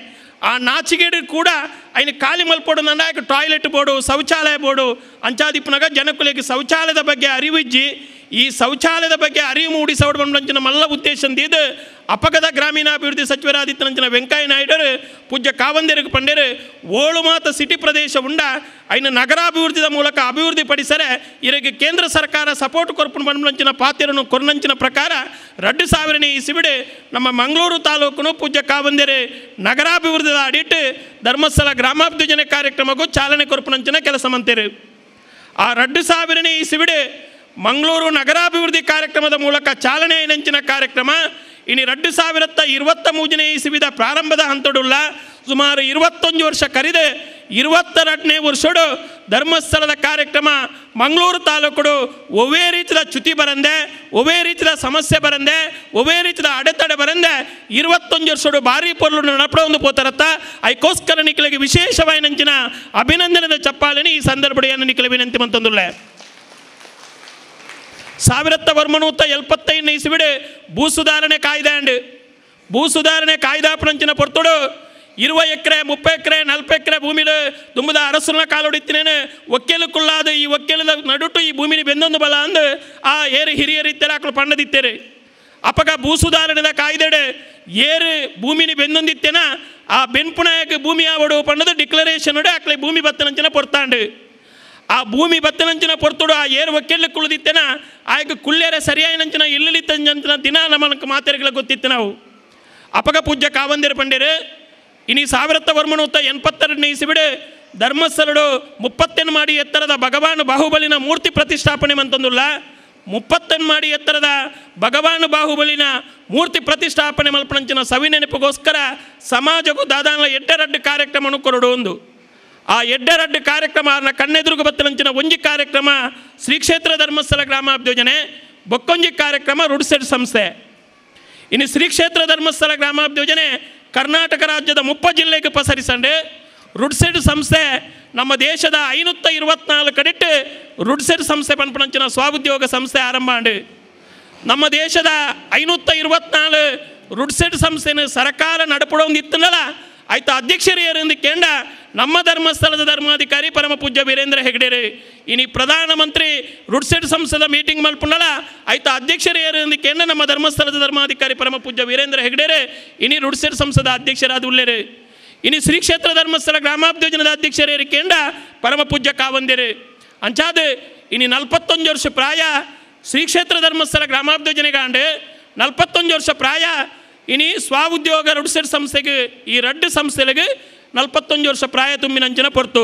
ಆ ನಾಚಿಗೇಡು ಕೂಡ ఆయన ಖಾಲಿ ಮಲ್ಪೋಡು ನಂದಾಯಕ ಟಾಯ್ಲೆಟ್ ಬೋರ್ಡು ಶೌಚಾಲಯ ಬೋರ್ಡು ಅಂಚಾದಿಪ್ಪನಾಗ ಜನಕ್ಕುಲಿಗೆ ಶೌಚಾಲಯದ ಬಗ್ಗೆ ಅರಿವಿಜ್ಜಿ ಈ ಶೌಚಾಲಯದ ಬಗ್ಗೆ ಅರಿವು ಮೂಡಿಸೋಡು ಬಂದಂಚಿನ ಮಲ್ಲ ಉದ್ದೇಶಂದಿದ್ದು ಅಪಗದ ಗ್ರಾಮೀಣಾಭಿವೃದ್ಧಿ ಸಚಿವರಾದಿತ್ತನಂಚಿನ ವೆಂಕಯ್ಯ ನಾಯ್ಡರು ಪೂಜ್ಯ ಕಾವಂದಿರಿಗೆ ಪಂಡೇರು ಓಳು ಮಾತ ಸಿಟಿ ಪ್ರದೇಶ ಉಂಡ ಐನ ನಗರಾಭಿವೃದ್ಧಿದ ಮೂಲಕ ಅಭಿವೃದ್ಧಿ ಪಡಿಸರೆ ಇರಗೆ ಕೇಂದ್ರ ಸರ್ಕಾರ ಸಪೋರ್ಟ್ ಕೊರ್ಪುಣ್ ಬಂದಂಚಿನ ಪಾತ್ರನು ಕೊರ್ನಂಚಿನ ಪ್ರಕಾರ ರಡ್ಡು ಸಾವಿರನೇ ಇಸಿಬಿಡು ನಮ್ಮ ಮಂಗಳೂರು ತಾಲೂಕುನು ಪೂಜ್ಯ ಕಾವಂದಿರು ನಗರಾಭಿವೃದ್ಧಿದ ಅಡಿಟ್ಟು ಧರ್ಮಸ್ಥಳ ಗ್ರಾಮಾಭಿವೃದ್ಧಿ ಕಾರ್ಯಕ್ರಮಕ್ಕೂ ಚಾಲನೆ ಕೊರ್ಪುನಂಚಿನ ಕೆಲಸ ಮಂತೇರು ಆ ರಡ್ಡು ಸಾವಿರನೇ ಇಸಿಬಿಡು ಮಂಗಳೂರು ನಗರಾಭಿವೃದ್ಧಿ ಕಾರ್ಯಕ್ರಮದ ಮೂಲಕ ಚಾಲನೆ ನಂಚಿನ ಕಾರ್ಯಕ್ರಮ ಇನ್ನು ಎರಡು ಸಾವಿರತ್ತ ಇರುವತ್ತ ಮೂಜನೇ ಇಸುವಿದ ಪ್ರಾರಂಭದ ಹಂತಡುಲ್ಲ ಸುಮಾರು ಇರುವತ್ತೊಂದು ವರ್ಷ ಕರಿದೆ ಇರುವತ್ತೆರಡನೇ ವರ್ಷಡು ಧರ್ಮಸ್ಥಳದ ಕಾರ್ಯಕ್ರಮ ಮಂಗಳೂರು ತಾಲೂಕುಡು ಒವೇ ರೀತಿಯ ಚ್ಯುತಿ ಬರಂದೆ ಒವೇ ರೀತಿಯ ಸಮಸ್ಯೆ ಬರಂದೆ ಒವೇ ರೀತಿಯ ಅಡೆತಡೆ ಬರಂದೆ ಇರುವತ್ತೊಂದು ವರ್ಷಡು ಭಾರಿ ಪೊರ್ಲು ನಡಪಡೊಂದು ಪೋತಾರತ್ತ ಐಕೋಸ್ಕರ ನಿಖಿಲಿಗೆ ವಿಶೇಷವಾಗಿ ನಂಚಿನ ಅಭಿನಂದನದ ಚಪ್ಪಾಳೆನಿ ಈ ಸಂದರ್ಭಡೆಯನ್ನು ನಿಖಿಲ ವಿನಂತಿ ಮಂತಂದುಳ್ಳೆ ಸಾವಿರತ್ತ ವರ್ಮನೂತ ಎಲ್ಪತ್ತೈದನೇ ಇಸ್ಬಿಡು ಭೂ ಸುಧಾರಣೆ ಕಾಯ್ದೆ ಅಂಡ್ ಭೂ ಸುಧಾರಣೆ ಕಾಯ್ದಾಪನಂಚಿನ ಪೊರ್ತುಡು ಇರುವ ಎಕರೆ ಮುಪ್ಪ ಎಕರೆ ನಲ್ಪ ಎಕರೆ ಭೂಮಿಲು ತುಂಬದ ಅರಸನ ಕಾಲೊಡಿತ್ತಿನೇನು ಒಕ್ಕೇಲಕ್ಕುಳ್ಳಾದ ಈ ಒಕ್ಕೇಲದ ನಡುಟು ಈ ಭೂಮಿನಿ ಬೆಂದೊಂದು ಬಲ ಅಂದು ಆ ಏರು ಹಿರಿಯರಿತ್ತಾರೆ ಆಕಳು ಪಣ್ಣದಿತ್ತೇರು ಅಪಗ ಭೂ ಸುಧಾರಣೆದ ಕಾಯ್ದೆಡೆ ಏರು ಭೂಮಿನಿ ಬೆಂದೊಂದಿತ್ತೇನ ಆ ಬೆನ್ಪುಣಾಯಕ ಭೂಮಿ ಆವಡು ಪಣ್ಣದು ಡಿಕ್ಲರೇಷನ್ ಆಕಳೆ ಭೂಮಿ ಬತ್ತನಂಚಿನ ಪೊರ್ತಾಂಡು ಆ ಭೂಮಿ ಬತ್ತನಂಚಿನ ಪೊರ್ತುಡು ಆ ಏರು ಒಕ್ಕೆಲ್ಲ ಕುಳಿದಿತ್ತೇನ ಆಯ್ಕ ಕುಲ್ಲೇರ ಸರಿಯಾಗಿ ನಂಚಿನ ಇಲ್ಲಿತ್ತಂಚಿನ ದಿನ ನಮ್ಮನಕ್ಕೆ ಮಾತೆರೆಗಳ ಗೊತ್ತಿತ್ತು ನಾವು ಅಪಗ ಪೂಜ್ಯ ಕಾವಂದಿರ ಪಂಡಿರು ಇನಿ ಸಾವಿರತ್ತ ವರ್ಮನೂತ ಎನ್ಪತ್ತೆರಡನೇ ಇಸಿಬಿಡು ಧರ್ಮಸ್ಥಳಡು ಮುಪ್ಪತ್ತೆನ್ ಮಾಡಿ ಎತ್ತರದ ಭಗವಾನ್ ಬಾಹುಬಲಿನ ಮೂರ್ತಿ ಪ್ರತಿಷ್ಠಾಪನೆ ಮಂತಂದುಲ್ಲ ಮುಪ್ಪತ್ತೆನ್ ಮಾಡಿ ಎತ್ತರದ ಭಗವಾನ್ ಬಾಹುಬಲಿನ ಮೂರ್ತಿ ಪ್ರತಿಷ್ಠಾಪನೆ ಮಲ್ಪಣಂಚಿನ ಸವಿನೆನಪಿಗೋಸ್ಕರ ಸಮಾಜಕ್ಕೂ ದಾದಾನ ಎಡ್ಡೆರಡ್ಡು ಕಾರ್ಯಕ್ರಮವನ್ನು ಕೊರಡು ಒಂದು ಆ ಎಡ್ಡೆರಡ್ಡು ಕಾರ್ಯಕ್ರಮ ಅನ್ನ ಕಣ್ಣೆದುರುಗು ಬತ್ತನಂಚಿನ ಒಂಜಿ ಕಾರ್ಯಕ್ರಮ ಶ್ರೀ ಕ್ಷೇತ್ರ ಧರ್ಮಸ್ಥಳ ಗ್ರಾಮಾಭಿಯೋಜನೆ ಬೊಕ್ಕೊಂಜಿ ಕಾರ್ಯಕ್ರಮ ರುಡ್ಸೆಡ್ ಸಂಸ್ಥೆ ಇನ್ನು ಶ್ರೀ ಕ್ಷೇತ್ರ ಧರ್ಮಸ್ಥಳ ಗ್ರಾಮಾಭಿಯೋಜನೆ ಕರ್ನಾಟಕ ರಾಜ್ಯದ ಮುಪ್ಪ ಜಿಲ್ಲೆಗೆ ಪಸರಿಸಂಡು ರುಡ್ಸೆಡ್ ಸಂಸ್ಥೆ ನಮ್ಮ ದೇಶದ ಐನೂತ್ತ ಇರುವತ್ನಾಲ್ಕು ಕಡಿಟ್ಟು ರುಡ್ಸೆಡ್ ಸಂಸ್ಥೆ ಪನ್ಪಣಂಚಿನ ಸ್ವಾಉದ್ಯೋಗ ಸಂಸ್ಥೆ ಆರಂಭ ಅಂಡು ನಮ್ಮ ದೇಶದ ಐನೂತ್ತ ಇರುವತ್ನಾಲು ರುಡ್ಸೆಡ್ ಸಂಸ್ಥೆನ ಸರ್ಕಾರ ನಡಪಡೊಂದಿತ್ತನಲ್ಲ ಆಯ್ತು ಅಧ್ಯಕ್ಷರು ಏರಿಂದ ಕೇಂಡ ನಮ್ಮ ಧರ್ಮಸ್ಥಳದ ಧರ್ಮಾಧಿಕಾರಿ ಪರಮ ಪೂಜ್ಯ ವೀರೇಂದ್ರ ಹೆಗ್ಡೆರು ಇನಿ ಪ್ರಧಾನಮಂತ್ರಿ ರುಡ್ಸೆಡ್ ಸಂಸ್ಥೆದ ಮೀಟಿಂಗ್ ಮಲ್ಪುಂಡಲ ಆಯ್ತು ಅಧ್ಯಕ್ಷರು ಏರಿಂದ ಕೇಂಡ ನಮ್ಮ ಧರ್ಮಸ್ಥಳದ ಧರ್ಮಾಧಿಕಾರಿ ಪರಮ ಪೂಜ್ಯ ವೀರೇಂದ್ರ ಹೆಗ್ಡೆರು ಇನಿ ರುಡ್ಸೆಡ್ ಸಂಸ್ಥೆದ ಅಧ್ಯಕ್ಷರಾದ ಉಳ್ಳೇರು ಇನಿ ಶ್ರೀ ಕ್ಷೇತ್ರ ಧರ್ಮಸ್ಥಳ ಗ್ರಾಮಾಭಿಯೋಜನದ ಅಧ್ಯಕ್ಷರು ಕೇಂಡ ಪರಮ ಪೂಜ್ಯ ಕಾವಂದಿರು ಅಂಚಾದ ಇನಿ ನಲ್ಪತ್ತೊಂದು ವರ್ಷ ಪ್ರಾಯ ಶ್ರೀ ಕ್ಷೇತ್ರ ಧರ್ಮಸ್ಥಳ ಗ್ರಾಮಾಭಿಯೋಜನೆಗಾಂಡು ನಲ್ಪತ್ತೊಂದು ವರ್ಷ ಪ್ರಾಯ ಇನಿ ಸ್ವಾಉದ್ಯೋಗ ರುಡ್ಸೆಡ್ ಸಂಸ್ಥೆಗೆ ಈ ರಡ್ಡು ಸಂಸ್ಥೆಗೆ ನಲ್ಪತ್ತೊಂದು ವರ್ಷ ಪ್ರಾಯ ತುಂಬಿನಂಚಿನ ಪೊರ್ತು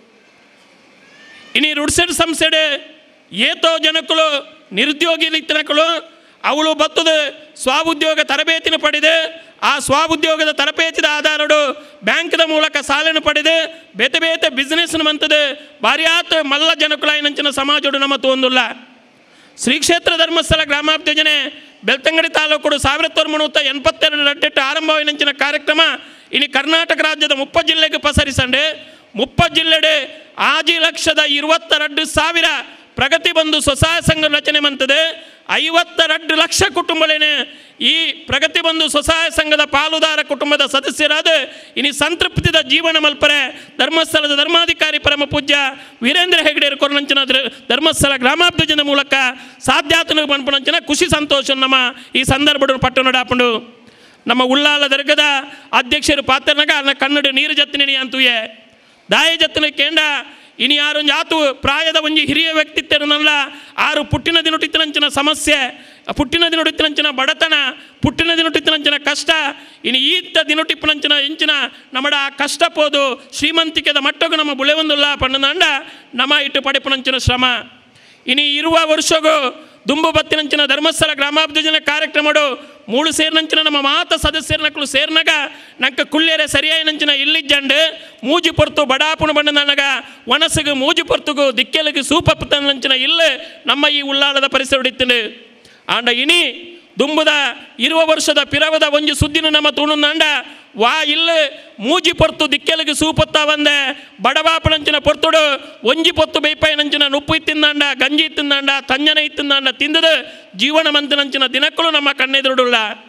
ಇನಿ ರುಡ್ಸೆಡ್ ಸಂಸ್ಥೆಡೆ ಏತೋ ಜನಕ್ಕಳು ನಿರುದ್ಯೋಗಿ ಲಿತ್ತನಕಳು ಅವಳು ಬತ್ತದ ಸ್ವಾಉದ್ಯೋಗ ತರಬೇತಿನ ಪಡೆದು ಆ ಸ್ವಾಉದ್ಯೋಗದ ತರಬೇತಿದ ಆಧಾರಡು ಬ್ಯಾಂಕ್ದ ಮೂಲಕ ಸಾಲನ್ನು ಪಡೆದು ಬೇತೆ ಬೇತೆ ಬಿಸ್ನೆಸ್ನ ಮಂತದ ಭಾರಿಯಾತ ಮಲ್ಲ ಜನಕುಲಾಯಿನಂಚಿನ ಸಮಾಜಡು ನಮ್ಮ ತೋಂದುಲ್ಲ ಶ್ರೀ ಕ್ಷೇತ್ರ ಧರ್ಮಸ್ಥಳ ಗ್ರಾಮಾಭಿಯೋಜನೆ ಬೆಳ್ತಂಗಡಿ ತಾಲೂಕು ಸಾವಿರದ ತೊಂಬತ್ತು ಎನ್ಪತ್ತೆರಡು ರಡ್ಡೆಟ್ಟು ಆರಂಭವಾಗಿನಂಚಿನ ಕಾರ್ಯಕ್ರಮ ಇನಿ ಕರ್ನಾಟಕ ರಾಜ್ಯದ ಮುಪ್ಪ ಜಿಲ್ಲೆಗೆ ಪಸರಿಸಂಡು ಮುಪ್ಪ ಜಿಲ್ಲೆಡೆ ಆಜಿ ಲಕ್ಷದ ಇರುವತ್ತೆರಡು ಸಾವಿರ ಪ್ರಗತಿ ಬಂಧು ಸ್ವಸಹಾಯ ಸಂಘ ರಚನೆ ಮಂತದೆ ಐವತ್ತೆರಡು ಲಕ್ಷ ಕುಟುಂಬಗಳೇನೆ ಈ ಪ್ರಗತಿ ಬಂಧು ಸ್ವಸಹಾಯ ಸಂಘದ ಪಾಲುದಾರ ಕುಟುಂಬದ ಸದಸ್ಯರಾದ ಇನಿ ಸಂತೃಪ್ತಿದ ಜೀವನ ಮಲ್ಪರೆ ಧರ್ಮಸ್ಥಳದ ಧರ್ಮಾಧಿಕಾರಿ ಪರಮ ಪೂಜ್ಯ ವೀರೇಂದ್ರ ಹೆಗ್ಡೆಯರು ಕೊರನಂಚಿನ ದ್ರ- ಧರ್ಮಸ್ಥಳ ಗ್ರಾಮಾಭಿವೃದ್ಧಿಯ ಮೂಲಕ ಸಾಧ್ಯಾತನ ಪನ್ಪನಂಚಿನ ಖುಷಿ ಸಂತೋಷ ನಮ್ಮ ಈ ಸಂದರ್ಭಡು ಪಟ್ಟು ನಡಾಪುಂಡು ನಮ್ಮ ಉಳ್ಳಾಲ ದರ್ಗದ ಅಧ್ಯಕ್ಷರು ಪಾತ್ರನಾಗ ಅನ್ನ ಕನ್ನಡ ನೀರು ಜತ್ತಿನಿ ಅಂತೂಯೆ ದಾಯ ಜತ್ತಿನ ಕೇಂಡ ಇನಿ ಯಾರೊಂದು ಆತು ಪ್ರಾಯದ ಒಂಜಿ ಹಿರಿಯ ವ್ಯಕ್ತಿತ್ವನಲ್ಲ ಆರು ಪುಟ್ಟಿನ ದಿನುಟಿತ್ತಿನಂಚಿನ ಸಮಸ್ಯೆ ಪುಟ್ಟಿನ ದಿನುಟಿತ್ತಿನಂಚಿನ ಬಡತನ ಪುಟ್ಟಿನ ದಿನುಟಿತ್ತಿನಂಚಿನ ಕಷ್ಟ ಇನ್ನು ಈತ ದಿನುಟಿಪ್ಪನಂಚಿನ ಎಂಚಿನ ನಮ್ಮಡ ಆ ಕಷ್ಟ ಪೋದು ಶ್ರೀಮಂತಿಕೆದ ಮಟ್ಟಗೂ ನಮ್ಮ ಬುಳೆವೊಂದುಲ್ಲ ಪಣ್ಣನಂಡ ನಮ ಇಟ್ಟು ಪಡೆಪನಂಚಿನ ಶ್ರಮ ಇನಿ ಇರುವ ವರ್ಷಗೂ ದುಂಬು ಬತ್ತಿನಂಚಿನ ಧರ್ಮಸ್ಥಳ ಗ್ರಾಮಾಭಿವೃದ್ಧಿ ಕಾರ್ಯಕ್ರಮಡು ಮೂಳು ಸೇರಿನಂಚಿನ ನಮ್ಮ ಮಾತ ಸದಸ್ಯರನಕ್ಕಳು ಸೇರ್ನಾಗ ನಂಕ ಕುಳ್ಳೆರೆ ಸರಿಯಾಗಿ ನಂಚಿನ ಇಲ್ಲಿಜ್ಜಂಡು ಮೂಜಿ ಪೊರ್ತು ಬಡಾಪುಣ ಬಣ್ಣ ನನಗ ಒಣಸಗು ಮೂಜಿ ಪೊರ್ತುಗು ದಿಕ್ಕೆಲಗು ಸೂಪತ್ತನಂಚಿನ ಇಲ್ಲು ನಮ್ಮ ಈ ಉಳ್ಳಾಳದ ಪರಿಸರ ಹೊಡಿತೀನಿ ಆಂಡ ಇನಿ ದುಂಬುದ ಇರುವ ವರ್ಷದ ಪಿರವದ ಒಂಜಿ ಸುದ್ದಿನ ನಮ್ಮ ತುಣುಂದಂಡ ವಾ ಇಲ್ಲು ಮೂಜಿ ಪೊರ್ತು ದಿಕ್ಕೆಲಗು ಸೂಪತ್ತ ಬಂದೆ ಬಡವಾಪನಂಚಿನ ಪೊರ್ತುಡು ಒಂಜಿ ಪೊತ್ತು ಬೈಪಾಯಿನಂಚಿನ ನುಪ್ಪು ಇತ್ತಿಂದಾಂಡ ಗಂಜಿ ಇತ್ತಿಂದಾಂಡ ತಂಜನ ಇತ್ತಿಂದಾಂಡ ತಿಂದದು ಜೀವನ ಮಂತಿನಂಚಿನ ದಿನಕ್ಕಳು ನಮ್ಮ ಕಣ್ಣೆದುರುಡುಲ್ಲ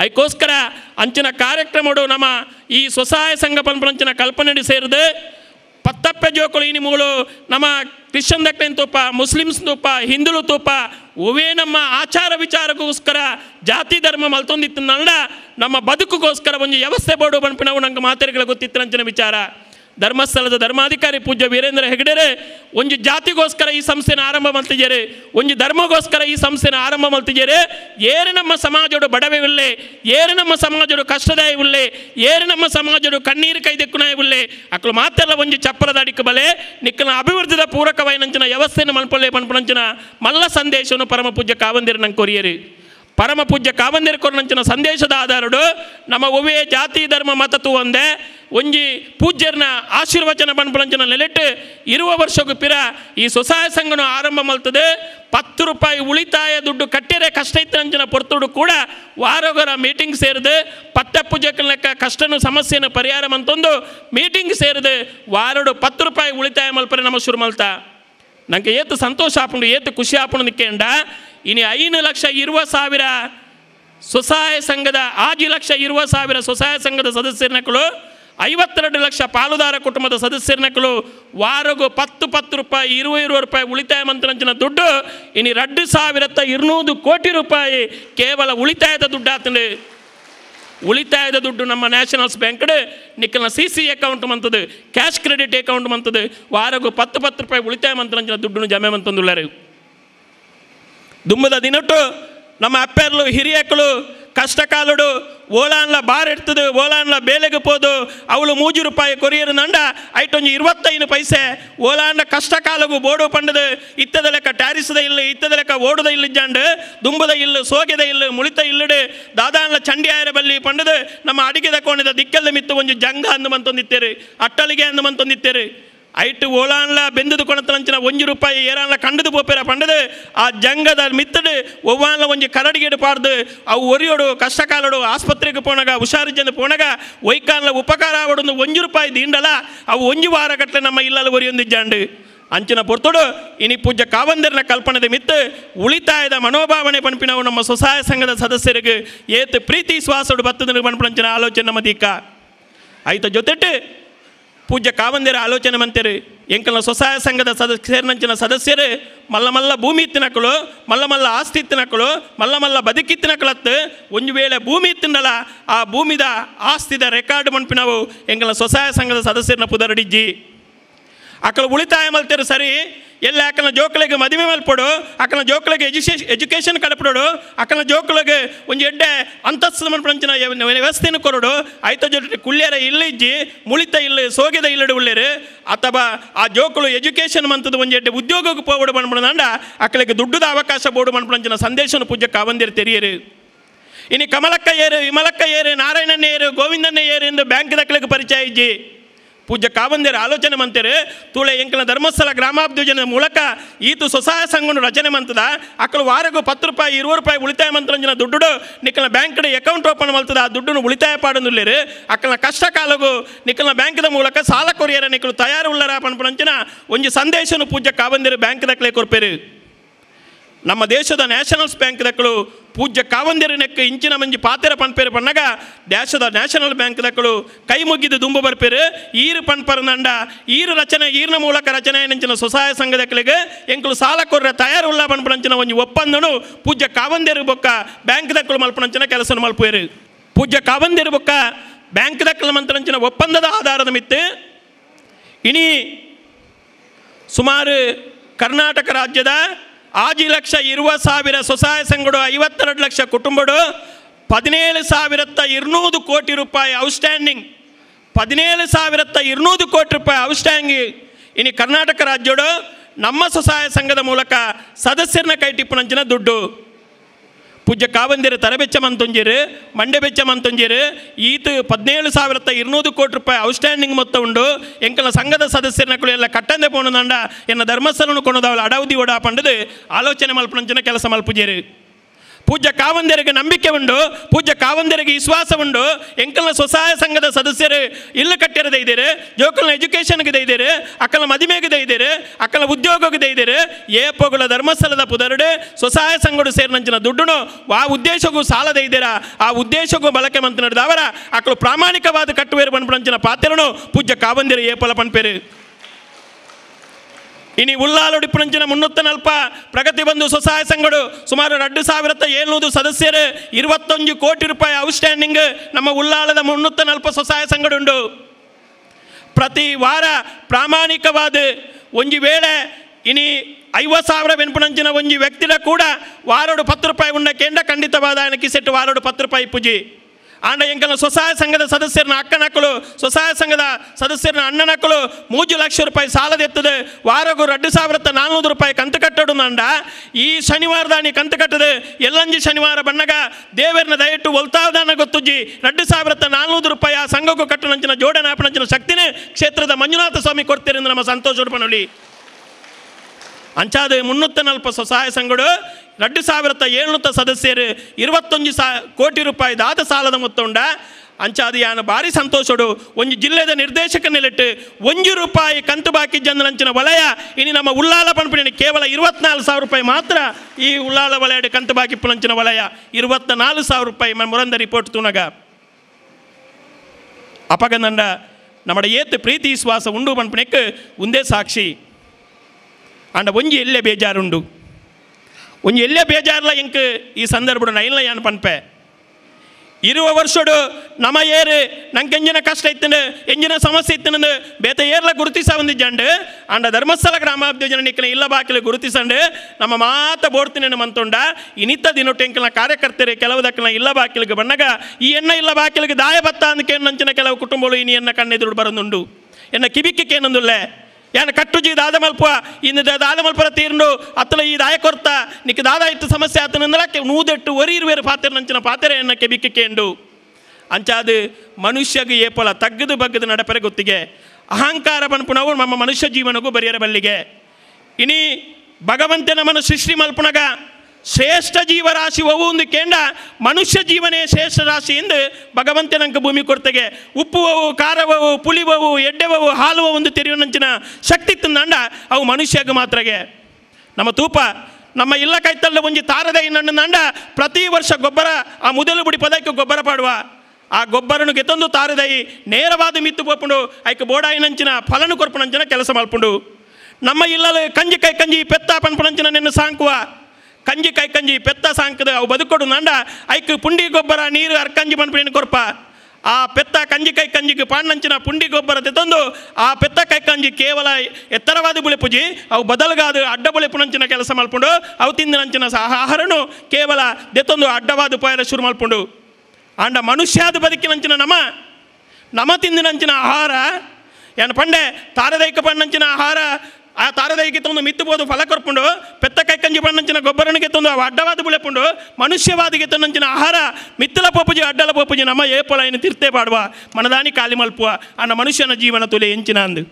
ಅದಕ್ಕೋಸ್ಕರ ಅಂಚಿನ ಕಾರ್ಯಕ್ರಮಡು ನಮ್ಮ ಈ ಸ್ವಸಹಾಯ ಸಂಘ ಪಂಪಂಚಿನ ಕಲ್ಪನೆ ಸೇರಿದು ಪತ್ತಪ್ಪೆ ಜೋಕುಲು ಇನಿ ಮೂಲು ನಮ್ಮ ಕ್ರಿಶ್ಚಿಯನ್ ದಕ್ಕಲಿನ ತೂಪ ಮುಸ್ಲಿಮ್ಸ್ ತೂಪ ಹಿಂದುಳು ತೂಪ ಒವೇ ನಮ್ಮ ಆಚಾರ ವಿಚಾರಕ್ಕೋಸ್ಕರ ಜಾತಿ ಧರ್ಮ ಮಲ್ತೊಂದಿತ್ತು ನಲ್ಲ ನಮ್ಮ ಬದುಕುಗೋಸ್ಕರ ಒಂದು ವ್ಯವಸ್ಥೆ ಬೋಡು ಬನ್ಪಿನವು ನಂಗೆ ಮಾತೆರೆಗಳ ಗೊತ್ತಿತ್ತಂಚಿನ ವಿಚಾರ ಧರ್ಮಸ್ಥಳದ ಧರ್ಮಾಧಿಕಾರಿ ಪೂಜ್ಯ ವೀರೇಂದ್ರ ಹೆಗಡೆರೆ ಒಂದು ಜಾತಿಗೋಸ್ಕರ ಈ ಸಂಸ್ಥೆನ ಆರಂಭ ಮಾಡ್ತಿದ್ದಾರೆ ಒಂದು ಧರ್ಮಗೋಸ್ಕರ ಈ ಸಂಸ್ಥೆನ ಆರಂಭ ಮಾಡ್ತಿದ್ದಾರೆ ಏರು ನಮ್ಮ ಸಮಾಜಡು ಬಡವೆ ಉಳ್ಳೆ ಏರು ನಮ್ಮ ಸಮಾಜಡು ಕಷ್ಟದಾಯ ಉಳ್ಳೆ ಏರು ನಮ್ಮ ಸಮಾಜಡು ಕಣ್ಣೀರು ಕೈದೆಕ್ಕುನಾಯ ಉಳ್ಳೆ ಅಕ್ಕಳು ಮಾತೆಲ್ಲ ಒಂದು ಚಪ್ಪರದ ಅಡಿಕ ಬಲೆ ನಿಕ್ಕನ ಅಭಿವೃದ್ಧಿದ ಪೂರಕವಾಯಿನಂಚಿನ ವ್ಯವಸ್ಥೆಯನ್ನು ಮಲ್ಪೊಳ್ಳೆ ಪನ್ಪಣಂಚಿನ ಮಲ್ಲ ಸಂದೇಶವನ್ನು ಪರಮ ಪೂಜ್ಯ ಕಾವಂದಿರ ನಂಗೆ ಕೊರಿಯರಿ ಪರಮ ಪೂಜ್ಯ ಕಾವಂದಿರ ಕೊರನಂಚಿನ ಸಂದೇಶದ ಆಧಾರಡು ನಮ್ಮ ಒವೇ ಜಾತಿ ಧರ್ಮ ಮತತು ಒಂದೇ ಒಂಜಿ ಪೂಜ್ಯರ್ನ ಆಶೀರ್ವಚನ ಬಣ್ಪಳಂಚನ ನೆಲೆಟ್ಟು ಇರುವ ವರ್ಷಕ್ಕೂ ಪಿರ ಈ ಸ್ವಸಹಾಯ ಸಂಘನ ಆರಂಭ ಮಲ್ತದೆ ಪತ್ತು ರೂಪಾಯಿ ಉಳಿತಾಯ ದುಡ್ಡು ಕಟ್ಟಿರೆ ಕಷ್ಟ ಇತ್ತಂಚಿನ ಪೊರ್ತುಡು ಕೂಡ ವಾರಗೊರ ಮೀಟಿಂಗ್ ಸೇರಿದು ಪತ್ತ ಪೂಜೆಗಳ ಲೆಕ್ಕ ಕಷ್ಟನು ಸಮಸ್ಯೆನ ಪರಿಹಾರ ಮಂತೊಂದು ಮೀಟಿಂಗ್ ಸೇರಿದು ವಾರಡು ಪತ್ತು ರೂಪಾಯಿ ಉಳಿತಾಯ ಮಲ್ಪರೆ ನಮ್ಮ ಶುರು ಮಲ್ತಾ ನನಗೆ ಏತು ಸಂತೋಷ ಆಪುಂಡು ಏತು ಖುಷಿ ಆಪುಂಡು ನಿಕ್ಕೇಂಡ ಇನಿ ಐದು ಲಕ್ಷ ಇರುವ ಸಾವಿರ ಸ್ವಸಹಾಯ ಸಂಘದ ಆಜಿ ಲಕ್ಷ ಇರುವ ಸಾವಿರ ಸ್ವಸಹಾಯ ಸಂಘದ ಸದಸ್ಯರನಕ್ಕಳು ಐವತ್ತೆರಡು ಲಕ್ಷ ಪಾಲುದಾರ ಕುಟುಂಬದ ಸದಸ್ಯರನಕ್ಕಳು ವಾರಗೂ ಪತ್ತು ಪತ್ತು ರೂಪಾಯಿ ಇರುವ ಇರುವ ರೂಪಾಯಿ ಉಳಿತಾಯ ಮಂತ್ರಂಚಿನ ದುಡ್ಡು ಇನಿ ಎರಡು ಸಾವಿರತ್ತ ഇരുന്നൂರು ಕೋಟಿ ರೂಪಾಯಿ ಕೇವಲ ಉಳಿತಾಯದ ದುಡ್ಡು ಆತಂಡು ಉಳಿತಾಯದ ದುಡ್ಡು ನಮ್ಮ ನ್ಯಾಷನಲ್ಸ್ ಬ್ಯಾಂಕ್ಡ್ ನಿಕ್ಕಲ್ನ ಸಿ ಸಿ ಅಕೌಂಟ್ ಮಂತದು ಕ್ಯಾಶ್ ಕ್ರೆಡಿಟ್ ಅಕೌಂಟ್ ಮಂತದು ವಾರಗೂ ಪತ್ತು ಪತ್ತು ರೂಪಾಯಿ ಉಳಿತಾಯ ಮಂತ್ರಂಚಿನ ದುಡ್ಡು ಜಮೆ ಮಂತಂದುಳ್ಳರು ದುಂಬದ ದಿನಟ್ಟು ನಮ್ಮ ಅಪ್ಪೆರ್ಲು ಹಿರಿಯಕ್ಕಳು ಕಷ್ಟಕಾಲುಡು ಓಲಾನ್ಲ ಬಾರ್ ಎಡ್ತದು ಓಲಾನ್ಲ ಬೇಲೆಗೆ ಪೋದು ಅವಳು ಮೂಜು ರೂಪಾಯಿ ಕೊರಿಯರ್ ನಂಡ ಐಟೊಂಜಿ ಇರುವತ್ತೈದು ಪೈಸೆ ಓಲಾಂಡ ಕಷ್ಟ ಕಾಲಗು ಬೋಡು ಪಂಡದು ಇತ್ತದ ಲೆಕ್ಕ ಟ್ಯಾರಿಸದ ಇಲ್ಲ ಇತ್ತದ ಲೆಕ್ಕ ಓಡುದ ಇಲ್ಲ ಜಾಂಡು ದುಂಬದ ಇಲ್ಲ ಸೋಗೆದ ಇಲ್ಲ ಮುಳಿತ ಇಲ್ಲಡು ದಾದಾನ್ಲ ಚಂಡಿ ಆಯರ ಬಲ್ಲಿ ಪಂಡದು ನಮ್ಮ ಅಡಿಗೆದ ಕೋಣದ ದಿಕ್ಕೆಲ್ಲ ಮಿತ್ತು ಒಂದು ಜಂಗ ಅಂದು ಮಂತೊಂದಿತ್ತೇರು ಅಟ್ಟಳಿಗೆ ಅಂದು ಮಂತೊಂದಿತ್ತೇರು ಐಟು ಓಲಾನ್ಲ ಬೆಂದದು ಕೊಣತನಂಚಿನ ಒಂಜಿ ರೂಪಾಯಿ ಏರಾನ್ಲ ಕಂಡದು ಪೋಪೆರ ಪಂಡದು ಆ ಜಂಗದ ಮಿತ್ತಡು ಒವ್ವಾನ್ಲ ಒಂಜಿ ಕರಡಿಗೆಡು ಪಾರ್ದು ಅವು ಒರಿಯೋಡು ಕಷ್ಟಕಾಲಡು ಆಸ್ಪತ್ರೆಗೆ ಪೋಣಗ ಹುಷಾರಿಜ್ಜಂದು ಪೋಣಗ ಒಯ್ಕಾನ್ಲ ಉಪಕಾರ ಆವಡೊಂದು ಒಂಜಿ ರೂಪಾಯಿ ದೀಂಡಲ ಅವು ಒಂಜಿ ವಾರ ಗಟ್ಟಲೆ ನಮ್ಮ ಇಲ್ಲಲ್ಲಿ ಒರಿಯೊಂದಿಜ್ಜಾಂಡು ಅಂಚಿನ ಪೊರ್ತೊಡು ಇನಿ ಪೂಜ್ಯ ಕಾವಂದಿರನ ಕಲ್ಪನೆದ ಮಿತ್ತು ಉಳಿತಾಯದ ಮನೋಭಾವನೆ ಪಂಪಿನವು ನಮ್ಮ ಸ್ವಸಹಾಯ ಸಂಘದ ಸದಸ್ಯರಿಗೆ ಏತು ಪ್ರೀತಿ ಶ್ವಾಸಡು ಬತ್ತದ ಪಂಪಂಚಿನ ಆಲೋಚನೆ ನಮ್ಮ ದೀಕ ಆಯ್ತ ಜೊತೆಟ್ಟು ಪೂಜ್ಯ ಕಾವಂದಿರ ಆಲೋಚನೆ ಮಂತಿರು ಎಂಕಲ್ನ ಸ್ವಸಹಾಯ ಸಂಘದ ಸದಸ್ಯರ್ನಂಚಿನ ಸದಸ್ಯರು ಮಲ್ಲ ಮಲ್ಲ ಭೂಮಿ ಇತ್ತಿನಕ್ಕಳು ಮಲ್ಲ ಮಲ್ಲ ಆಸ್ತಿ ಇತ್ತಿನಕ್ಕಳು ಮಲ್ಲ ಮಲ್ಲ ಬದುಕಿತ್ತಿನಕ್ಕಳತ್ತು ಒಂದು ವೇಳೆ ಭೂಮಿ ಇತ್ತಿಂಡಲ ಆ ಭೂಮಿದ ಆಸ್ತಿದ ರೆಕಾರ್ಡ್ ಮನ್ಪಿನವು ಎಂಕಲ್ನ ಸ್ವಸಹಾಯ ಸಂಘದ ಸದಸ್ಯರನ್ನ ಪುದರಡಿಜ್ಜಿ ಅಕ್ಕಳ ಉಳಿತಾಯ ಮಲ್ತಿರು ಸರಿ ಎಲ್ಲ ಅಕ್ಕನ ಜೋಕಳಿಗೆ ಮದುವೆ ಮಲ್ಪಡು ಅಕ್ಕನ ಜೋಕಳಿಗೆ ಎಜುಕೇಶನ್ ಎಜುಕೇಷನ್ ಕಡಪಡು ಅಕ್ಕನ ಜೋಕಳಿಗೆ ಒಂದು ಎಡ್ಡೆ ಅಂತಸ್ತು ಮನ್ಪಂಚಿನ ವ್ಯವಸ್ಥೆಯನ್ನು ಕೊರಡು ಆಯ್ತ ಜೊತೆ ಕುಳ್ಳ್ಯಾರ ಇಲ್ಲಿಜ್ಜಿ ಮುಳಿತ ಇಲ್ಲ ಸೋಗೆದ ಇಲ್ಲಡು ಉಳ್ಳೇರು ಅಥವಾ ಆ ಜೋಕಳು ಎಜುಕೇಷನ್ ಮಂತದ ಒಂದು ಎಡ್ಡೆ ಉದ್ಯೋಗಕ್ಕೆ ಹೋಗ್ಬಿಡು ಮನ್ಪಡಂಡ ಅಕ್ಕಳಿಗೆ ದುಡ್ಡುದ ಅವಕಾಶ ಬೋಡು ಮನ್ಪಂಚಿನ ಸಂದೇಶನ ಪೂಜೆ ಕಾವಂದಿರು ತೆರೆಯರು ಇನ್ನು ಕಮಲಕ್ಕ ಏರು ವಿಮಲಕ್ಕ ಏರು ನಾರಾಯಣನ ಏರು ಗೋವಿಂದನ ಏರು ಎಂದು ಬ್ಯಾಂಕ್ ದಕ್ಕಲಿಗೆ ಪರಿಚಯ ಇಜ್ಜಿ ಪೂಜ್ಯ ಕಾವಂದಿರ ಆಲೋಚನೆ ಮಂತಿರು ತೂಳೆ ಎಂಕಲ ಧರ್ಮಸ್ಥಳ ಗ್ರಾಮಾಭಿಯೋಜನೆ ಮೂಲಕ ಈತು ಸ್ವಸಹಾಯ ಸಂಘವನ್ನು ರಚನೆ ಮಂತದ ಅಕ್ಕಳು ವಾರಗೂ ಪತ್ತು ರೂಪಾಯಿ ಇರುವ ರೂಪಾಯಿ ಉಳಿತಾಯ ಮಂತ್ರಂಜನ ದುಡ್ಡು ನಿಕ್ಕಲ ಬ್ಯಾಂಕ್ ಅಕೌಂಟ್ ಓಪನ್ ಮಾಡ್ತದ ಆ ದುಡ್ಡನ್ನು ಉಳಿತಾಯ ಪಾಡನುಳ್ಳೇರು ಅಕ್ಕಲ ಕಷ್ಟ ಕಾಲಗೂ ನಿಕ್ಕಲ ಬ್ಯಾಂಕ್ದ ಮೂಲಕ ಸಾಲ ಕೊರಿಯರ ನಿಕ್ಕಲು ತಯಾರು ಉಳ್ಳರ ಪನ್ಪಣಂಚಿನ ಒಂದು ಸಂದೇಶನು ಪೂಜ್ಯ ಕಾವಂದಿರು ಬ್ಯಾಂಕ್ ದಕ್ಕಲೆ ಕೊರ್ಪೇರು ನಮ್ಮ ದೇಶದ ನ್ಯಾಷನಲ್ಸ್ ಬ್ಯಾಂಕ್ ದಕ್ಕಳು ಪೂಜ್ಯ ಕಾವಂದಿರನೆಕ್ಕೆ ಇಂಚಿನ ಮಂಜಿ ಪಾತೆರ ಪನ್ಪೇರು ಪನ್ನಗ ದೇಶದ ನ್ಯಾಷನಲ್ ಬ್ಯಾಂಕ್ ದಕ್ಕಳು ಕೈ ಮುಗಿದು ದುಂಬು ಬರ್ಪೇರು ಈರು ಪನ್ಪರನಂಡ ಈರು ರಚನೆ ಈರಿನ ಮೂಲಕ ರಚನೆ ನೆಂಚಿನ ಸ್ವಸಹಾಯ ಸಂಘದಕ್ಕಳಿಗೆ ಎಂಕಲು ಸಾಲ ಕೊರ್ರೆ ತಯಾರುಳ್ಳ ಪನ್ಪಣಂಚಿನ ಒಂದು ಒಪ್ಪಂದನು ಪೂಜ್ಯ ಕಾವಂದಿರು ಬೊಕ್ಕ ಬ್ಯಾಂಕ್ ದಕ್ಕಳು ಮಲ್ಪಣಂಚಿನ ಕೆಲಸ ಮಲ್ಪೇರು ಪೂಜ್ಯ ಕಾವಂದಿರು ಬೊಕ್ಕ ಬ್ಯಾಂಕ್ ದಕ್ಕಲ ಮಂತ್ರಂಚಿನ ಒಪ್ಪಂದದ ಆಧಾರದ ಮಿತ್ತು ಇನಿ ಸುಮಾರು ಕರ್ನಾಟಕ ರಾಜ್ಯದ ಆಜಿ ಲಕ್ಷ ಇರುವ ಸಾವಿರ ಸ್ವಸಹಾಯ ಸಂಘಡು ಐವತ್ತೆರಡು ಲಕ್ಷ ಕುಟುಂಬಡು ಪದಿನೇಳು ಸಾವಿರತ್ತ ഇരുന്നൂറ് ಕೋಟಿ ರೂಪಾಯಿ ಔಟ್ಸ್ಟ್ಯಾಂಡಿಂಗ್ ಪದಿನೇಳು ಸಾವಿರತ್ತ ഇരുന്നൂറ് ಕೋಟಿ ರೂಪಾಯಿ ಔಟ್ಸ್ಟ್ಯಾಂಡಿಂಗ್ ಇನ್ನು ಕರ್ನಾಟಕ ರಾಜ್ಯಡು ನಮ್ಮ ಸ್ವಸಹಾಯ ಸಂಘದ ಮೂಲಕ ಸದಸ್ಯರನ್ನ ಕೈ ಟಿಪ್ಪುನಂಚಿನ ದುಡ್ಡು ಪೂಜ್ಯ ಕಾವಂದಿರು ತರಬೆಚ್ಚ ಮಂತೊಂಜಿರು ಮಂಡೆ ಬೆಚ್ಚ ಮಂತೊಂಜಿರು ಈತು ಪದಿನೇಳು ಸಾವಿರತ್ತ ഇരുന്നൂറ് ಕೋಟಿ ರೂಪಾಯಿ ಔಟ್ಸ್ಟ್ಯಾಂಡಿಂಗ್ ಮೊತ್ತ ಉಂಡು ಎಂಕಲ ಸಂಘದ ಸದಸ್ಯರನಕ್ಕಳು ಎಲ್ಲ ಕಟ್ಟಂದೆ ಪೋಣದಂಡ ಎನ್ನ ಧರ್ಮಸ್ಥಳನು ಕೊಣದವಳ ಅಡವದಿ ಓಡ ಪಂಡದು ಆಲೋಚನೆ ಮಲ್ಪನಂಚಿನ ಕೆಲಸ ಮಲ್ಪುಜೇರು ಪೂಜ್ಯ ಕಾವಂದರಿಗೆ ನಂಬಿಕೆ ಉಂಡು ಪೂಜ್ಯ ಕಾವಂದರಿಗೆ ವಿಶ್ವಾಸ ಉಂಡು ಎಂಕಲ್ನ ಸ್ವಸಹಾಯ ಸಂಘದ ಸದಸ್ಯರು ಇಲ್ಲು ಕಟ್ಟಿರದೆ ಇದ್ದೀರಿ ಜೋಕಲ್ನ ಎಜುಕೇಷನ್ಗೆ ಇದ್ದೀರಿ ಅಕ್ಕಲ ಮದುವೆಗೆ ಇದ್ದೀರಿ ಅಕ್ಕಲ ಉದ್ಯೋಗಕ್ಕೆ ಇದ್ದೀರಿ ಏಪೋಗುಲ ಧರ್ಮಸ್ಥಳದ ಪುದರುಡು ಸ್ವಸಹಾಯ ಸಂಘಡು ಸೇರಿನಂಚಿನ ದುಡ್ಡುನು ಆ ಉದ್ದೇಶಕ್ಕೂ ಸಾಲದ ಇದ್ದೀರಾ ಆ ಉದ್ದೇಶಕ್ಕೂ ಬಳಕೆ ಮಂತ್ ನಡೆದವರ ಅಕ್ಕಳು ಪ್ರಾಮಾಣಿಕವಾದ ಕಟ್ಟುವೇರು ಪನ್ಪಂಚಿನ ಪಾತ್ರನು ಪೂಜ್ಯ ಕಾವಂದಿರು ಏಪಲ ಪನ್ಪೇರು ಇನಿ ಉಲ್ಲಾಲೊಡಿಪ್ಪುನಂಚಿನ ಮುನ್ನೂತ್ತ ನಲ್ಪ ಪ್ರಗತಿ ಬಂಧು ಸ್ವಸಹಾಯ ಸಂಘಡು ಸುಮಾರು ಎರಡು ಸಾವಿರದ ಏಳ್ನೂರು ಸದಸ್ಯರು ಇರುವತ್ತೊಂದು ಕೋಟಿ ರೂಪಾಯಿ ಔಟ್ಸ್ಟ್ಯಾಂಡಿಂಗ್ ನಮ್ಮ ಉಲ್ಲಾಳದ ಮುನ್ನೂತ್ತ ನಲ್ಪ ಸ್ವಸಹಾಯ ಸಂಘಡು ಉಂಡು ಪ್ರತಿ ವಾರ ಪ್ರಾಮಾಣಿಕವಾದ ಒಂಜಿ ವೇಳೆ ಇನಿ ಐವತ್ತು ಸಾವಿರ ಬೆನ್ಪುನಂಚಿನ ಒಂಜಿ ವ್ಯಕ್ತಿಲ ಕೂಡ ವಾರೋಡು ಪತ್ತು ರೂಪಾಯಿ ಉಂಡ ಕೇಂದ್ರ ಖಂಡಿತವಾದ ఆయనకి ಸೆಟ್ಟು ವಾರೋಡು ಪತ್ತು ರೂಪಾಯಿ ಪೂಜಿ ಆಂಡ ಎಂಕಲ ಸ್ವಸಹಾಯ ಸಂಘದ ಸದಸ್ಯರನ್ನ ಅಕ್ಕನಕ್ಕಳು ಸ್ವಸಹಾಯ ಸಂಘದ ಸದಸ್ಯರನ್ನ ಅಣ್ಣನಕ್ಕಳು ಮೂಜು ಲಕ್ಷ ರೂಪಾಯಿ ಸಾಲದೆತ್ತದೆ ವಾರಗೂ ಎರಡು ಸಾವಿರದ ನಾನ್ನೂರು ರೂಪಾಯಿ ಕಂತು ಕಟ್ಟೋಡು ನಂಡ ಈ ಶನಿವಾರದಾನಿ ಕಂತು ಕಟ್ಟದು ಎಲ್ಲಂಜಿ ಶನಿವಾರ ಬಣ್ಣಗ ದೇವರನ್ನ ದಯಟ್ಟು ಒಲ್ತಾವದಾನ ಗೊತ್ತುಜ್ಜಿ ಎರಡು ಸಾವಿರದ ನಾನ್ನೂರು ರೂಪಾಯಿ ಆ ಸಂಘಕ್ಕೂ ಕಟ್ಟುನಂಚಿನ ಜೋಡಣೆ ಆಪನಂಚಿನ ಶಕ್ತಿನೇ ಕ್ಷೇತ್ರದ ಮಂಜುನಾಥ ಸ್ವಾಮಿ ಕೊಡ್ತೀರಿಂದ ನಮ್ಮ ಸಂತೋಷ ಉಡುಪನೊಳಿ ಅಂಚಾದ ಮುನ್ನೂತ್ತ ನಲ್ಪ ಸ್ವಸಹಾಯ ಸಂಘಡು ಎರಡು ಸಾವಿರದ ಏಳ್ನೂತ್ತ ಸದಸ್ಯರು ಇರುವತ್ತೊಂದು ಸಾ ಕೋಟಿ ರೂಪಾಯಿ ದಾದ ಸಾಲದ ಮೊತ್ತ ಉಂಡ ಅಂಚಾದ ಯಾನ ಭಾರಿ ಸಂತೋಷಡು ಒಂದು ಜಿಲ್ಲೆದ ನಿರ್ದೇಶಕನೆಲಿಟ್ಟು ಒಂಜು ರೂಪಾಯಿ ಕಂತು ಬಾಕಿ ಜಂದನಂಚಿನ ವಲಯ ಇನಿ ನಮ್ಮ ಉಳ್ಳಾಲ ಪಣಪಿನ ಕೇವಲ ಇರುವತ್ನಾಲ್ಕು ಸಾವಿರ ರೂಪಾಯಿ ಮಾತ್ರ ಈ ಉಳ್ಳಾಲ ವಲಯದ ಕಂತು ಬಾಕಿ ಪುಣಂಚಿನ ವಲಯ ಇರುವತ್ತ ನಾಲ್ಕು ಸಾವಿರ ರೂಪಾಯಿ ಮ- ಮುರಂದ ರಿಪೋರ್ಟ್ ತುನಗ ಅಪಗಂದಂಡ ನಮ್ಮ ಏತ್ ಪ್ರೀತಿ ವಿಶ್ವಾಸ ಉಂಡು ಪಣಪಿನಕ್ಕೆ ಒಂದೇ ಸಾಕ್ಷಿ ಅಂಡ ಒಂಜಿ ಎಲ್ಲೆ ಬೇಜಾರುಂಡು ಒಂಜಿ ಎಲ್ಲೆ ಬೇಜಾರ್ಲ ಎಂಕ್ ಈ ಸಂದರ್ಭಡು ನೈಲ್ನ ಯಾನ್ ಪನ್ಪೆ ಇರುವ ವರ್ಷಡು ನಮ ಏರು ನಂಗೆ ಎಂಜಿನ ಕಷ್ಟ ಇತ್ತಂಡು ಎಂಜಿನ ಸಮಸ್ಯೆ ಇತ್ತಂದು ಬೇತ ಏರ್ಲ ಗುರುತಿಸ ಬಂದಿಜ್ಜಂಡು ಅಂಡ ಧರ್ಮಸ್ಥಳ ಗ್ರಾಮಾಭಿವೃದ್ಧಿ ನಿಕ್ಕನ ಇಲ್ಲ ಬಾಕಿಲು ಗುರುತಿಸಂಡು ನಮ್ಮ ಮಾತ ಬೋಡ್ತೀನಿ ಮಂತುಂಡ ಇನಿತ್ತ ದಿನೊಟ್ಟು ಎಂಕಲ್ನ ಕಾರ್ಯಕರ್ತರು ಕೆಲವು ದಕ್ಕನ ಇಲ್ಲ ಬಾಕಿಲಿಗೆ ಬಣ್ಣಗ ಈ ಎಣ್ಣ ಇಲ್ಲ ಬಾಕಿಲಿಗೆ ದಾಯ ಬತ್ತ ಅಂದಕ್ಕೆ ನಂಚಿನ ಕೆಲವು ಕುಟುಂಬಗಳು ಇನಿ ಎನ್ನ ಕಣ್ಣೆದುರು ಬರಂದುಂಡು ಎನ್ನ ಕಿಬಿಕ್ಕೆ ಏನೊಂದುಲ್ಲೆ ಯಾನ ಕಟ್ಟುಜಿ ದಾದ ಮಲ್ಪ ಇನ್ನು ದ- ದಾದ ಮಲ್ಪರ ತೀರ್ನು ಅತ್ತಲ ಈ ದಾಯ ಕೊರ್ತ ನಿಕ್ಕೆ ದಾದ ಇತ್ತು ಸಮಸ್ಯೆ ಆತನಂದಲಕ್ಕೆ ನೂದೆಟ್ಟು ಒರಿ ಇರುವೇರು ಪಾತ್ರೆ ನಂಚಿನ ಪಾತ್ರೆ ಎನ್ನಕ್ಕೆ ಬಿಕ್ಕಿಕೆಂಡು ಅಂಚಾದು ಮನುಷ್ಯಗೆ ಏಪಲ ತಗ್ಗದು ಬಗ್ಗದು ನಡಪರೆ ಗೊತ್ತಿಗೆ ಅಹಂಕಾರ ಪನ್ಪುಣವು ನಮ್ಮ ಮನುಷ್ಯ ಜೀವನಗೂ ಬರೆಯರ ಬಲ್ಲಿಗೆ ಇನಿ ಭಗವಂತ ನಮ್ಮನ್ನು ಸೃಷ್ಟಿ ಮಲ್ಪುಣಗ ಶ್ರೇಷ್ಠ ಜೀವರಾಶಿ ಒವು ಒಂದು ಕೇಂದ್ರ ಮನುಷ್ಯ ಜೀವನೇ ಶ್ರೇಷ್ಠ ರಾಶಿ ಎಂದು ಭಗವಂತ ನಂಗೆ ಭೂಮಿ ಕೊಡ್ತೆಗೆ ಉಪ್ಪುವವು ಖಾರವವು ಪುಳಿವವು ಎಡ್ಡೆವವು ಹಾಲುವ ಒಂದು ತೆರೆಯುವಂಚಿನ ಶಕ್ತಿ ತಂದಂಡ ಅವು ಮನುಷ್ಯಗೆ ಮಾತ್ರಗೆ ನಮ್ಮ ತೂಪ ನಮ್ಮ ಇಲ್ಲ ಕೈತಲ್ಲ ಒಂಜಿ ತಾರದೆ ಇನ್ನಣ್ಣು ನಂಡ ಪ್ರತಿ ವರ್ಷ ಗೊಬ್ಬರ ಆ ಮೊದಲು ಬುಡಿ ಪದಕ್ಕೆ ಗೊಬ್ಬರ ಪಾಡುವ ಆ ಗೊಬ್ಬರನು ಗೆತ್ತೊಂದು ತಾರದೈ ನೇರವಾದ ಮಿತ್ತು ಪೋಪುಂಡು ಐಕ ಬೋಡಾಯಿನಂಚಿನ ಫಲನು ಕೊರ್ಪುನಂಚಿನ ಕೆಲಸ ಮಲ್ಪುಂಡು ನಮ್ಮ ಇಲ್ಲಲು ಕಂಜಿ ಕೈ ಕಂಜಿ ಪೆತ್ತ ಪನ್ಪುನಂಚಿನ ನಿನ್ನ ಸಾಂಕುವ ಕಂಜಿ ಕೈ ಕಂಜಿ ಪೆತ್ತ ಸಾಂಕದ ಅವು ಬದುಕೊಡು ನಂಡ ಐಕ್ ಪುಂಡಿ ಗೊಬ್ಬರ ನೀರು ಅರ್ಕಂಜಿ ಪನ್ಪುಣಿನ ಕೊರ್ಪ ಆ ಪೆತ್ತ ಕಂಜಿ ಕೈ ಕಂಜಿಗೆ ಪಾಂಡಂಚಿನ ಪುಂಡಿ ಗೊಬ್ಬರ ತೆತ್ತೊಂದು ಆ ಪೆತ್ತ ಕೈ ಕಂಜಿ ಕೇವಲ ಎತ್ತರವಾದ ಬುಳೆ ಪೂಜಿ ಅವು ಬದಲಗಾದ ಅಡ್ಡ ಬುಳೆ ಪುಣಂಚಿನ ಕೆಲಸ ಮಲ್ಪುಂಡು ಅವು ತಿಂದಿನಂಚಿನ ಸಹ ಆಹಾರನು ಕೇವಲ ದೆತ್ತೊಂದು ಅಡ್ಡವಾದ ಉಪಾಯ ಶುರು ಮಲ್ಪುಂಡು ಅಂಡ ಮನುಷ್ಯಾದ ಬದುಕಿನಂಚಿನ ನಮ ನಮ ತಿಂದಿನಂಚಿನ ಆಹಾರ ಏನು ಪಂಡೆ ತಾರದೈಕ ಪಣ್ಣಂಚಿನ ಆಹಾರ ಆ ತಾರದೈಗೆ ತಂದು ಮಿತ್ತುಬೋದು ಫಲ ಕೊರ್ಪುಂಡು ಪೆತ್ತ ಕೈಕಂಜಿ ಪಣ್ಣಂಚಿನ ಗೊಬ್ಬರನಿಗೆ ತಂದು ಅವು ಅಡ್ಡವಾದ ಬುಳೆಪುಂಡು ಮನುಷ್ಯವಾದಿಗೆ ತನ್ನಂಚಿನ ಆಹಾರ ಮಿತ್ತಲ ಪೋಪುಜಿ ಅಡ್ಡಲ ಪೋಪುಜಿ ನಮ್ಮ ಏಪಳ ಏನು ತಿರ್ತೆ ಪಾಡುವ ಮನದಾನಿ ಕಾಲಿ ಮಲ್ಪುವ ಅನ್ನ ಮನುಷ್ಯನ ಜೀವನ ತುಲೆ ಎಂಚಿನ ಅಂದು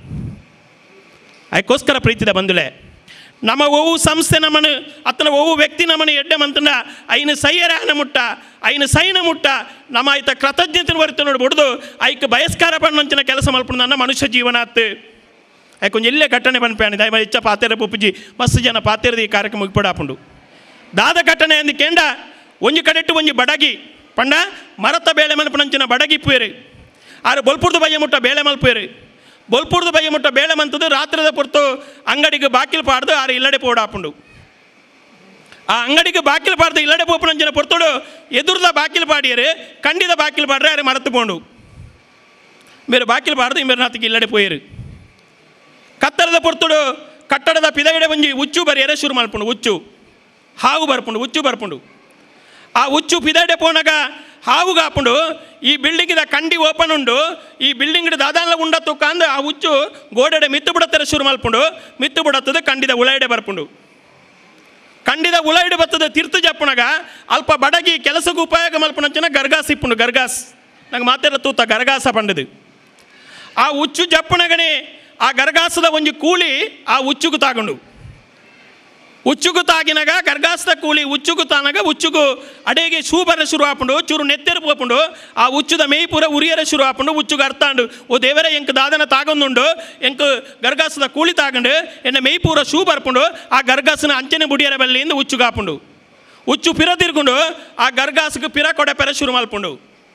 ಅದಕ್ಕೋಸ್ಕರ ಪ್ರೀತಿದ ಬಂದುಲೆ ನಮ್ಮ ಒವು ಸಂಸ್ಥೆ ನಮ್ಮನು ಅತ್ತನ ಒವು ವ್ಯಕ್ತಿ ನಮ್ಮನು ಎಡ್ಡೆ ಮಂತಂಡ ಐನ ಸೈಯರಾನ ಮುಟ್ಟ ಐನ ಸೈನ ಮುಟ್ಟ ನಮ್ಮ ಆಯ್ತ ಕೃತಜ್ಞತೆ ಬರುತ್ತೆ ನೋಡಿ ಬಿಡ್ದು ಐಕ್ ಬಯಸ್ಕಾರ ಪಣ್ಣಂಚಿನ ಕೆಲಸ ಮಲ್ಪುಂಡು ನನ್ನ ಮನುಷ್ಯ ಜೀವನ ಆತು ಐಕ್ ಕೊಂಚ ಇಲ್ಲೇ ಘಟನೆ ಪನ್ಪೇಣ ದಯಮ ಹೆಚ್ಚ ಪಾತೆರ ಪುಪ್ಪುಜಿ ಮಸ್ತ್ ಜನ ಪಾತೆರದಿ ಈ ಕಾರ್ಯಕ್ರಮ ಉಪ್ಪಿಡಾಪುಂಡು ದಾದ ಘಟನೆ ಅಂದು ಕೇಂಡ ಒಂಜಿ ಕಡೆಟ್ಟು ಒಂಜಿ ಬಡಗಿ ಪಂಡ ಮರತ ಬೇಳೆ ಮಲ್ಪನಂಚಿನ ಬಡಗಿ ಪುಯರು ಆರು ಬೊಲ್ಪುರ್ದು ಬಯ್ಯ ಮುಟ್ಟ ಬೇಳೆ ಮಲ್ಪುಯರು ಬೊಲ್ಪುರ್ದು ಬಯ್ಯ ಮುಟ್ಟ ಬೇಳೆ ಮಂತದು ರಾತ್ರದ ಪೊರ್ತು ಅಂಗಡಿಗೆ ಬಾಕಿಲು ಪಾಡ್ದು ಆರು ಇಲ್ಲಡೆ ಪೋಡಾಪುಂಡು ಆ ಅಂಗಡಿಗೆ ಬಾಕಿಲು ಪಾಡ್ದು ಇಲ್ಲಡೆ ಪೋಪನಂಚಿನ ಪೊರ್ತೋಡು ಎದುರ್ದ ಬಾಕಿಲು ಪಾಡಿಯರು ಕಂಡಿದ ಬಾಕಿಲು ಪಾಡ್ರೆ ಆರು ಮರತು ಪೋಂಡು ಮೇರೆ ಬಾಕಿಲು ಪಾಡ್ದು ಮೇರೆ ನಾತಿಗೆ ಇಲ್ಲಡೆ ಪೋಯರು ಕತ್ತರದ ಪೊರ್ತುಡು ಕಟ್ಟಡದ ಪಿದಗಡೆ ಒಂಜಿ ಉಚ್ಚು ಬರಿಯರೆ ಶುರು ಮಲ್ಪುಂಡು ಉಚ್ಚು ಹಾವು ಬರ್ಪುಂಡು ಉಚ್ಚು ಬರ್ಪುಂಡು ಆ ಉಚ್ಚು ಪಿದಡೆ ಪೋನಾಗ ಹಾವು ಕಾಪುಂಡು ಈ ಬಿಲ್ಡಿಂಗಿದ ಕಂಡಿ ಓಪನ್ ಉಂಡು ಈ ಬಿಲ್ಡಿಂಗ್ ದಾದಾನ್ಲ ಉಂಡ ತುಕ್ಕ ಅಂದು ಆ ಉಚ್ಚು ಗೋಡೆಡೆ ಮಿತ್ತು ಬಿಡತ್ತರ ಶುರು ಮಲ್ಪುಂಡು ಮಿತ್ತು ಬಿಡತ್ತದ ಕಂಡಿದ ಉಳೈಡೆ ಬರ್ಪುಂಡು ಕಂಡಿದ ಉಳೈಡೆ ಬತ್ತದ ತೀರ್ಥ ಜಪ್ಪುನಾಗ ಅಲ್ಪ ಬಡಗಿ ಕೆಲಸಕ್ಕೆ ಉಪಯೋಗ ಮಲ್ಪುಣಂಚಿನ ಗರ್ಗಾಸ್ ಇಪ್ಪುಂಡು ಗರ್ಗಾಸ್ ನಂಗೆ ಮಾತೆಲ್ಲ ತೂತ ಗರ್ಗಾಸ ಪಂಡದು ಆ ಉಚ್ಚು ಜಪ್ಪುನಗನೆ ಆ ಗರ್ಗಾಸದ ಒಂಜಿ ಕೂಲಿ ಆ ಉಚ್ಚುಗು ತಾಗೊಂಡು ಉಚ್ಚುಗು ತಾಗಿನಾಗ ಗರ್ಗಾಸ್ತ ಕೂಲಿ ಉಚ್ಚುಗು ತಾನಾಗ ಉಚ್ಚುಗು ಅಡೆಗೆ ಶೂಬರ ಶುರು ಹಾಕೊಂಡು ಚೂರು ನೆತ್ತೆರು పోపుండు ಆ ಉಚ್ಚುದ ಮೇಯ್ಪುರ ಉರಿಯರ ಶುರು ಹಾಕೊಂಡು ಉಚ್ಚುಗ ಅರ್ಥಾಂಡು ಓ ದೇವರೇ ಎಂಕ್ ದಾದನ ತಾಗೊಂದುಂಡು ಎಂಕ್ ಗರ್ಗಾಸದ ಕೂಲಿ ತಾಗಂಡು ಎನ್ನ ಮೇಯ್ಪೂರ ಶೂ ಬರ್ಪುಂಡು ಆ ಗರ್ಗಾಸನ ಅಂಚನೆ ಬುಡಿಯರ ಬೆಲ್ಲಿಂದ ಉಚ್ಚುಗ ಹಾಪುಂಡು ಉಚ್ಚು ಪಿರ ತಿರ್ಕೊಂಡು ಆ ಗರ್ಗಾಸಕ್ಕೆ ಪಿರ ಕೊಡೆ ಪೆರ ಶುರು ಮಲ್ಪುಂಡು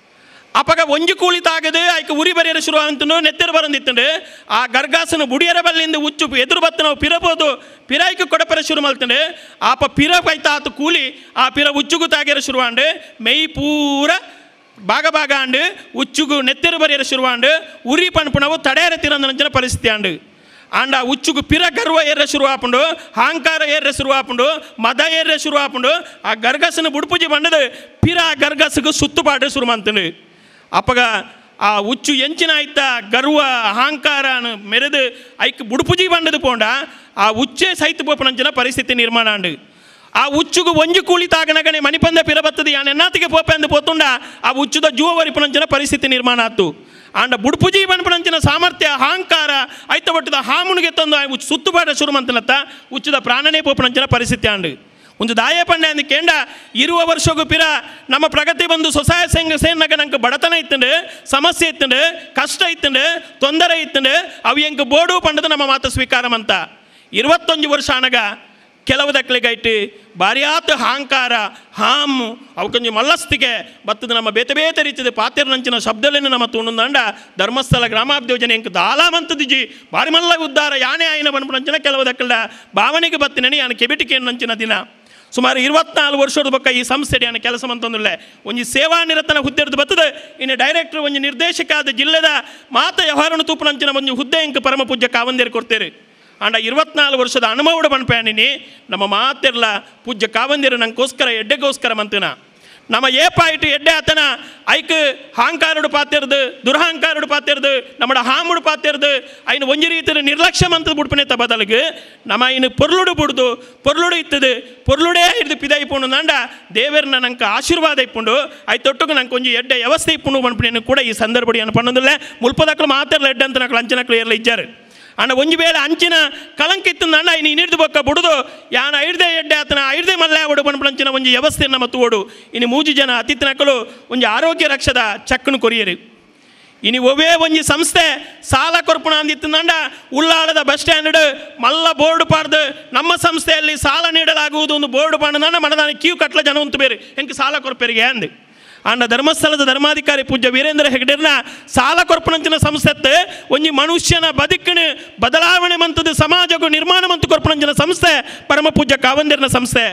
ಅಪಗ ಒಂಜಿ ಕೂಲಿ ತಾಗದು ಐಕ ಉರಿ ಬರಿಯರ ಶುರು ಅಂತಂಡು ನೆತ್ತೆರು ಬರಂದಿತ್ತಂಡು ಆ ಗರ್ಗಾಸನ ಬುಡಿಯರ ಬಲ್ಲಿಂದ ಉಚ್ಚು ಎದುರು ಬತ್ತ ನಾವು ಪಿರಬೋದು ಪಿರಾಯ್ಕ ಕೊಡಪೆರ ಶುರು ಮಲ್ತಂಡು ಆಪ ಪಿರ ಪೈತ ಆತು ಕೂಲಿ ಆ ಪಿರ ಉಚ್ಚುಗು ತಾಗ್ಯರ ಶುರುವಾಂಡು మెయ్యి పూర బాగా బాగా అండు ఉచ్చుగు నెత్తెరు బరియర శురువాండు ఉరి పనుపునవు తడేర తిరందనంచిన పరిస్థితి అండు అండ్ ఆ ఉచ్చుగు పిర గర్వ ఏర్ర శురువాపుండు అహంకార ఏర్ర శురువాపుండు మద ఏర్ర శురువాపుండు ఆ గర్గస్సును బుడుపుజి పండదు పిర ఆ గర్గస్సుకు సుత్తుపాటు శురుమంతుండు ಅಪ್ಪಗ ಆ ಉಚ್ಚು ಎಂಚಿನ ಆಯ್ತ ಗರ್ವ ಅಹಂಕಾರನು ಮೆರೆದು ಐಕ್ ಬುಡುಪುಜಿ ಬಂಡದು ಪೋಂಡ ಆ ಉಚ್ಚೆ ಸಹಿತ ಪೋಪನಂಚಿನ ಪರಿಸ್ಥಿತಿ ನಿರ್ಮಾಣ ಅಂಡು ಆ ಉಚ್ಚುಗು ಒಂಜು ಕೂಲಿ ತಾಗನಗನೆ ಮಣಿಪಂದ ಪಿರಬತ್ತದು ಯಾನ್ ಎನ್ನಾತಿಗೆ ಪೋಪೆ ಅಂದು ಪೋತುಂಡ ಆ ಉಚ್ಚುದ ಜೂವ ವರಿಪನಂಚಿನ ಪರಿಸ್ಥಿತಿ ನಿರ್ಮಾಣ ಆತು ಅಂಡ ಬುಡುಪುಜಿ ಬನ್ಪನಂಚಿನ ಸಾಮರ್ಥ್ಯ ಅಹಂಕಾರ ಐತ ಒಟ್ಟದ ಹಾಮುನಿಗೆ ತಂದು ಆ ಉಚ್ಚು ಸುತ್ತುಪಾಟ ಶುರು ಮಂತನತ್ತ ಉಚ್ಚುದ ಪ್ರಾಣನೇ ಪೋಪನಂಚಿನ ಪರಿಸ್ಥಿತಿ ಅಂಡು ಒಂದು ದಾಯ ಪಂಡೆ ಅಂದ ಕೇಂಡ ಇರುವ ವರ್ಷಗೂ ಪಿರ ನಮ್ಮ ಪ್ರಗತಿ ಬಂದು ಸೊಸಾಯ ಸಂಘ ಸೇನಾಗ ನಂಗೆ ಬಡತನ ಇತ್ತಂಡು ಸಮಸ್ಯೆ ಇತ್ತಂಡು ಕಷ್ಟ ಇತ್ತಂಡು ತೊಂದರೆ ಇತ್ತಂಡು ಅವು ಎಂಕ ಬೋಡು ಪಂಡದು ನಮ್ಮ ಮಾತು ಸ್ವೀಕಾರಮಂತ ಇರುವತ್ತೊಂದು ವರ್ಷ ಆನಗ ಕೆಲವು ದಕ್ಕಲಿಗೈಟ್ ಬಾರಿಯಾತ ಅಹಂಕಾರ ಹಾಮು ಅವಕೊಂಜಿ ಮಲ್ಲಸ್ತಿಗೆ ಬತ್ತದ ನಮ್ಮ ಬೇತೆ ಬೇತೆ ರೀತಿಯ ಪಾತಿರ್ನಂಚಿನ ಶಬ್ದಲೇನು ನಮ್ಮ ತುಂಡುಂದಂಡ ಧರ್ಮಸ್ಥಳ ಗ್ರಾಮಾಭಿಯೋಜನೆ ಎಂಕ್ ದಾಲಾಮಂತದಿಜಿ ಬಾರಿ ಮಲ್ಲ ಉದ್ಧಾರ ಯಾನೇ ಆಯ್ನ ಬನ್ಪುನಂಚಿನ ಕೆಲವು ದಕ್ಕಲ್ಡ ಭಾವನೆಗೆ ಬತ್ತಿನನಿ ಯಾನ ಕೆಬಿಟಿಕೆ ನಂಚಿನ ದಿನ ಸುಮಾರು ಇರುವತ್ನಾಲ್ಕು ವರ್ಷದ ಬಕ್ಕ ಈ ಸಂಸ್ಥೆ ಯಾನ ಕೆಲಸ ಅಂತಂದಿಲ್ಲ ಒಂಜಿ ಸೇವಾ ನಿರತನ ಹುದ್ದೆ ಹಿಡಿದು ಬರ್ತದೆ ಇನ್ನು ಡೈರೆಕ್ಟರ್ ಒಂಜಿ ನಿರ್ದೇಶಕ ಆದ ಜಿಲ್ಲೆದ ಮಾತ ವ್ಯವಹಾರನು ತೂಪನಂಚಿನ ಒಂಜಿ ಹುದ್ದೆ ಎಂಕ್ ಪರಮ ಪೂಜ್ಯ ಕಾವಂದೇರಿ ಕೊಡ್ತೇರಿ ಅಂಡ ಇರುವತ್ನಾಲ್ಕು ವರ್ಷದ ಅನುಭವದ ಬನ್ಪ್ಯಾನಿನಿ ನಮ್ಮ ಮಾತಿರ್ಲ ಪೂಜ್ಯ ಕಾವಂದಿರು ನಂಗೋಸ್ಕರ ಎಡ್ಡೆಗೋಸ್ಕರ ಮಂತಿನ ನಮ್ಮ ಏಪಾಯಿಟ್ಟು ಎಡ್ಡೆ ಆತನ ಐಕ್ ಹಾಂಕಾರುಡು ಪಾತಿರ್ದು ದುರಹಂಕಾರುಡು ಪಾತಿರ್ದು ನಮ್ಮ ಹಾಮುಡು ಪಾತಿರ್ದು ಐನು ಒಂಜಿ ರೀತಿಯ ನಿರ್ಲಕ್ಷ್ಯ ಮಂತದ ಬುಡ್ಪನೆತ್ತ ಬದಲಿಗೆ ನಮ್ಮ ಇನ್ನು ಪೊರ್ಲುಡು ಬುಡ್ದು ಪೊರ್ಲುಡು ಇತ್ತದು ಪೊರ್ಲುಡೇ ಹಿಡಿದು ಪಿದ ಇಪ್ಪುಂಡು ನಂಡ ದೇವರನ್ನ ನಂಗೆ ಆಶೀರ್ವಾದ ಇಪ್ಪುಂಡು ಐ ತೊಟ್ಟುಗು ನಂಗೆ ಒಂಜಿ ಎಡ್ಡೆ ವ್ಯವಸ್ಥೆ ಇಪ್ಪುಂಡು ಬನ್ಪುಣೆಯನ್ನು ಕೂಡ ಈ ಸಂದರ್ಭಡಿ ಏನು ಪಣ್ಣದಿಲ್ಲ ಮುಲ್ಪದಕ್ಕಲು ಮಾತಿರ್ಲ ಎಡ್ಡೆ ಅಂತ ನಕ್ಳು ಅಂಚನಕ್ಳು ಏರ್ಲ ಇದ್ದಾರೆ ಅಣ್ಣ ಒಂಜಿ ವೇಳೆ ಅಂಚಿನ ಕಳಂಕ ಇತ್ತು ಅಣ್ಣ ಇನ್ನು ಇನ್ನಿಡ್ದು ಬೊಕ್ಕ ಬುಡುದು ಯಾನ ಐಡ್ದೆ ಎಡ್ಡೆ ಆತನ ಐಡ್ದೆ ಮಲ್ಲ ಒಡು ಬನ್ಪಂಚಿನ ಒಂಜಿ ವ್ಯವಸ್ಥೆ ನಮ್ಮ ತೂಡು ಇನ್ನು ಮೂಜಿ ಜನ ಅತಿಥಿನಕಲು ಒಂಜಿ ಆರೋಗ್ಯ ರಕ್ಷದ ಚಕ್ಕನು ಕೊರಿಯರು ಇನಿ ಒವೇ ಒಂಜಿ ಸಂಸ್ಥೆ ಸಾಲ ಕೊರ್ಪುಣ ಅಂದಿತ್ತಂಡ ಉಳ್ಳಾಳದ ಬಸ್ ಸ್ಟ್ಯಾಂಡ್ ಮಲ್ಲ ಬೋರ್ಡ್ ಪಾಡ್ದು ನಮ್ಮ ಸಂಸ್ಥೆಯಲ್ಲಿ ಸಾಲ ನೀಡಲಾಗುವುದು ಒಂದು ಬೋರ್ಡ್ ಪಾಡ್ದ ಮನದಾನ ಕ್ಯೂ ಕಟ್ಲ ಜನ ಉಂಟು ಬೇರೆ ಎಂಕ್ ಸಾಲ ಕೊರ್ಪೆರಿಗೆ ಅಂದು ಅಂಡ ಧರ್ಮಸ್ಥಳದ ಧರ್ಮಾಧಿಕಾರಿ ಪೂಜ್ಯ ವೀರೇಂದ್ರ ಹೆಗ್ಡೆರ್ನ ಸಾಲ ಕೊರ್ಪಣಂಚಿನ ಸಂಸ್ಥೆ ಒಂಜಿ ಮನುಷ್ಯನ ಬದುಕಿನ ಬದಲಾವಣೆ ಮಂತದ ಸಮಾಜಕ್ಕೂ ನಿರ್ಮಾಣ ಮಂತು ಕೊರ್ಪಣಂಚಿನ ಸಂಸ್ಥೆ ಪರಮ ಪೂಜ್ಯ ಕಾವಂದಿರ್ನ ಸಂಸ್ಥೆ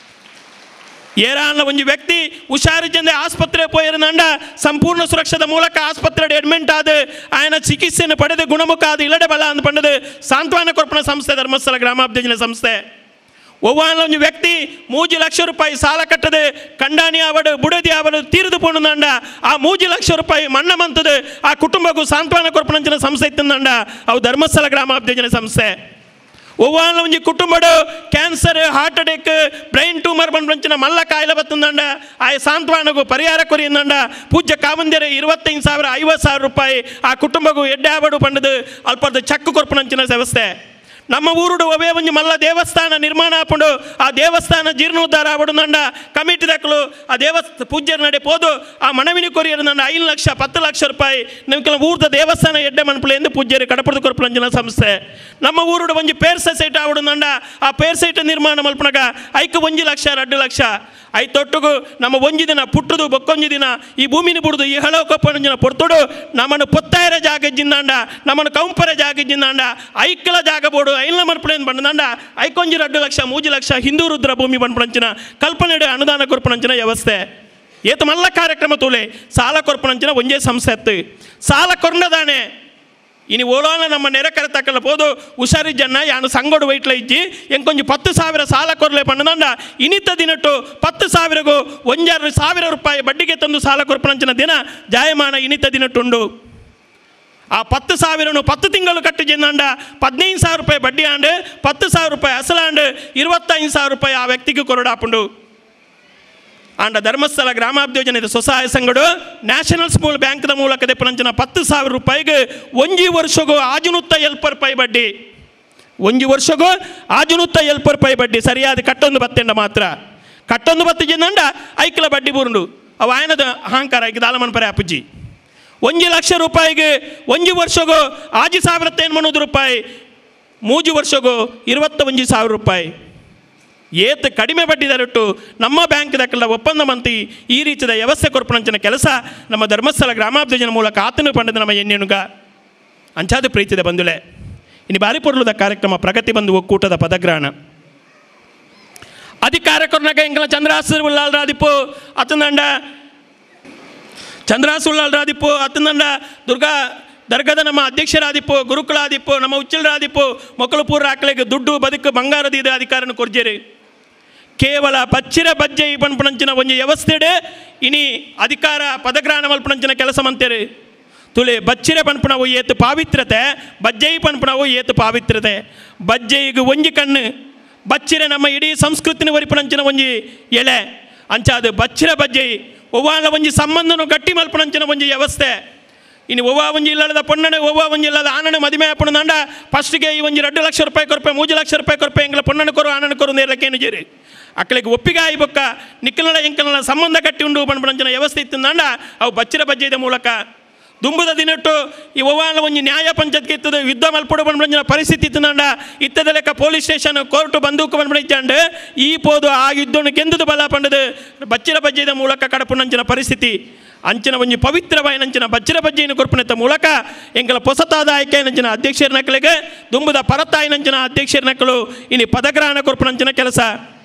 ಏರಾನ ಒಂದು ವ್ಯಕ್ತಿ ಹುಷಾರಿದ್ದಂದೆ ಆಸ್ಪತ್ರೆ ಪೋಯಿರನಂಡ ಸಂಪೂರ್ಣ ಸುರಕ್ಷದ ಮೂಲಕ ಆಸ್ಪತ್ರೆ ಅಡ್ಮಿಂಟ್ ಆದ ఆయన ಚಿಕಿತ್ಸೆಯನ್ನು ಪಡೆದು ಗುಣಮುಖ ಆದ ಇಲ್ಲಡೆ ಬಲ ಅಂತ ಪಂಡದು ಸಾಂತ್ವನ ಕೊರ್ಪಣ ಸಂಸ್ಥೆ ಧರ್ಮಸ್ಥಳ ಗ್ರಾಮಾಭಿವೃದ್ಧಿ ಸಂಸ್ಥೆ ಒವ್ವಾನ ಒಂದು ವ್ಯಕ್ತಿ ಮೂಜಿ ಲಕ್ಷ ರೂಪಾಯಿ ಸಾಲ ಕಟ್ಟದೆ ಕಂಡಾನಿ ಅವಡು ಬುಡದಿ ಅವಡು ತೀರಿದು ಪೋಣಂಡ ಆ ಮೂಜಿ ಲಕ್ಷ ರೂಪಾಯಿ ಮಣ್ಣ ಮಂತದು ಆ ಕುಟುಂಬಕ್ಕೂ ಸಾಂತ್ವನ ಕೊರ್ಪಣಂಚಿನ ಸಂಸ್ಥೆ ಇತ್ತಂದಂಡ ಅವು ಧರ್ಮಸ್ಥಳ ಗ್ರಾಮಾಭಿವೃದ್ಧಿ ಸಂಸ್ಥೆ ಒವ್ವಾನ ಒಂಜಿ ಕುಟುಂಬಡು cancer heart attack brain tumour ಬಂದ್ರಂಚಿನ ಮಲ್ಲ ಕಾಯಿಲೆ ಬತ್ತಂದಂಡ ಆ ಸಾಂತ್ವನಗೂ ಪರಿಹಾರ ಕೊರಿಯಂದಂಡ ಪೂಜ್ಯ ಕಾಮಂದಿರ ಇರುವತ್ತೈದು ಸಾವಿರ ಐವತ್ತು ಸಾವಿರ ರೂಪಾಯಿ ಆ ಕುಟುಂಬಗೂ ಎಡ್ಡೆ ಆಬಡು ಪಂಡದು ಅಲ್ಪದ ಚಕ್ಕು ಕೊರ್ಪಣಂಚಿನ ವ್ಯವಸ್ಥೆ ನಮ್ಮ ಊರುಡು ಒವೇ ಒಂಜಿ ಮಲ್ಲ ದೇವಸ್ಥಾನ ನಿರ್ಮಾಣ ಆಪುಂಡು ಆ ದೇವಸ್ಥಾನ ಜೀರ್ಣೋದ್ಧಾರ ಆವಡು ನಂಡ ಕಮಿಟಿ ದಕ್ಕಲು ಆ ದೇವಸ್ಥ ಪೂಜ್ಯರ ನಡೆ ಪೋದು ಆ ಮನವಿನಿ ಕೊರಿಯರು ನಂಡ ಐದು ಲಕ್ಷ ಪತ್ತು ಲಕ್ಷ ರೂಪಾಯಿ ನಿಮ್ಗೆ ಊರ್ದ ದೇವಸ್ಥಾನ ಎಡ್ಡೆ ಮನ್ಪುಲೆ ಎಂದು ಪೂಜ್ಯರು ಕಡಪದ ಕೊರ್ಪುಲಂಜನ ಸಂಸ್ಥೆ ನಮ್ಮ ಊರುಡು ಒಂಜಿ ಪೇರ್ ಸೊಸೈಟಿ ಆವಡು ನಂಡ ಆ ಪೇರ್ ಸೈಟ್ ನಿರ್ಮಾಣ ಮಲ್ಪನಗ ಐಕ ಒಂಜಿ ಲಕ್ಷ ಎರಡು ಲಕ್ಷ ಐ ತೊಟ್ಟುಗು ನಮ್ಮ ಒಂಜಿ ದಿನ ಪುಟ್ಟದು ಬೊಕ್ಕೊಂಜಿ ದಿನ ಈ ಭೂಮಿನಿ ಬುಡುದು ಈ ಹಳೋ ಕೊಪ್ಪಂಜಿನ ಪೊರ್ತುಡು ನಮ್ಮನ್ನು ಪೊತ್ತಾಯರ ಜಾಗ ಜಿಂದಾಂಡ ನಮ್ಮನ್ನು ಕಂಪರ ಜಾಗ ಜಿಂದಾಂಡ ಐಕ್ಕಲ ಜಾಗ ಬೋಡು ಐಲ್ನ ಮರ್ಪಣೆಯನ್ನು ಬಂದಂಡ ಐಕೊಂಜಿ ಎರಡು ಲಕ್ಷ ಮೂಜಿ ಲಕ್ಷ ಹಿಂದೂ ರುದ್ರ ಭೂಮಿ ಬಂದ್ಪಂಚಿನ ಕಲ್ಪನೆಡು ಅನುದಾನ ಕೊರ್ಪಣಂಚಿನ ವ್ಯವಸ್ಥೆ ಏತು ಮಲ್ಲ ಕಾರ್ಯಕ್ರಮ ತೂಲೆ ಸಾಲ ಕೊರ್ಪಣಂಚಿನ ಒಂಜೇ ಸಂಸ್ಥೆ ಎತ್ತು ಸಾಲ ಕೊರ್ನದಾನೆ ಇನಿ ಓಲೋನ ನಮ್ಮ ನೆರೆಕರೆ ತಕ್ಕಲ್ಲ ಪೋದು ಹುಷಾರಿ ಜನ ಯಾನು ಸಂಗೋಡು ವೈಟ್ಲ ಇಜ್ಜಿ ಎಂಕೊಂಜಿ ಪತ್ತು ಸಾವಿರ ಸಾಲ ಕೊರ್ಲೆ ಪಣ್ಣದಂಡ ಇನಿತ ದಿನಟ್ಟು ಪತ್ತು ಸಾವಿರಗೂ ಒಂಜಾರು ಸಾವಿರ ರೂಪಾಯಿ ಬಡ್ಡಿಗೆ ತಂದು ಸಾಲ ಕೊರ್ಪಣಂಚಿನ ದಿನ ಜಾಯಮಾನ ಇನಿತ ದಿನಟ್ಟುಂಡು ಆ ಪತ್ತು ಸಾವಿರನು ಪತ್ತು ತಿಂಗಳು ಕಟ್ಟು ಜಿನ್ನಂಡ ಪದಿನೈದು ಸಾವಿರ ರೂಪಾಯಿ ಬಡ್ಡಿ ಆಂಡು ಪತ್ತು ಸಾವಿರ ರೂಪಾಯಿ ಅಸಲಾಂಡು ಇರುವತ್ತೈದು ಸಾವಿರ ರೂಪಾಯಿ ಆ ವ್ಯಕ್ತಿಗೆ ಕೊರಡಾಪುಂಡು ಆಂಡ ಧರ್ಮಸ್ಥಳ ಗ್ರಾಮಾಭಿಯೋಜನೆದ ಸ್ವಸಹಾಯ ಸಂಘಡು ನ್ಯಾಷನಲ್ ಸ್ಮೂಲ್ ಬ್ಯಾಂಕ್ದ ಮೂಲಕ ದೆಪ್ಪನಂಚಿನ ಪತ್ತು ಸಾವಿರ ರೂಪಾಯಿಗೆ ಒಂಜಿ ವರ್ಷಗೂ ಆಜುನುತ್ತ ಎಲ್ಪರ್ ಪೈ ಬಡ್ಡಿ ಒಂಜಿ ವರ್ಷಗೂ ಆಜುನುತ್ತ ಎಲ್ಪರ್ ಪೈ ಬಡ್ಡಿ ಸರಿಯಾದ ಕಟ್ಟೊಂದು ಬತ್ತೆಂಡ ಮಾತ್ರ ಕಟ್ಟೊಂದು ಬತ್ತಿಜಿಂದಂಡ ಐಕ್ಲ ಬಡ್ಡಿ ಬುರುಂಡು ಅವು ಆಯನದ ಅಹಂಕಾರ ಈಗ ದಾಲಮನ್ ಅಪ್ಪುಜಿ ಒಂಜಿ ಲಕ್ಷ ರೂಪಾಯಿಗೆ ಒಂಜಿ ವರ್ಷಗೂ ಆಜಿ ಸಾವಿರತ್ತ ಎನ್ಮನೂರು ರೂಪಾಯಿ ಮೂಜು ವರ್ಷಗೂ ಇರುವತ್ತ ಒಂಜಿ ಸಾವಿರ ರೂಪಾಯಿ ಏತ್ ಕಡಿಮೆ ಬಡ್ಡಿ ದರಟ್ಟು ನಮ್ಮ ಬ್ಯಾಂಕ್ ದಕ್ಕಲ ಒಪ್ಪಂದ ಮಂತಿ ಈ ರೀತಿಯ ವ್ಯವಸ್ಥೆ ಕೊರ್ಪಣಂಚಿನ ಕೆಲಸ ನಮ್ಮ ಧರ್ಮಸ್ಥಳ ಗ್ರಾಮಾಭಿವೃದ್ಧಿನ ಮೂಲಕ ಆತನು ಪಂಡದ ನಮ್ಮ ಎಣ್ಣೆನುಗ ಅಂಚಾದ ಪ್ರೀತಿದ ಬಂಧುಲೆ ಇನ್ನು ಬಾರಿ ಪೊರ್ಲುದ ಕಾರ್ಯಕ್ರಮ ಪ್ರಗತಿ ಬಂಧು ಒಕ್ಕೂಟದ ಪದಗ್ರಹಣ ಅಧಿಕಾರ ಕೊರ್ನಾಗ ಎಂಕಲ ಚಂದ್ರಾಸ ಉಳ್ಳಾಲ್ ರಾದಿಪ್ಪು ಅತನಂಡ ಚಂದ್ರಾಸ ಉಳ್ಳಾಲ್ ರಾದಿಪ್ಪು ಅತನಂಡ ದುರ್ಗಾ ದರ್ಗದ ನಮ್ಮ ಅಧ್ಯಕ್ಷರಾದಿಪ್ಪು ಗುರುಕುಲಾದಿಪ್ಪು ನಮ್ಮ ಉಚ್ಚಲರಾದಿಪ್ಪು ಮೊಕ್ಕಲು ಪೂರ ಆಕಳಿಗೆ ದುಡ್ಡು ಬದುಕು ಬಂಗಾರದ ಇದು ಅಧಿಕಾರನ ಕೊರ್ಜೇರಿ ಕೇವಲ ಬಚ್ಚಿರ ಬಜ್ಜೆ ಈ ಪಂಪಣಂಚಿನ ಒಂದು ವ್ಯವಸ್ಥೆಡೆ ಇನಿ ಅಧಿಕಾರ ಪದಗ್ರಹಣ ಮಲ್ಪಣಂಚಿನ ಕೆಲಸ ಮಂತೇರಿ ತುಳಿ ಬಚ್ಚಿರ ಪನ್ಪಣವು ಏತು ಪಾವಿತ್ರತೆ ಬಜ್ಜೈ ಪನ್ಪಣವು ಏತು ಪಾವಿತ್ರತೆ ಬಜ್ಜೈಗೆ ಒಂಜಿ ಕಣ್ಣು ಬಚ್ಚಿರ ನಮ್ಮ ಇಡೀ ಸಂಸ್ಕೃತಿನ ವರಿಪಣಂಚಿನ ಒಂಜಿ ಎಳೆ ಅಂಚಾದು ಬಚ್ಚಿರ ಬಜ್ಜೈ ಒವ್ವಾಲ ಒಂಜಿ ಸಂಬಂಧನು ಗಟ್ಟಿ ಮಲ್ಪಣಂಚಿನ ಒಂಜಿ ವ್ಯವಸ್ಥೆ ಇನ್ನು ಒವ್ವ ಒಂಜಿ ಇಲ್ಲದ ಪೊಣ್ಣನ ಒವ್ವ ಒಂಜಿ ಇಲ್ಲದ ಆನನ ಮದುವೆ ಪುಣದಂಡ ಫಸ್ಟ್ಗೆ ಈ ಒಂಜಿ ಎರಡು ಲಕ್ಷ ರೂಪಾಯಿ ಕೊರಪೆ ಮೂಜು ಲಕ್ಷ ರೂಪಾಯಿ ಕೊರಪೆ ಎಂಗ್ಲ ಪೊಣ್ಣನ ಕೊರು ಆನನ ಕೊರು ನೇರಕ್ಕೇನು ಜೇರಿ ಅಕ್ಕಳಿಗೆ ಒಪ್ಪಿಗೆ ಆಯಿ ಬೊಕ್ಕ ನಿಕ್ಕಲನ ಎಂಕಲನ ಸಂಬಂಧ ಕಟ್ಟಿ ಉಂಡು ಪಂಪಣಂಚಿನ ವ್ಯವಸ್ಥೆ ಇತ್ತಂದಾಂಡ ಅವು ಬಚ್ಚಿರ ಬಜ್ಜೆದ ಮೂಲಕ ದುಂಬುದ ದಿನಟ್ಟು ಈ ಒವ್ವಾಲ ಒಂಜಿ ನ್ಯಾಯ ಪಂಚಾಯತ್ಗೆ ಇತ್ತದ ಯುದ್ಧ ಮಲ್ಪಡು ಬಂದ್ಬಿಡ ಪರಿಸ್ಥಿತಿ ಇತ್ತಂದಾಂಡ ಇತ್ತದ ಲೆಕ್ಕ ಪೊಲೀಸ್ ಸ್ಟೇಷನ್ ಕೋರ್ಟ್ ಬಂದೂಕು ಬಂದ್ಬಿಡಿಚಾಂಡ್ ಈ ಪೋದು ಆ ಯುದ್ಧವನ್ನು ಗೆಂದುದು ಬಲ ಪಂಡದು ಬಚ್ಚಿರ ಬಜ್ಜೆದ ಮೂಲಕ ಕಡಪುನಂಚಿನ ಪರಿಸ್ಥಿತಿ ಅಂಚಿನ ಒಂಜಿ ಪವಿತ್ರವಾಯಿನಂಚಿನ ಬಚ್ಚಿರ ಬಜ್ಜೆಯನ್ನು ಕೊರ್ಪನೆತ್ತ ಮೂಲಕ ಎಂಕಲ ಹೊಸತಾದ ಆಯ್ಕೆಯಂಚಿನ ಅಧ್ಯಕ್ಷರ ನಕಲಿಗೆ ದುಂಬುದ ಪರತಾಯಿನಂಚಿನ ಅಧ್ಯಕ್ಷರ ನಕಲು ಇನಿ ಪದಗ್ರಹಣ ಕೊರ್ಪನಂಚಿನ ಕೆಲಸ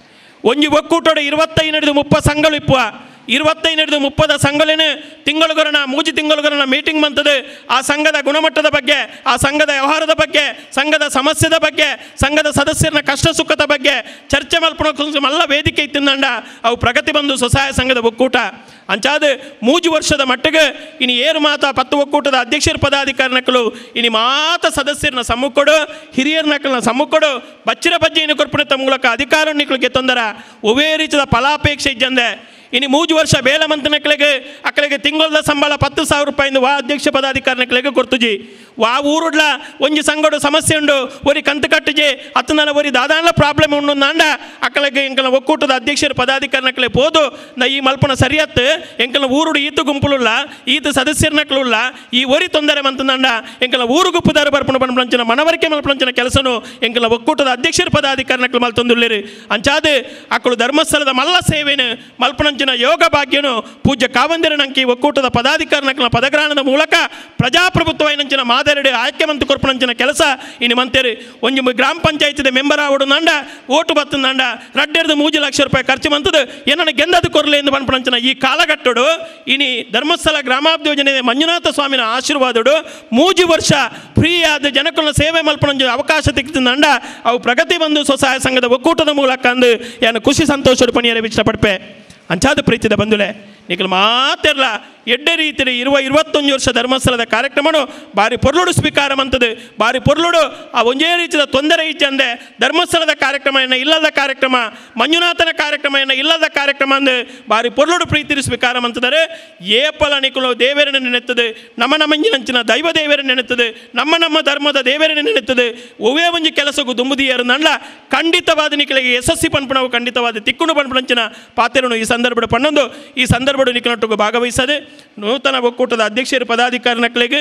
ಒಂಜಿ ಒಕ್ಕೂಟೋಡ ಇರುವತ್ತೈ ನಡೆದು ಮುಪ್ಪ ಸಂಘಗಳು ಇಪ್ಪುವ ಇರುವತ್ತೈ ನಡೆದು ಮುಪ್ಪದ ಸಂಘಲೇನು ತಿಂಗಳುಗರನ ಮೂಜಿ ತಿಂಗಳುಗರನ ಮೀಟಿಂಗ್ ಬಂತದು ಆ ಸಂಘದ ಗುಣಮಟ್ಟದ ಬಗ್ಗೆ ಆ ಸಂಘದ ವ್ಯವಹಾರದ ಬಗ್ಗೆ ಸಂಘದ ಸಮಸ್ಯೆದ ಬಗ್ಗೆ ಸಂಘದ ಸದಸ್ಯರನ ಕಷ್ಟ ಸುಖದ ಬಗ್ಗೆ ಚರ್ಚೆ ಮಲ್ಪಣ ಮಲ್ಲ ವೇದಿಕೆ ಇತ್ತಿಂದಂಡ ಅವು ಪ್ರಗತಿ ಬಂದು ಸ್ವಸಹಾಯ ಸಂಘದ ಒಕ್ಕೂಟ ಅಂಚಾದ ಮೂಜು ವರ್ಷದ ಮಟ್ಟಿಗೆ ಇನಿ ಏರು ಮಾತ ಪತ್ತು ಒಕ್ಕೂಟದ ಅಧ್ಯಕ್ಷರ ಪದಾಧಿಕಾರಿ ನಕಲು ಇನಿ ಮಾತ ಸದಸ್ಯರನ್ನ ಸಮ್ಮುಖಡು ಹಿರಿಯರ ನಕಲನ ಸಮ್ಮುಖಡು ಬಚ್ಚಿರ ಬಜ್ಜೆಯನ್ನು ಕೊರ್ಪಣೆತ್ತ ಮೂಲಕ ಅಧಿಕಾರ ನಿಕ್ಲಿಗೆ ತೊಂದರ ಒವೇ ರೀತಿಯ ಫಲಾಪೇಕ್ಷೆ ಇದ್ದಂದೆ ಇನ್ನು ಮೂಜು ವರ್ಷ ಬೇಲ ಮಂತ್ರಿನಕ್ಳಿಗೆ ಅಕ್ಕಳಿಗೆ ತಿಂಗಳದ ಸಂಬಳ ಪತ್ತು ಸಾವಿರ ರೂಪಾಯಿಂದ ವಾ ಅಧ್ಯಕ್ಷ ಪದಾಧಿಕಾರಿನಕ್ಳಿಗೆ ಕೊಡ್ತುಜಿ ವಾ ಊರುಡ್ಲ ಒಂಜಿ ಸಂಗಡು ಸಮಸ್ಯೆ ಉಂಡು ಒರಿ ಕಂತು ಕಟ್ಟುಜಿ ಅತ್ತನ ಒರಿ ದಾದಾನ ಪ್ರಾಬ್ಲಮ್ ಉಂಡು ನಾಂಡ ಅಕ್ಕಳಿಗೆ ಎಂಕಲ ಒಕ್ಕೂಟದ ಅಧ್ಯಕ್ಷರ ಪದಾಧಿಕಾರಿನಕ್ಲೆ ಪೋದು ನಾ ಈ ಮಲ್ಪನ ಸರಿಯತ್ತು ಎಂಕಲ ಊರುಡು ಈತು ಗುಂಪುಳುಲ್ಲ ಈತ ಸದಸ್ಯರನಕ್ಲುಲ್ಲ ಈ ಒರಿ ತೊಂದರೆ ಮಂತಂದಂಡ ಎಂಕಲ ಊರು ಗುಪ್ಪುದಾರ ಬರ್ಪಣ ಬಂದ್ಪಂಚಿನ ಮನವರಿಕೆ ಮಲ್ಪಂಚಿನ ಕೆಲಸನು ಎಂಕಲ ಒಕ್ಕೂಟದ ಅಧ್ಯಕ್ಷರ ಪದಾಧಿಕಾರಿನಕ್ಲು ಮಲ್ತೊಂದುಲ್ಲೇರಿ ಅಂಚಾದು ಅಕ್ಕಳು ಧರ್ಮಸ್ಥಳದ ಮಲ್ಲ ಸೇವೆನು ಮಲ್ಪಣಂಚಿನ ಯೋಗ ಭಾಗ್ಯನು ಪೂಜ್ಯ ಕಾವಂದಿರನಂಕಿ ಒಕ್ಕೂಟದ ಪದಾಧಿಕಾರಿನಕ್ಲ ಪದಗ್ರಹಣದ ಮೂಲಕ ಪ್ರಜಾಪ್ರಭುತ್ವನಂಚಿನ ಮಾದರಿ ಆಯ್ಕೆ ಮಂತು ಕೊರ್ಪಣಂಚಿನ ಕೆಲಸ ಇನ್ನು ಮಂತೇರಿ ಒಂಜಿ ಗ್ರಾಮ ಪಂಚಾಯತಿದ ಮೆಂಬರ್ ಆವಡು ನಂಡ ಓಟು ಬತ್ತು ನಂಡ ರಡ್ಡೆರ್ದು ಮೂಜು ಲಕ್ಷ ರೂಪಾಯಿ ಖರ್ಚು ಮಂತದು ಏನನ್ನ ಗೆಂದದು ಕೊರ್ಲೆ ಎಂದು ಪಂಪಣಂಚಿನ ಈ ಕಾಲಘಟ್ಟಡು ಇನಿ ಧರ್ಮಸ್ಥಳ ಗ್ರಾಮಾಭಿಯೋಜನೆ ಮಂಜುನಾಥ ಸ್ವಾಮಿನ ಆಶೀರ್ವಾದಡು ಮೂಜು ವರ್ಷ ಫ್ರೀ ಆದ ಜನಕುಲ ಸೇವೆ ಮಲ್ಪಣಂಜು ಅವಕಾಶ ತೆಗೆದಂಡ ಅವು ಪ್ರಗತಿ ಬಂದು ಸ್ವಸಹಾಯ ಸಂಘದ ಒಕ್ಕೂಟದ ಮೂಲಕ ಅಂದು ಏನು ಖುಷಿ ಸಂತೋಷ ಪಣಿಯರೆ ಇಷ್ಟಪಡ್ಪೆ ಅಂಚಾದ ಪ್ರೀತಿದ ಬಂಧುಲೆ ನಿಖಲ್ ಮಾತೆರ್ಲ ಎಡ್ಡೆ ರೀತಿಯಲ್ಲಿ ಇರುವ ಇರುವತ್ತೊಂದು ವರ್ಷ ಧರ್ಮಸ್ಥಳದ ಕಾರ್ಯಕ್ರಮನು ಬಾರಿ ಪೊರ್ಲುಡು ಸ್ವೀಕಾರ ಮಂತದು ಬಾರಿ ಪೊರ್ಲುಡು ಆ ಒಂದೇ ರೀತಿಯ ತೊಂದರೆ ಇಚ್ಚಂದೆ ಧರ್ಮಸ್ಥಳದ ಕಾರ್ಯಕ್ರಮ ಎನ್ನ ಇಲ್ಲದ ಕಾರ್ಯಕ್ರಮ ಮಂಜುನಾಥನ ಕಾರ್ಯಕ್ರಮ ಎನ್ನ ಇಲ್ಲದ ಕಾರ್ಯಕ್ರಮ ಅಂದು ಬಾರಿ ಪೊರ್ಲುಡು ಪ್ರೀತಿ ಸ್ವೀಕಾರ ಮಂತದರೆ ಏಪಲ ನಿಖಲು ದೇವರನ್ನು ನೆನೆತ್ತದೆ ನಮ್ಮ ನಮ್ಮಂಜಿನಂಚಿನ ದೈವ ದೇವರನ್ನು ನೆನೆತ್ತದೆ ನಮ್ಮ ನಮ್ಮ ಧರ್ಮದ ದೇವರನ್ನು ನೆನೆತ್ತದೆ ಒವೇ ಒಂಜಿ ಕೆಲಸಕ್ಕೂ ದುಂಬುದಿಯರು ನಂಡ ಖಂಡಿತವಾದ ನಿಖಲಿಗೆ ಯಶಸ್ವಿ ಪನ್ಪಣವು ಖಂಡಿತವಾದ ತಿಕ್ಕುಣು ಪನ್ಪಣಂಚಿನ ಪಾತ್ರನು ಈ ಸಂದರ್ಭದ ಪಣ್ಣೊಂದು ಈ ಸಂದರ್ಭದ ನಿಖನೊಟ್ಟಿಗೆ ಭಾಗವಹಿಸದೆ ನೂತನ ಒಕ್ಕೂಟದ ಅಧ್ಯಕ್ಷರ ಪದಾಧಿಕಾರಿ ನಕಲಿಗೆ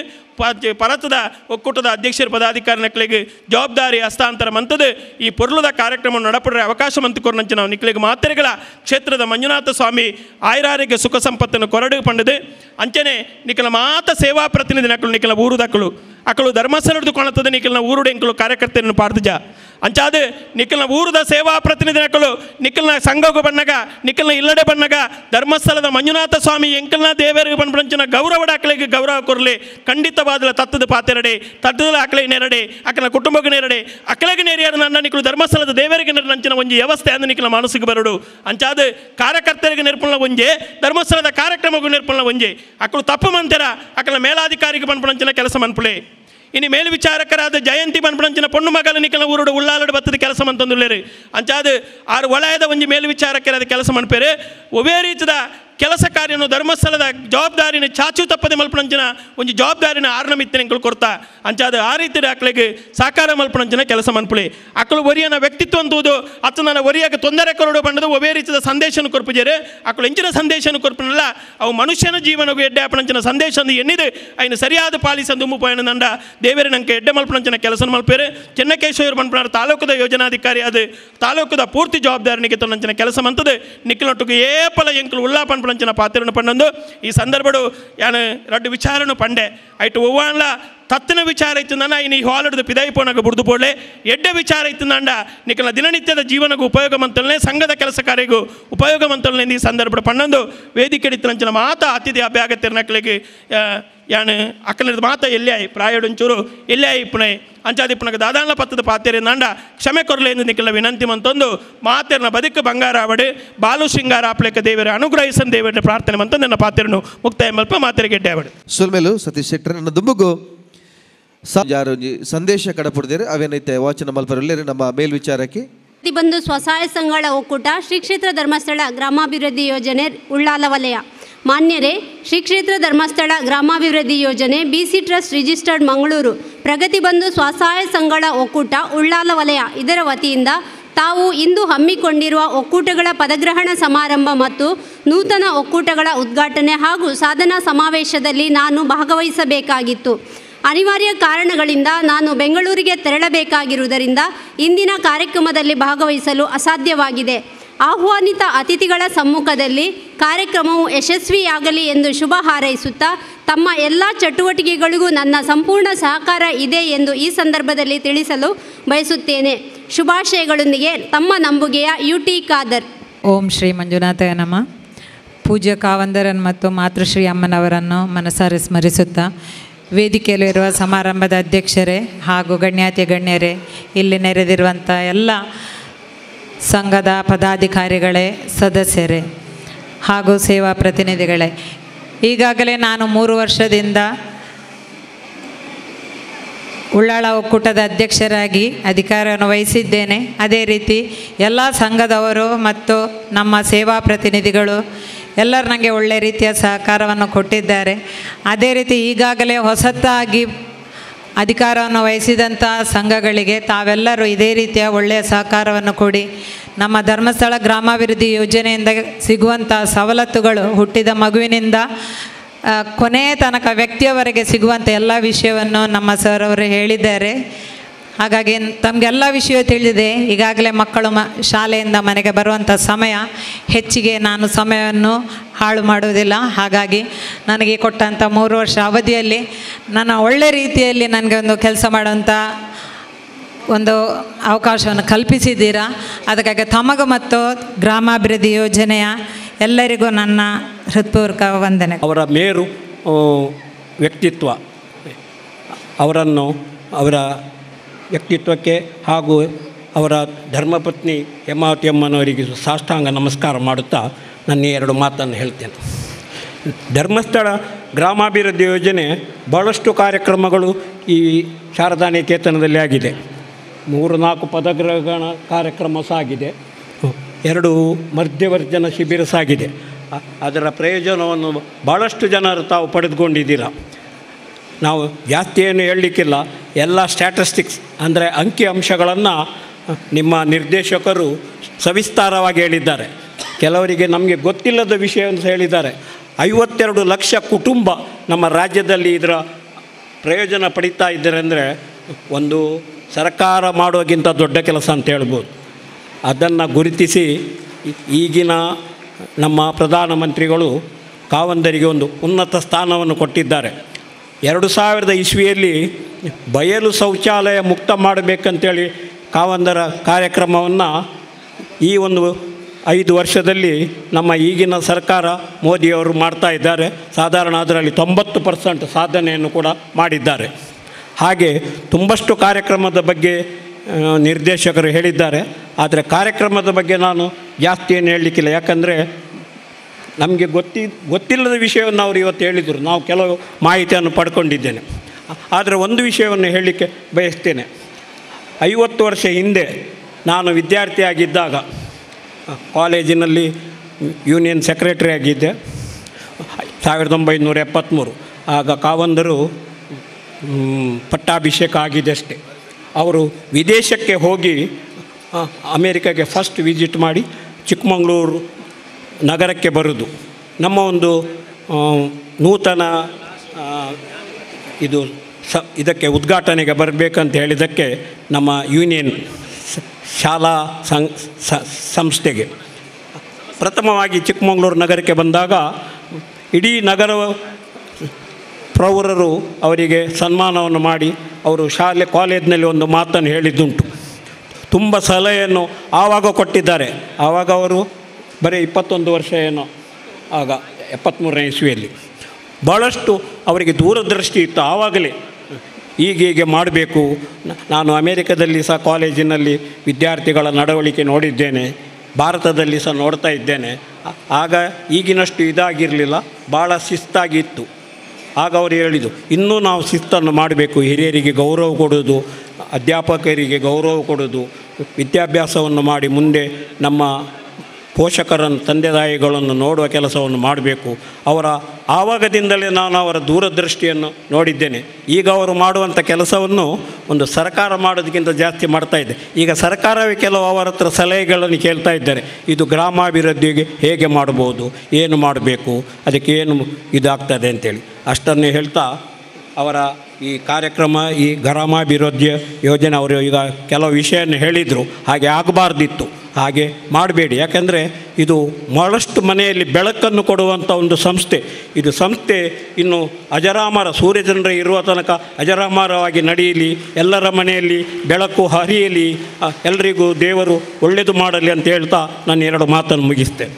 ಪರತದ ಒಕ್ಕೂಟದ ಅಧ್ಯಕ್ಷರ ಪದಾಧಿಕಾರಿ ನಕಲಿಗೆ ಜವಾಬ್ದಾರಿ ಹಸ್ತಾಂತರ ಮಂತದು ಈ ಪೊರ್ಲದ ಕಾರ್ಯಕ್ರಮ ನಡಪಡ್ರೆ ಅವಕಾಶ ಮಂತು ಕೊರ್ನಂಚ ನಾವು ನಿಕ್ಲಿಗೆ ಮಾತ್ರೆಗಳ ಕ್ಷೇತ್ರದ ಮಂಜುನಾಥ ಸ್ವಾಮಿ ಆಯುರಾರೋಗ್ಯ ಸುಖ ಸಂಪತ್ತನ್ನು ಕೊರಡು ಪಂಡದು ಅಂಚನೆ ನಿಖಲ ಮಾತ ಸೇವಾ ಪ್ರತಿನಿಧಿ ನಕಲು ನಿಖಲ ಊರು ದಕ್ಕಲು ಅಕಲು ಧರ್ಮಸ್ಥಳದ ಕೊಣತದ ನಿಖಲ್ನ ಊರುಡು ಎಂಕಲು ಕಾರ್ಯಕರ್ತರನ್ನು ಪಾರ್ದಜ ಅಂಚಾದು ನಿಖಲ್ನ ಊರದ ಸೇವಾ ಪ್ರತಿನಿಧಿ ನಕಲು ನಿಖಲ್ನ ಸಂಘಗೂ ಬಣ್ಣಗ ನಿಖಲ್ನ ಇಲ್ಲಡೆ ಬಣ್ಣಗ ಧರ್ಮಸ್ಥಳದ ಮಂಜುನಾಥ ಸ್ವಾಮಿ ಎಂಕಲ್ನ ದೇವರಿಗೆ ಬಂದ್ಬಿಡಂಚಿನ ಗೌರವಡ ಅಕಲಿಗೆ ಗೌರವ ಕೊರಲಿ ಖಂಡಿತವಾದ ತತ್ತದ ಪಾತೆರಡೆ ತತ್ತದ ಅಕಲಿಗೆ ನೆರಡೆ ಅಕಲ ಕುಟುಂಬಕ್ಕೆ ನೆರಡೆ ಅಕಲಿಗೆ ನೆರೆಯಾರು ನನ್ನ ನಿಖಲು ಧರ್ಮಸ್ಥಳದ ದೇವರಿಗೆ ನೆರನಂಚಿನ ಒಂಜಿ ವ್ಯವಸ್ಥೆ ಅಂದು ನಿಖಲ ಮನಸ್ಸಿಗೆ ಬರಡು ಅಂಚಾದು ಕಾರ್ಯಕರ್ತರಿಗೆ ನಿರ್ಪುಣ ಒಂಜೆ ಧರ್ಮಸ್ಥಳದ ಕಾರ್ಯಕ್ರಮಕ್ಕೂ ನಿರ್ಪುಣ ಒಂಜೆ ಅಕಲು ತಪ್ಪು ಮಂತರ ಅಕಲ ಮೇಲಾಧಿಕಾರಿಗೆ ಬಂದ್ಬಿಡಂಚಿನ ಕೆಲಸ ಮನ್ಪುಳೆ ಇನ್ನು ಮೇಲ್ವಿಚಾರಕರಾದ ಜಯಂತಿ ಬನ್ಪಣಂಚಿನ ಪೊಣ್ಣು ಮಗಲ ನಿಕಲ ಊರುಡು ಉಳ್ಳಾಲಡು ಬತ್ತದ ಕೆಲಸ ಮಂತಂದುಲ್ಲೇರಿ ಅಂಚಾದು ಆರು ವಲಯದ ಒಂಜಿ ಮೇಲ್ವಿಚಾರಕರಾದ ಕೆಲಸ ಮನ್ಪೇರು ಒವೇ ರೀತಿದ ಕೆಲಸ ಕಾರ್ಯನು ಧರ್ಮಸ್ಥಳದ ಜವಾಬ್ದಾರಿನ ಚಾಚು ತಪ್ಪದೆ ಮಲ್ಪಣಂಚಿನ ಒಂದು ಜವಾಬ್ದಾರಿನ ಆರ್ನ ಮಿತ್ತನೆಗಳು ಕೊಡ್ತಾ ಅಂಚಾದ ಆ ರೀತಿ ಅಕ್ಳಿಗೆ ಸಾಕಾರ ಮಲ್ಪಣಂಚಿನ ಕೆಲಸ ಮನ್ಪುಳಿ ಅಕ್ಕಳು ಒರಿಯನ ವ್ಯಕ್ತಿತ್ವ ಅಂತುವುದು ಅತ್ತ ನನ್ನ ಒರಿಯಾಗ ತೊಂದರೆ ಕೊರಡು ಬಂಡದು ಒವೇ ರೀತಿಯ ಸಂದೇಶನ ಕೊರ್ಪುಜೇರು ಅಕ್ಕಳು ಎಂಚಿನ ಸಂದೇಶನ ಕೊರ್ಪನಲ್ಲ ಅವು ಮನುಷ್ಯನ ಜೀವನಗೂ ಎಡ್ಡೆ ಅಪ್ಪಣಂಚಿನ ಸಂದೇಶ ಅಂದು ಎನ್ನಿದೆ ಅಯ್ನ ಸರಿಯಾದ ಪಾಲಿಸಂದು ಉಮ್ಮುಪಾಯನ ನಂಡ ದೇವರೇ ನಂಗೆ ಎಡ್ಡೆ ಮಲ್ಪಣಂಚಿನ ಕೆಲಸ ಮಲ್ಪೇರು ಚೆನ್ನಕೇಶ್ವರ ಮನ್ಪನಾರ ತಾಲೂಕದ ಯೋಜನಾಧಿಕಾರಿ ಅದು ತಾಲೂಕದ ಪೂರ್ತಿ ಜವಾಬ್ದಾರಿನಿಗೆ ತನ್ನಂಚಿನ ಕೆಲಸ ಮಂತದು ನಿಕ್ಕಿನೊಟ್ಟಿಗೆ ಏಪಲ ಎಂಕಲು ಉಳ್ಳಾ ಪಂಪಣಂಚಿನ ಪಾತ್ರನ ಪಂಡಂದು ಈ ಸಂದರ್ಭಡು ಯಾನು ರಡ್ಡು ವಿಚಾರನು ಪಂಡೆ ಐಟು ಒವ್ವಾನ್ಲ ತತ್ತಿನ ವಿಚಾರ ಇತ್ತು ನನ್ನ ಇನ್ನು ಈ ಹಾಲಡ್ದು ಪಿದಾಯಿ ಪೋನಾಗ ಬುಡ್ದು ಬೋಳೆ ಎಡ್ಡೆ ವಿಚಾರ ಇತ್ತು ನಂಡ ನಿಕ್ಕಲ ದಿನನಿತ್ಯದ ಜೀವನಗೂ ಉಪಯೋಗ ಮಂತಲ್ನೆ ಸಂಘದ ಕೆಲಸ ಕಾರ್ಯಗೂ ಉಪಯೋಗ ಮಂತಲ್ನೆ ಈ ಸಂದರ್ಭ ಪಣ್ಣಂದು ವೇದಿಕೆ ಇಡಿತಂಚಿನ ಮಾತ ಅತಿಥಿ ಅಭ್ಯಾಗ ತಿರ್ನಕ್ಲಿಗೆ ಯಾನು ಅಕ್ಕನದ ಮಾತ ಎಲ್ಲೇ ಆಯ್ ಪ್ರಾಯಡೊಂಚೂರು ಎಲ್ಲೇ ಆಯ್ ಪುಣೆ ಅಂಚಾದಿಪ್ಪನಗ ದಾದಾನ ಪತ್ತದ ಪಾತ್ರೆ ನಂಡ ಕ್ಷಮೆ ಕೊರಲೆ ಎಂದು ನಿಕ್ಕಲ ವಿನಂತಿ ಮಂತೊಂದು ಮಾತೆರ್ನ ಬದುಕು ಬಂಗಾರ ಅವಡು ಬಾಲು ಶೃಂಗಾರ ಆಪ್ಲೇಕ ದೇವರ ಅನುಗ್ರಹಿಸನ್ ದೇವರ ಪ್ರಾರ್ಥನೆ ಮಂತ ನನ್ನ ಪಾತ್ರೆನು ಮುಕ್ತಾಯ ಮಲ್ಪ ಮಾತೆರೆ ಗೆಡ್ಡೆ ಅವಡು ಸುಲ್ಮೇಲು ಸತೀಶ್ ಶೆಟ್ಟರ್ ನನ್ನ ದುಂಬುಗು ಸ- ಯಾರು ಒಂಜಿ ಸಂದೇಶ ಕಡಪುಡ್ದೇರು ಅವೇನೈತೆ ವಾಚನ ಮಲ್ಪರಲ್ಲೇರು ನಮ್ಮ ಮೇಲ್ವಿಚಾರಕ್ಕೆ ಬಂಧು ಸ್ವಸಹಾಯ ಸಂಘಗಳ ಒಕ್ಕೂಟ ಶ್ರೀ ಕ್ಷೇತ್ರ ಧರ್ಮಸ್ಥಳ ಗ್ರಾಮಾಭಿವೃದ್ಧಿ ಯೋಜನೆ ಉಳ್ಳಾಲ ವಲಯ ಮಾನ್ಯರೇ ಶ್ರೀ ಕ್ಷೇತ್ರ ಧರ್ಮಸ್ಥಳ ಗ್ರಾಮಾಭಿವೃದ್ಧಿ ಯೋಜನೆ B C trust registered Mangaluru Pragathi Bandhu ಸ್ವಸಹಾಯ ಸಂಘಗಳ ಒಕ್ಕೂಟ ಉಳ್ಳಾಲ ವಲಯ ಇದರ ವತಿಯಿಂದ ತಾವು ಇಂದು ಹಮ್ಮಿಕೊಂಡಿರುವ ಒಕ್ಕೂಟಗಳ ಪದಗ್ರಹಣ ಸಮಾರಂಭ ಮತ್ತು ನೂತನ ಒಕ್ಕೂಟಗಳ ಉದ್ಘಾಟನೆ ಹಾಗೂ ಸಾಧನಾ ಸಮಾವೇಶದಲ್ಲಿ ನಾನು ಭಾಗವಹಿಸಬೇಕಾಗಿತ್ತು ಅನಿವಾರ್ಯ ಕಾರಣಗಳಿಂದ ನಾನು ಬೆಂಗಳೂರಿಗೆ ತೆರಳಬೇಕಾಗಿರುವುದರಿಂದ ಇಂದಿನ ಕಾರ್ಯಕ್ರಮದಲ್ಲಿ ಭಾಗವಹಿಸಲು ಅಸಾಧ್ಯವಾಗಿದೆ ಆಹ್ವಾನಿತ ಅತಿಥಿಗಳ ಸಮ್ಮುಖದಲ್ಲಿ ಕಾರ್ಯಕ್ರಮವು ಯಶಸ್ವಿಯಾಗಲಿ ಎಂದು ಶುಭ ಹಾರೈಸುತ್ತಾ ತಮ್ಮ ಎಲ್ಲ ಚಟುವಟಿಕೆಗಳಿಗೂ ನನ್ನ ಸಂಪೂರ್ಣ ಸಹಕಾರ ಇದೆ ಎಂದು ಈ ಸಂದರ್ಭದಲ್ಲಿ ತಿಳಿಸಲು ಬಯಸುತ್ತೇನೆ ಶುಭಾಶಯಗಳೊಂದಿಗೆ ತಮ್ಮ ನಂಬುಗೆಯ ಯು ಟಿ ಖಾದರ್ ಓಂ ಶ್ರೀ ಮಂಜುನಾಥಯ ನಮ ಪೂಜ್ಯ ಕಾವಂದರನ್ ಮತ್ತು ಮಾತೃಶ್ರೀ ಅಮ್ಮನವರನ್ನು ಮನಸಾರೆ ಸ್ಮರಿಸುತ್ತಾ ವೇದಿಕೆಯಲ್ಲಿರುವ ಸಮಾರಂಭದ ಅಧ್ಯಕ್ಷರೇ ಹಾಗೂ ಗಣ್ಯಾತಿ ಗಣ್ಯರೇ ಇಲ್ಲಿ ನೆರೆದಿರುವಂಥ ಎಲ್ಲ ಸಂಘದ ಪದಾಧಿಕಾರಿಗಳೇ ಸದಸ್ಯರೇ ಹಾಗೂ ಸೇವಾ ಪ್ರತಿನಿಧಿಗಳೇ ಈಗಾಗಲೇ ನಾನು ಮೂರು ವರ್ಷದಿಂದ ಉಳ್ಳಾಳ ಒಕ್ಕೂಟದ ಅಧ್ಯಕ್ಷರಾಗಿ ಅಧಿಕಾರವನ್ನು ವಹಿಸಿದ್ದೇನೆ ಅದೇ ರೀತಿ ಎಲ್ಲ ಸಂಘದವರು ಮತ್ತು ನಮ್ಮ ಸೇವಾ ಪ್ರತಿನಿಧಿಗಳು ಎಲ್ಲರೂ ನನಗೆ ಒಳ್ಳೆಯ ರೀತಿಯ ಸಹಕಾರವನ್ನು ಕೊಟ್ಟಿದ್ದಾರೆ ಅದೇ ರೀತಿ ಈಗಾಗಲೇ ಹೊಸತಾಗಿ ಅಧಿಕಾರವನ್ನು ವಹಿಸಿದಂಥ ಸಂಘಗಳಿಗೆ ತಾವೆಲ್ಲರೂ ಇದೇ ರೀತಿಯ ಒಳ್ಳೆಯ ಸಹಕಾರವನ್ನು ಕೊಡಿ ನಮ್ಮ ಧರ್ಮಸ್ಥಳ ಗ್ರಾಮಾಭಿವೃದ್ಧಿ ಯೋಜನೆಯಿಂದ ಸಿಗುವಂಥ ಸವಲತ್ತುಗಳು ಹುಟ್ಟಿದ ಮಗುವಿನಿಂದ ಆ, ಕೊನೆಯ ತನಕ ವ್ಯಕ್ತಿಯವರೆಗೆ ಸಿಗುವಂಥ ಎಲ್ಲ ವಿಷಯವನ್ನು ನಮ್ಮ ಸರ್ ಅವರು ಹೇಳಿದ್ದಾರೆ ಹಾಗಾಗಿ ತಮಗೆಲ್ಲ ವಿಷಯ ತಿಳಿದಿದೆ ಈಗಾಗಲೇ ಮಕ್ಕಳು ಮ ಶಾಲೆಯಿಂದ ಮನೆಗೆ ಬರುವಂಥ ಸಮಯ ಹೆಚ್ಚಿಗೆ ನಾನು ಸಮಯವನ್ನು ಹಾಳು ಮಾಡುವುದಿಲ್ಲ ಹಾಗಾಗಿ ನನಗೆ ಕೊಟ್ಟಂಥ ಮೂರು ವರ್ಷ ಅವಧಿಯಲ್ಲಿ ನನ್ನ ಒಳ್ಳೆ ರೀತಿಯಲ್ಲಿ ನನಗೆ ಒಂದು ಕೆಲಸ ಮಾಡುವಂಥ ಒಂದು ಅವಕಾಶವನ್ನು ಕಲ್ಪಿಸಿದ್ದೀರಾ ಅದಕ್ಕಾಗಿ ತಮಗೂ ಮತ್ತು ಗ್ರಾಮಾಭಿವೃದ್ಧಿ ಯೋಜನೆಯ ಎಲ್ಲರಿಗೂ ನನ್ನ ಹೃತ್ಪೂರ್ವಕ ವಂದನೆ ಅವರ ಮೇರು ಆ, ವ್ಯಕ್ತಿತ್ವ ಅವರನ್ನು ಅವರ ವ್ಯಕ್ತಿತ್ವಕ್ಕೆ ಹಾಗೂ ಅವರ ಧರ್ಮಪತ್ನಿ ಹೇಮಾವತಿ ಅಮ್ಮನವರಿಗೆ ಸಾಷ್ಟಾಂಗ ನಮಸ್ಕಾರ ಮಾಡುತ್ತಾ ನನ್ನ ಈ ಎರಡು ಮಾತನ್ನು ಹೇಳ್ತೇನೆ ಧರ್ಮಸ್ಥಳ ಗ್ರಾಮಾಭಿವೃದ್ಧಿ ಯೋಜನೆ ಭಾಳಷ್ಟು ಕಾರ್ಯಕ್ರಮಗಳು ಈ ಶಾರದಾ ನಿಕೇತನದಲ್ಲಿ ಆಗಿದೆ ಮೂರು ನಾಲ್ಕು ಪದಗ್ರಹಣ ಕಾರ್ಯಕ್ರಮ ಸಾಗಿದೆ ಎರಡು ಮಧ್ಯವರ್ಜನ ಶಿಬಿರ ಸಾಗಿದೆ ಅ- ಅದರ ಪ್ರಯೋಜನವನ್ನು ಭಾಳಷ್ಟು ಜನರು ತಾವು ಪಡೆದುಕೊಂಡಿದ್ದೀರಾ ನಾವು ಜಾಸ್ತಿ ಏನು ಹೇಳಲಿಕ್ಕಿಲ್ಲ ಎಲ್ಲ ಸ್ಟ್ಯಾಟಿಸ್ಟಿಕ್ಸ್ ಅಂದರೆ ಅಂಕಿ ಅಂಶಗಳನ್ನು ನಿಮ್ಮ ನಿರ್ದೇಶಕರು ಸವಿಸ್ತಾರವಾಗಿ ಹೇಳಿದ್ದಾರೆ ಕೆಲವರಿಗೆ ನಮಗೆ ಗೊತ್ತಿಲ್ಲದ ವಿಷಯವನ್ನು ಸಹ ಹೇಳಿದ್ದಾರೆ ಐವತ್ತೆರಡು ಲಕ್ಷ ಕುಟುಂಬ ನಮ್ಮ ರಾಜ್ಯದಲ್ಲಿ ಇದರ ಪ್ರಯೋಜನ ಪಡಿತಾ ಇದ್ದಾರೆ ಅಂದರೆ ಒಂದು ಸರ್ಕಾರ ಮಾಡೋಕ್ಕಿಂತ ದೊಡ್ಡ ಕೆಲಸ ಅಂತ ಹೇಳ್ಬೋದು ಅದನ್ನು ಗುರುತಿಸಿ ಈ- ಈಗಿನ ನಮ್ಮ ಪ್ರಧಾನಮಂತ್ರಿಗಳು ಕಾವಂದರಿಗೆ ಒಂದು ಉನ್ನತ ಸ್ಥಾನವನ್ನು ಕೊಟ್ಟಿದ್ದಾರೆ ಎರಡು ಸಾವಿರದ ಇಸ್ವಿಯಲ್ಲಿ ಬಯಲು ಶೌಚಾಲಯ ಮುಕ್ತ ಮಾಡಬೇಕಂತೇಳಿ ಕಾವಂದರ ಕಾರ್ಯಕ್ರಮವನ್ನು ಈ ಒಂದು ಐದು ವರ್ಷದಲ್ಲಿ ನಮ್ಮ ಈಗಿನ ಸರ್ಕಾರ ಮೋದಿಯವರು ಮಾಡ್ತಾ ಇದ್ದಾರೆ ಸಾಧಾರಣ ಅದರಲ್ಲಿ ತೊಂಬತ್ತು ಪರ್ಸೆಂಟ್ ಸಾಧನೆಯನ್ನು ಕೂಡ ಮಾಡಿದ್ದಾರೆ ಹಾಗೆ ತುಂಬಷ್ಟು ಕಾರ್ಯಕ್ರಮದ ಬಗ್ಗೆ ಆ, ನಿರ್ದೇಶಕರು ಹೇಳಿದ್ದಾರೆ ಆದರೆ ಕಾರ್ಯಕ್ರಮದ ಬಗ್ಗೆ ನಾನು ಜಾಸ್ತಿ ಏನು ಹೇಳಲಿಕ್ಕಿಲ್ಲ ಯಾಕಂದರೆ ನಮಗೆ ಗೊತ್ತಿ ಗೊತ್ತಿಲ್ಲದ ವಿಷಯವನ್ನು ಅವರು ಇವತ್ತು ಹೇಳಿದರು ನಾವು ಕೆಲವು ಮಾಹಿತಿಯನ್ನು ಪಡ್ಕೊಂಡಿದ್ದೇನೆ ಆದರೆ ಒಂದು ವಿಷಯವನ್ನು ಹೇಳಲಿಕ್ಕೆ ಬಯಸ್ತೇನೆ ಐವತ್ತು ವರ್ಷ ಹಿಂದೆ ನಾನು ವಿದ್ಯಾರ್ಥಿಯಾಗಿದ್ದಾಗ ಕಾಲೇಜಿನಲ್ಲಿ ಯೂನಿಯನ್ ಸೆಕ್ರೆಟರಿ ಆಗಿದ್ದೆ ಸಾವಿರದ ಒಂಬೈನೂರ ಎಪ್ಪತ್ತ್ಮೂರು ಆಗ ಕಾವಂದರು ಮ್, ಪಟ್ಟಾಭಿಷೇಕ ಆಗಿದೆ ಅಷ್ಟೇ ಅವರು ವಿದೇಶಕ್ಕೆ ಹೋಗಿ ಆ, ಅಮೇರಿಕಾಗೆ ಫಸ್ಟ್ ವಿಸಿಟ್ ಮಾಡಿ ಚಿಕ್ಕಮಗಳೂರು ನಗರಕ್ಕೆ ಬರೋದು ನಮ್ಮ ಒಂದು ಆ, ನೂತನ ಆ, ಇದು ಸ ಇದಕ್ಕೆ ಉದ್ಘಾಟನೆಗೆ ಬರಬೇಕಂತ ಹೇಳಿದ್ದಕ್ಕೆ ನಮ್ಮ ಯೂನಿಯನ್ ಸ- ಶಾಲಾ ಸಂ- ಸ- ಸಂಸ್ಥೆಗೆ ಪ್ರಥಮವಾಗಿ ಚಿಕ್ಕಮಗಳೂರು ನಗರಕ್ಕೆ ಬಂದಾಗ ಇಡೀ ನಗರ ಪ್ರೌಢರು ಅವರಿಗೆ ಸನ್ಮಾನವನ್ನು ಮಾಡಿ ಅವರು ಶಾಲೆ ಕಾಲೇಜಿನಲ್ಲಿ ಒಂದು ಮಾತನ್ನು ಹೇಳಿದ್ದುಂಟು ತುಂಬ ಸಲಹೆಯನ್ನು ಆವಾಗ ಕೊಟ್ಟಿದ್ದಾರೆ ಆವಾಗ ಅವರು ಬರೀ ಇಪ್ಪತ್ತೊಂದು ವರ್ಷ ಏನೋ ಆಗ ಎಪ್ಪತ್ತ್ಮೂರನೇ ಇಸ್ವಿಯಲ್ಲಿ ಭಾಳಷ್ಟು ಅವರಿಗೆ ದೂರದೃಷ್ಟಿ ಇತ್ತು ಆವಾಗಲೇ ಹೀಗೀಗೆ ಮಾಡಬೇಕು ನಾನು ಅಮೇರಿಕದಲ್ಲಿ ಸಹ ಕಾಲೇಜಿನಲ್ಲಿ ವಿದ್ಯಾರ್ಥಿಗಳ ನಡವಳಿಕೆ ನೋಡಿದ್ದೇನೆ ಭಾರತದಲ್ಲಿ ಸಹ ನೋಡ್ತಾ ಇದ್ದೇನೆ ಆ- ಆಗ ಈಗಿನಷ್ಟು ಇದಾಗಿರಲಿಲ್ಲ ಭಾಳ ಶಿಸ್ತಾಗಿತ್ತು ಆಗ ಅವರು ಹೇಳಿದರು ಇನ್ನೂ ನಾವು ಶಿಸ್ತನ್ನು ಮಾಡಬೇಕು ಹಿರಿಯರಿಗೆ ಗೌರವ ಕೊಡೋದು ಅಧ್ಯಾಪಕರಿಗೆ ಗೌರವ ಕೊಡೋದು ವಿದ್ಯಾಭ್ಯಾಸವನ್ನು ಮಾಡಿ ಮುಂದೆ ನಮ್ಮ ಪೋಷಕರನ್ನು ತಂದೆ ತಾಯಿಗಳನ್ನು ನೋಡುವ ಕೆಲಸವನ್ನು ಮಾಡಬೇಕು ಅವರ ಆವಾಗದಿಂದಲೇ ನಾನು ಅವರ ದೂರದೃಷ್ಟಿಯನ್ನು ನೋಡಿದ್ದೇನೆ ಈಗ ಅವರು ಮಾಡುವಂಥ ಕೆಲಸವನ್ನು ಒಂದು ಸರ್ಕಾರ ಮಾಡೋದಕ್ಕಿಂತ ಜಾಸ್ತಿ ಮಾಡ್ತಾ ಇದೆ ಈಗ ಸರ್ಕಾರವೇ ಕೆಲವು ಅವರ ಹತ್ರ ಸಲಹೆಗಳನ್ನು ಕೇಳ್ತಾ ಇದ್ದಾರೆ ಇದು ಗ್ರಾಮಾಭಿವೃದ್ಧಿಗೆ ಹೇಗೆ ಮಾಡ್ಬೋದು ಏನು ಮಾಡಬೇಕು ಅದಕ್ಕೆ ಏನು ಇದಾಗ್ತದೆ ಅಂತೇಳಿ ಅಷ್ಟನ್ನೇ ಹೇಳ್ತಾ ಅವರ ಈ ಕಾರ್ಯಕ್ರಮ ಈ ಗ್ರಾಮಾಭಿವೃದ್ಧಿ ಯೋಜನೆ ಅವರು ಈಗ ಕೆಲವು ವಿಷಯವನ್ನು ಹೇಳಿದರು ಹಾಗೆ ಆಗಬಾರ್ದಿತ್ತು ಹಾಗೆ ಮಾಡಬೇಡಿ ಯಾಕೆಂದರೆ ಇದು ಭಾಳಷ್ಟು ಮನೆಯಲ್ಲಿ ಬೆಳಕನ್ನು ಕೊಡುವಂಥ ಒಂದು ಸಂಸ್ಥೆ ಇದು ಸಂಸ್ಥೆ ಇನ್ನು ಅಜರಾಮರ ಸೂರ್ಯಚಂದ್ರ ಇರುವ ತನಕ ಅಜರಾಮರವಾಗಿ ನಡೆಯಲಿ ಎಲ್ಲರ ಮನೆಯಲ್ಲಿ ಬೆಳಕು ಹರಿಯಲಿ ಆ, ಎಲ್ರಿಗೂ ದೇವರು ಒಳ್ಳೆಯದು ಮಾಡಲಿ ಅಂತ ಹೇಳ್ತಾ ನಾನು ಎರಡು ಮಾತನ್ನು ಮುಗಿಸ್ತೇನೆ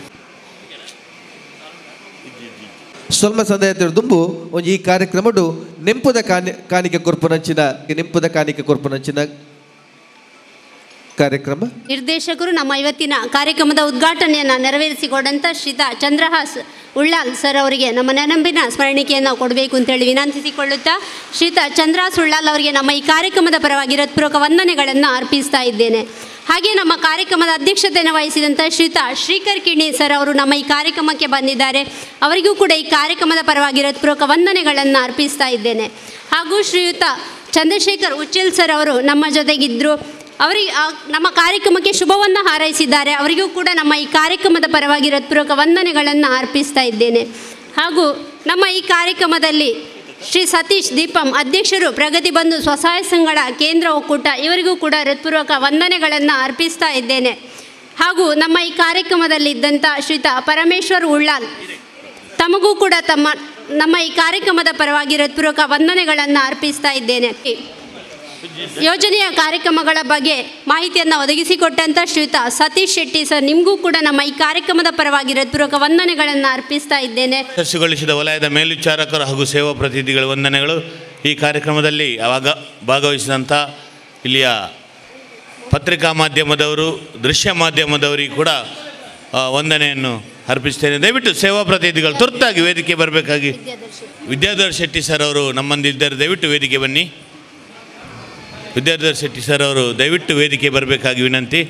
ಸ್ವಲ್ಪ ಸಂದೇಹ ದುಂಬು ಒಂಜಿ ಈ ಕಾರ್ಯಕ್ರಮಡು ನೆಂಪುದ ಕಾನಿ ಕಾಣಿಕೆ ಕೊರ್ಪುನಂಚಿನ ನೆಂಪುದ ಕಾಣಿಕೆ ಕೊರ್ಪುನಂಚಿನ ಕಾರ್ಯಕ್ರಮ ನಿರ್ದೇಶಕರು ನಮ್ಮ ಇವತ್ತಿನ ಕಾರ್ಯಕ್ರಮದ ಉದ್ಘಾಟನೆಯನ್ನು ನೆರವೇರಿಸಿಕೊಂಡಂಥ ಶ್ರೀತಾ ಚಂದ್ರಹಾಸ್ ಉಳ್ಳಾಲ್ ಸರ್ ಅವರಿಗೆ ನಮ್ಮ ನೆನಪಿನ ಸ್ಮರಣಿಕೆಯನ್ನು ಕೊಡಬೇಕು ಅಂತೇಳಿ ವಿನಂತಿಸಿಕೊಳ್ಳುತ್ತಾ ಶ್ರೀತಾ ಚಂದ್ರಹಾಸ್ ಉಳ್ಳಾಲ್ ಅವರಿಗೆ ನಮ್ಮ ಈ ಕಾರ್ಯಕ್ರಮದ ಪರವಾಗಿ ಹೃತ್ಪೂರ್ವಕ ವಂದನೆಗಳನ್ನು ಅರ್ಪಿಸ್ತಾ ಇದ್ದೇನೆ ಹಾಗೆ ನಮ್ಮ ಕಾರ್ಯಕ್ರಮದ ಅಧ್ಯಕ್ಷತೆಯನ್ನು ವಹಿಸಿದಂಥ ಶ್ರೀತಾ ಶ್ರೀಕರ್ ಕಿಣಿ ಸರ್ ಅವರು ನಮ್ಮ ಈ ಕಾರ್ಯಕ್ರಮಕ್ಕೆ ಬಂದಿದ್ದಾರೆ ಅವರಿಗೂ ಕೂಡ ಈ ಕಾರ್ಯಕ್ರಮದ ಪರವಾಗಿ ಹೃತ್ಪೂರ್ವಕ ವಂದನೆಗಳನ್ನು ಅರ್ಪಿಸ್ತಾ ಇದ್ದೇನೆ ಹಾಗೂ ಶ್ರೀಯುತ ಚಂದ್ರಶೇಖರ್ ಉಚ್ಚಲ್ ಸರ್ ಅವರು ನಮ್ಮ ಜೊತೆಗಿದ್ದರು ಅವರಿಗೆ ಆ ನಮ್ಮ ಕಾರ್ಯಕ್ರಮಕ್ಕೆ ಶುಭವನ್ನು ಹಾರೈಸಿದ್ದಾರೆ ಅವರಿಗೂ ಕೂಡ ನಮ್ಮ ಈ ಕಾರ್ಯಕ್ರಮದ ಪರವಾಗಿ ಹೃತ್ಪೂರ್ವಕ ವಂದನೆಗಳನ್ನು ಅರ್ಪಿಸ್ತಾ ಇದ್ದೇನೆ ಹಾಗೂ ನಮ್ಮ ಈ ಕಾರ್ಯಕ್ರಮದಲ್ಲಿ ಶ್ರೀ ಸತೀಶ್ ದೀಪಂ ಅಧ್ಯಕ್ಷರು ಪ್ರಗತಿ ಬಂಧು ಸ್ವಸಹಾಯ ಸಂಘಗಳ ಕೇಂದ್ರ ಒಕ್ಕೂಟ ಇವರಿಗೂ ಕೂಡ ಹೃತ್ಪೂರ್ವಕ ವಂದನೆಗಳನ್ನು ಅರ್ಪಿಸ್ತಾ ಇದ್ದೇನೆ ಹಾಗೂ ನಮ್ಮ ಈ ಕಾರ್ಯಕ್ರಮದಲ್ಲಿ ಇದ್ದಂಥ ಶ್ರೀತ ಪರಮೇಶ್ವರ್ ಉಳ್ಳಾಲ್ ತಮಗೂ ಕೂಡ ತಮ್ಮ ನಮ್ಮ ಈ ಕಾರ್ಯಕ್ರಮದ ಪರವಾಗಿ ಹೃತ್ಪೂರ್ವಕ ವಂದನೆಗಳನ್ನು ಅರ್ಪಿಸ್ತಾ ಇದ್ದೇನೆ ಯೋಜನೆಯ ಕಾರ್ಯಕ್ರಮಗಳ ಬಗ್ಗೆ ಮಾಹಿತಿಯನ್ನು ಒದಗಿಸಿಕೊಟ್ಟಂಥ ಶ್ರೀಯುತ ಸತೀಶ್ ಶೆಟ್ಟಿ ಸರ್ ನಿಮಗೂ ಕೂಡ ನಮ್ಮ ಈ ಕಾರ್ಯಕ್ರಮದ ಪರವಾಗಿ ಹೃತ್ಪೂರ್ವಕ ವಂದನೆಗಳನ್ನು ಅರ್ಪಿಸ್ತಾ ಇದ್ದೇನೆ ಯಶಸ್ಸುಗೊಳಿಸಿದ ವಲಯದ ಮೇಲ್ವಿಚಾರಕರು ಹಾಗೂ ಸೇವಾ ಪ್ರತಿನಿಧಿಗಳ ವಂದನೆಗಳು ಈ ಕಾರ್ಯಕ್ರಮದಲ್ಲಿ ಆವಾಗ ಭಾಗವಹಿಸಿದಂಥ ಇಲ್ಲಿಯ ಪತ್ರಿಕಾ ಮಾಧ್ಯಮದವರು ದೃಶ್ಯ ಮಾಧ್ಯಮದವರಿಗೆ ಕೂಡ ಆ, ವಂದನೆಯನ್ನು ಅರ್ಪಿಸ್ತೇನೆ ದಯವಿಟ್ಟು ಸೇವಾ ಪ್ರತಿನಿಧಿಗಳು ತುರ್ತಾಗಿ ವೇದಿಕೆ ಬರಬೇಕಾಗಿ ವಿದ್ಯಾಧರ್ ಶೆಟ್ಟಿ ಸರ್ ಅವರು ನಮ್ಮಂದಿದ್ದಾರೆ ದಯವಿಟ್ಟು ವೇದಿಕೆ ಬನ್ನಿ ವಿದ್ಯಾಧರ್ ಶೆಟ್ಟಿ ಸರ್ ಅವರು ದಯವಿಟ್ಟು ವೇದಿಕೆ ಬರಬೇಕಾಗಿ ವಿನಂತಿ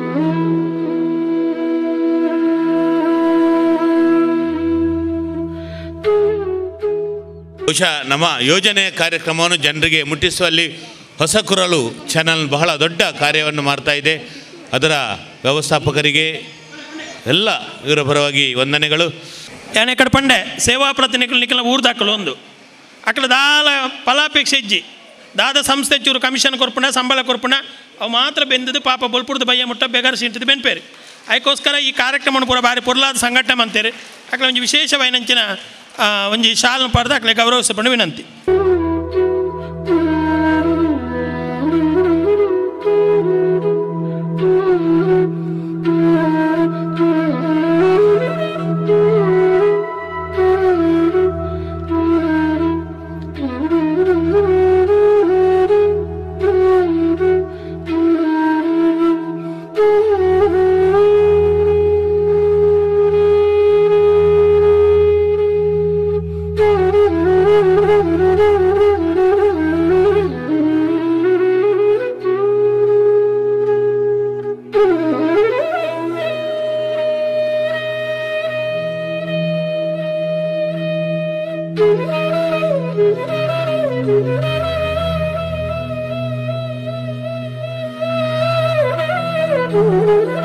ಬಹುಶಃ ನಮ್ಮ ಯೋಜನೆಯ ಕಾರ್ಯಕ್ರಮವನ್ನು ಜನರಿಗೆ ಮುಟ್ಟಿಸುವಲ್ಲಿ ಹೊಸ ಕುರಲು ಚಾನಲ್ ಬಹಳ ದೊಡ್ಡ ಕಾರ್ಯವನ್ನು ಮಾಡ್ತಾ ಇದೆ ಅದರ ವ್ಯವಸ್ಥಾಪಕರಿಗೆ ಎಲ್ಲ ಇವರ ಪರವಾಗಿ ವಂದನೆಗಳು ಯಾನೆ ಕಡೆ ಪಂಡೆ ಸೇವಾ ಪ್ರತಿನಿಧಿಗಳು ನಿಖಲ ಊರ್ದಾಕಲು ಒಂದು ಅಕಲ ದಾಲ ಫಲಾಪೇಕ್ಷೆ ಇಜ್ಜಿ ದಾದ ಸಂಸ್ಥೆ ಚೂರು ಕಮಿಷನ್ ಕೊರ್ಪುಣ ಸಂಬಳ ಕೊರ್ಪುಣ ಅವು ಮಾತ್ರ ಬೆಂದದು ಪಾಪ ಬೊಲ್ಪುರ್ದು ಬಯ್ಯ ಮುಟ್ಟ ಬೇಗಾರ ಸಿಂಟದು ಬೆನ್ಪೇರಿ ಅದಕ್ಕೋಸ್ಕರ ಈ ಕಾರ್ಯಕ್ರಮ ಪೂರ ಬಾರಿ ಪೊರ್ಲಾದ ಸಂಘಟನೆ ಅಂತೀರಿ ಅಕಲ ಒಂಜಿ ವಿಶೇಷವೈನಂಚಿನ ಆ, ಒಂಜಿ ಶಾಲ್ನ ಪಡೆದು ಅಕಲೆ ಗೌರವಿಸಪಂಡು ವಿನಂತಿ Thank you.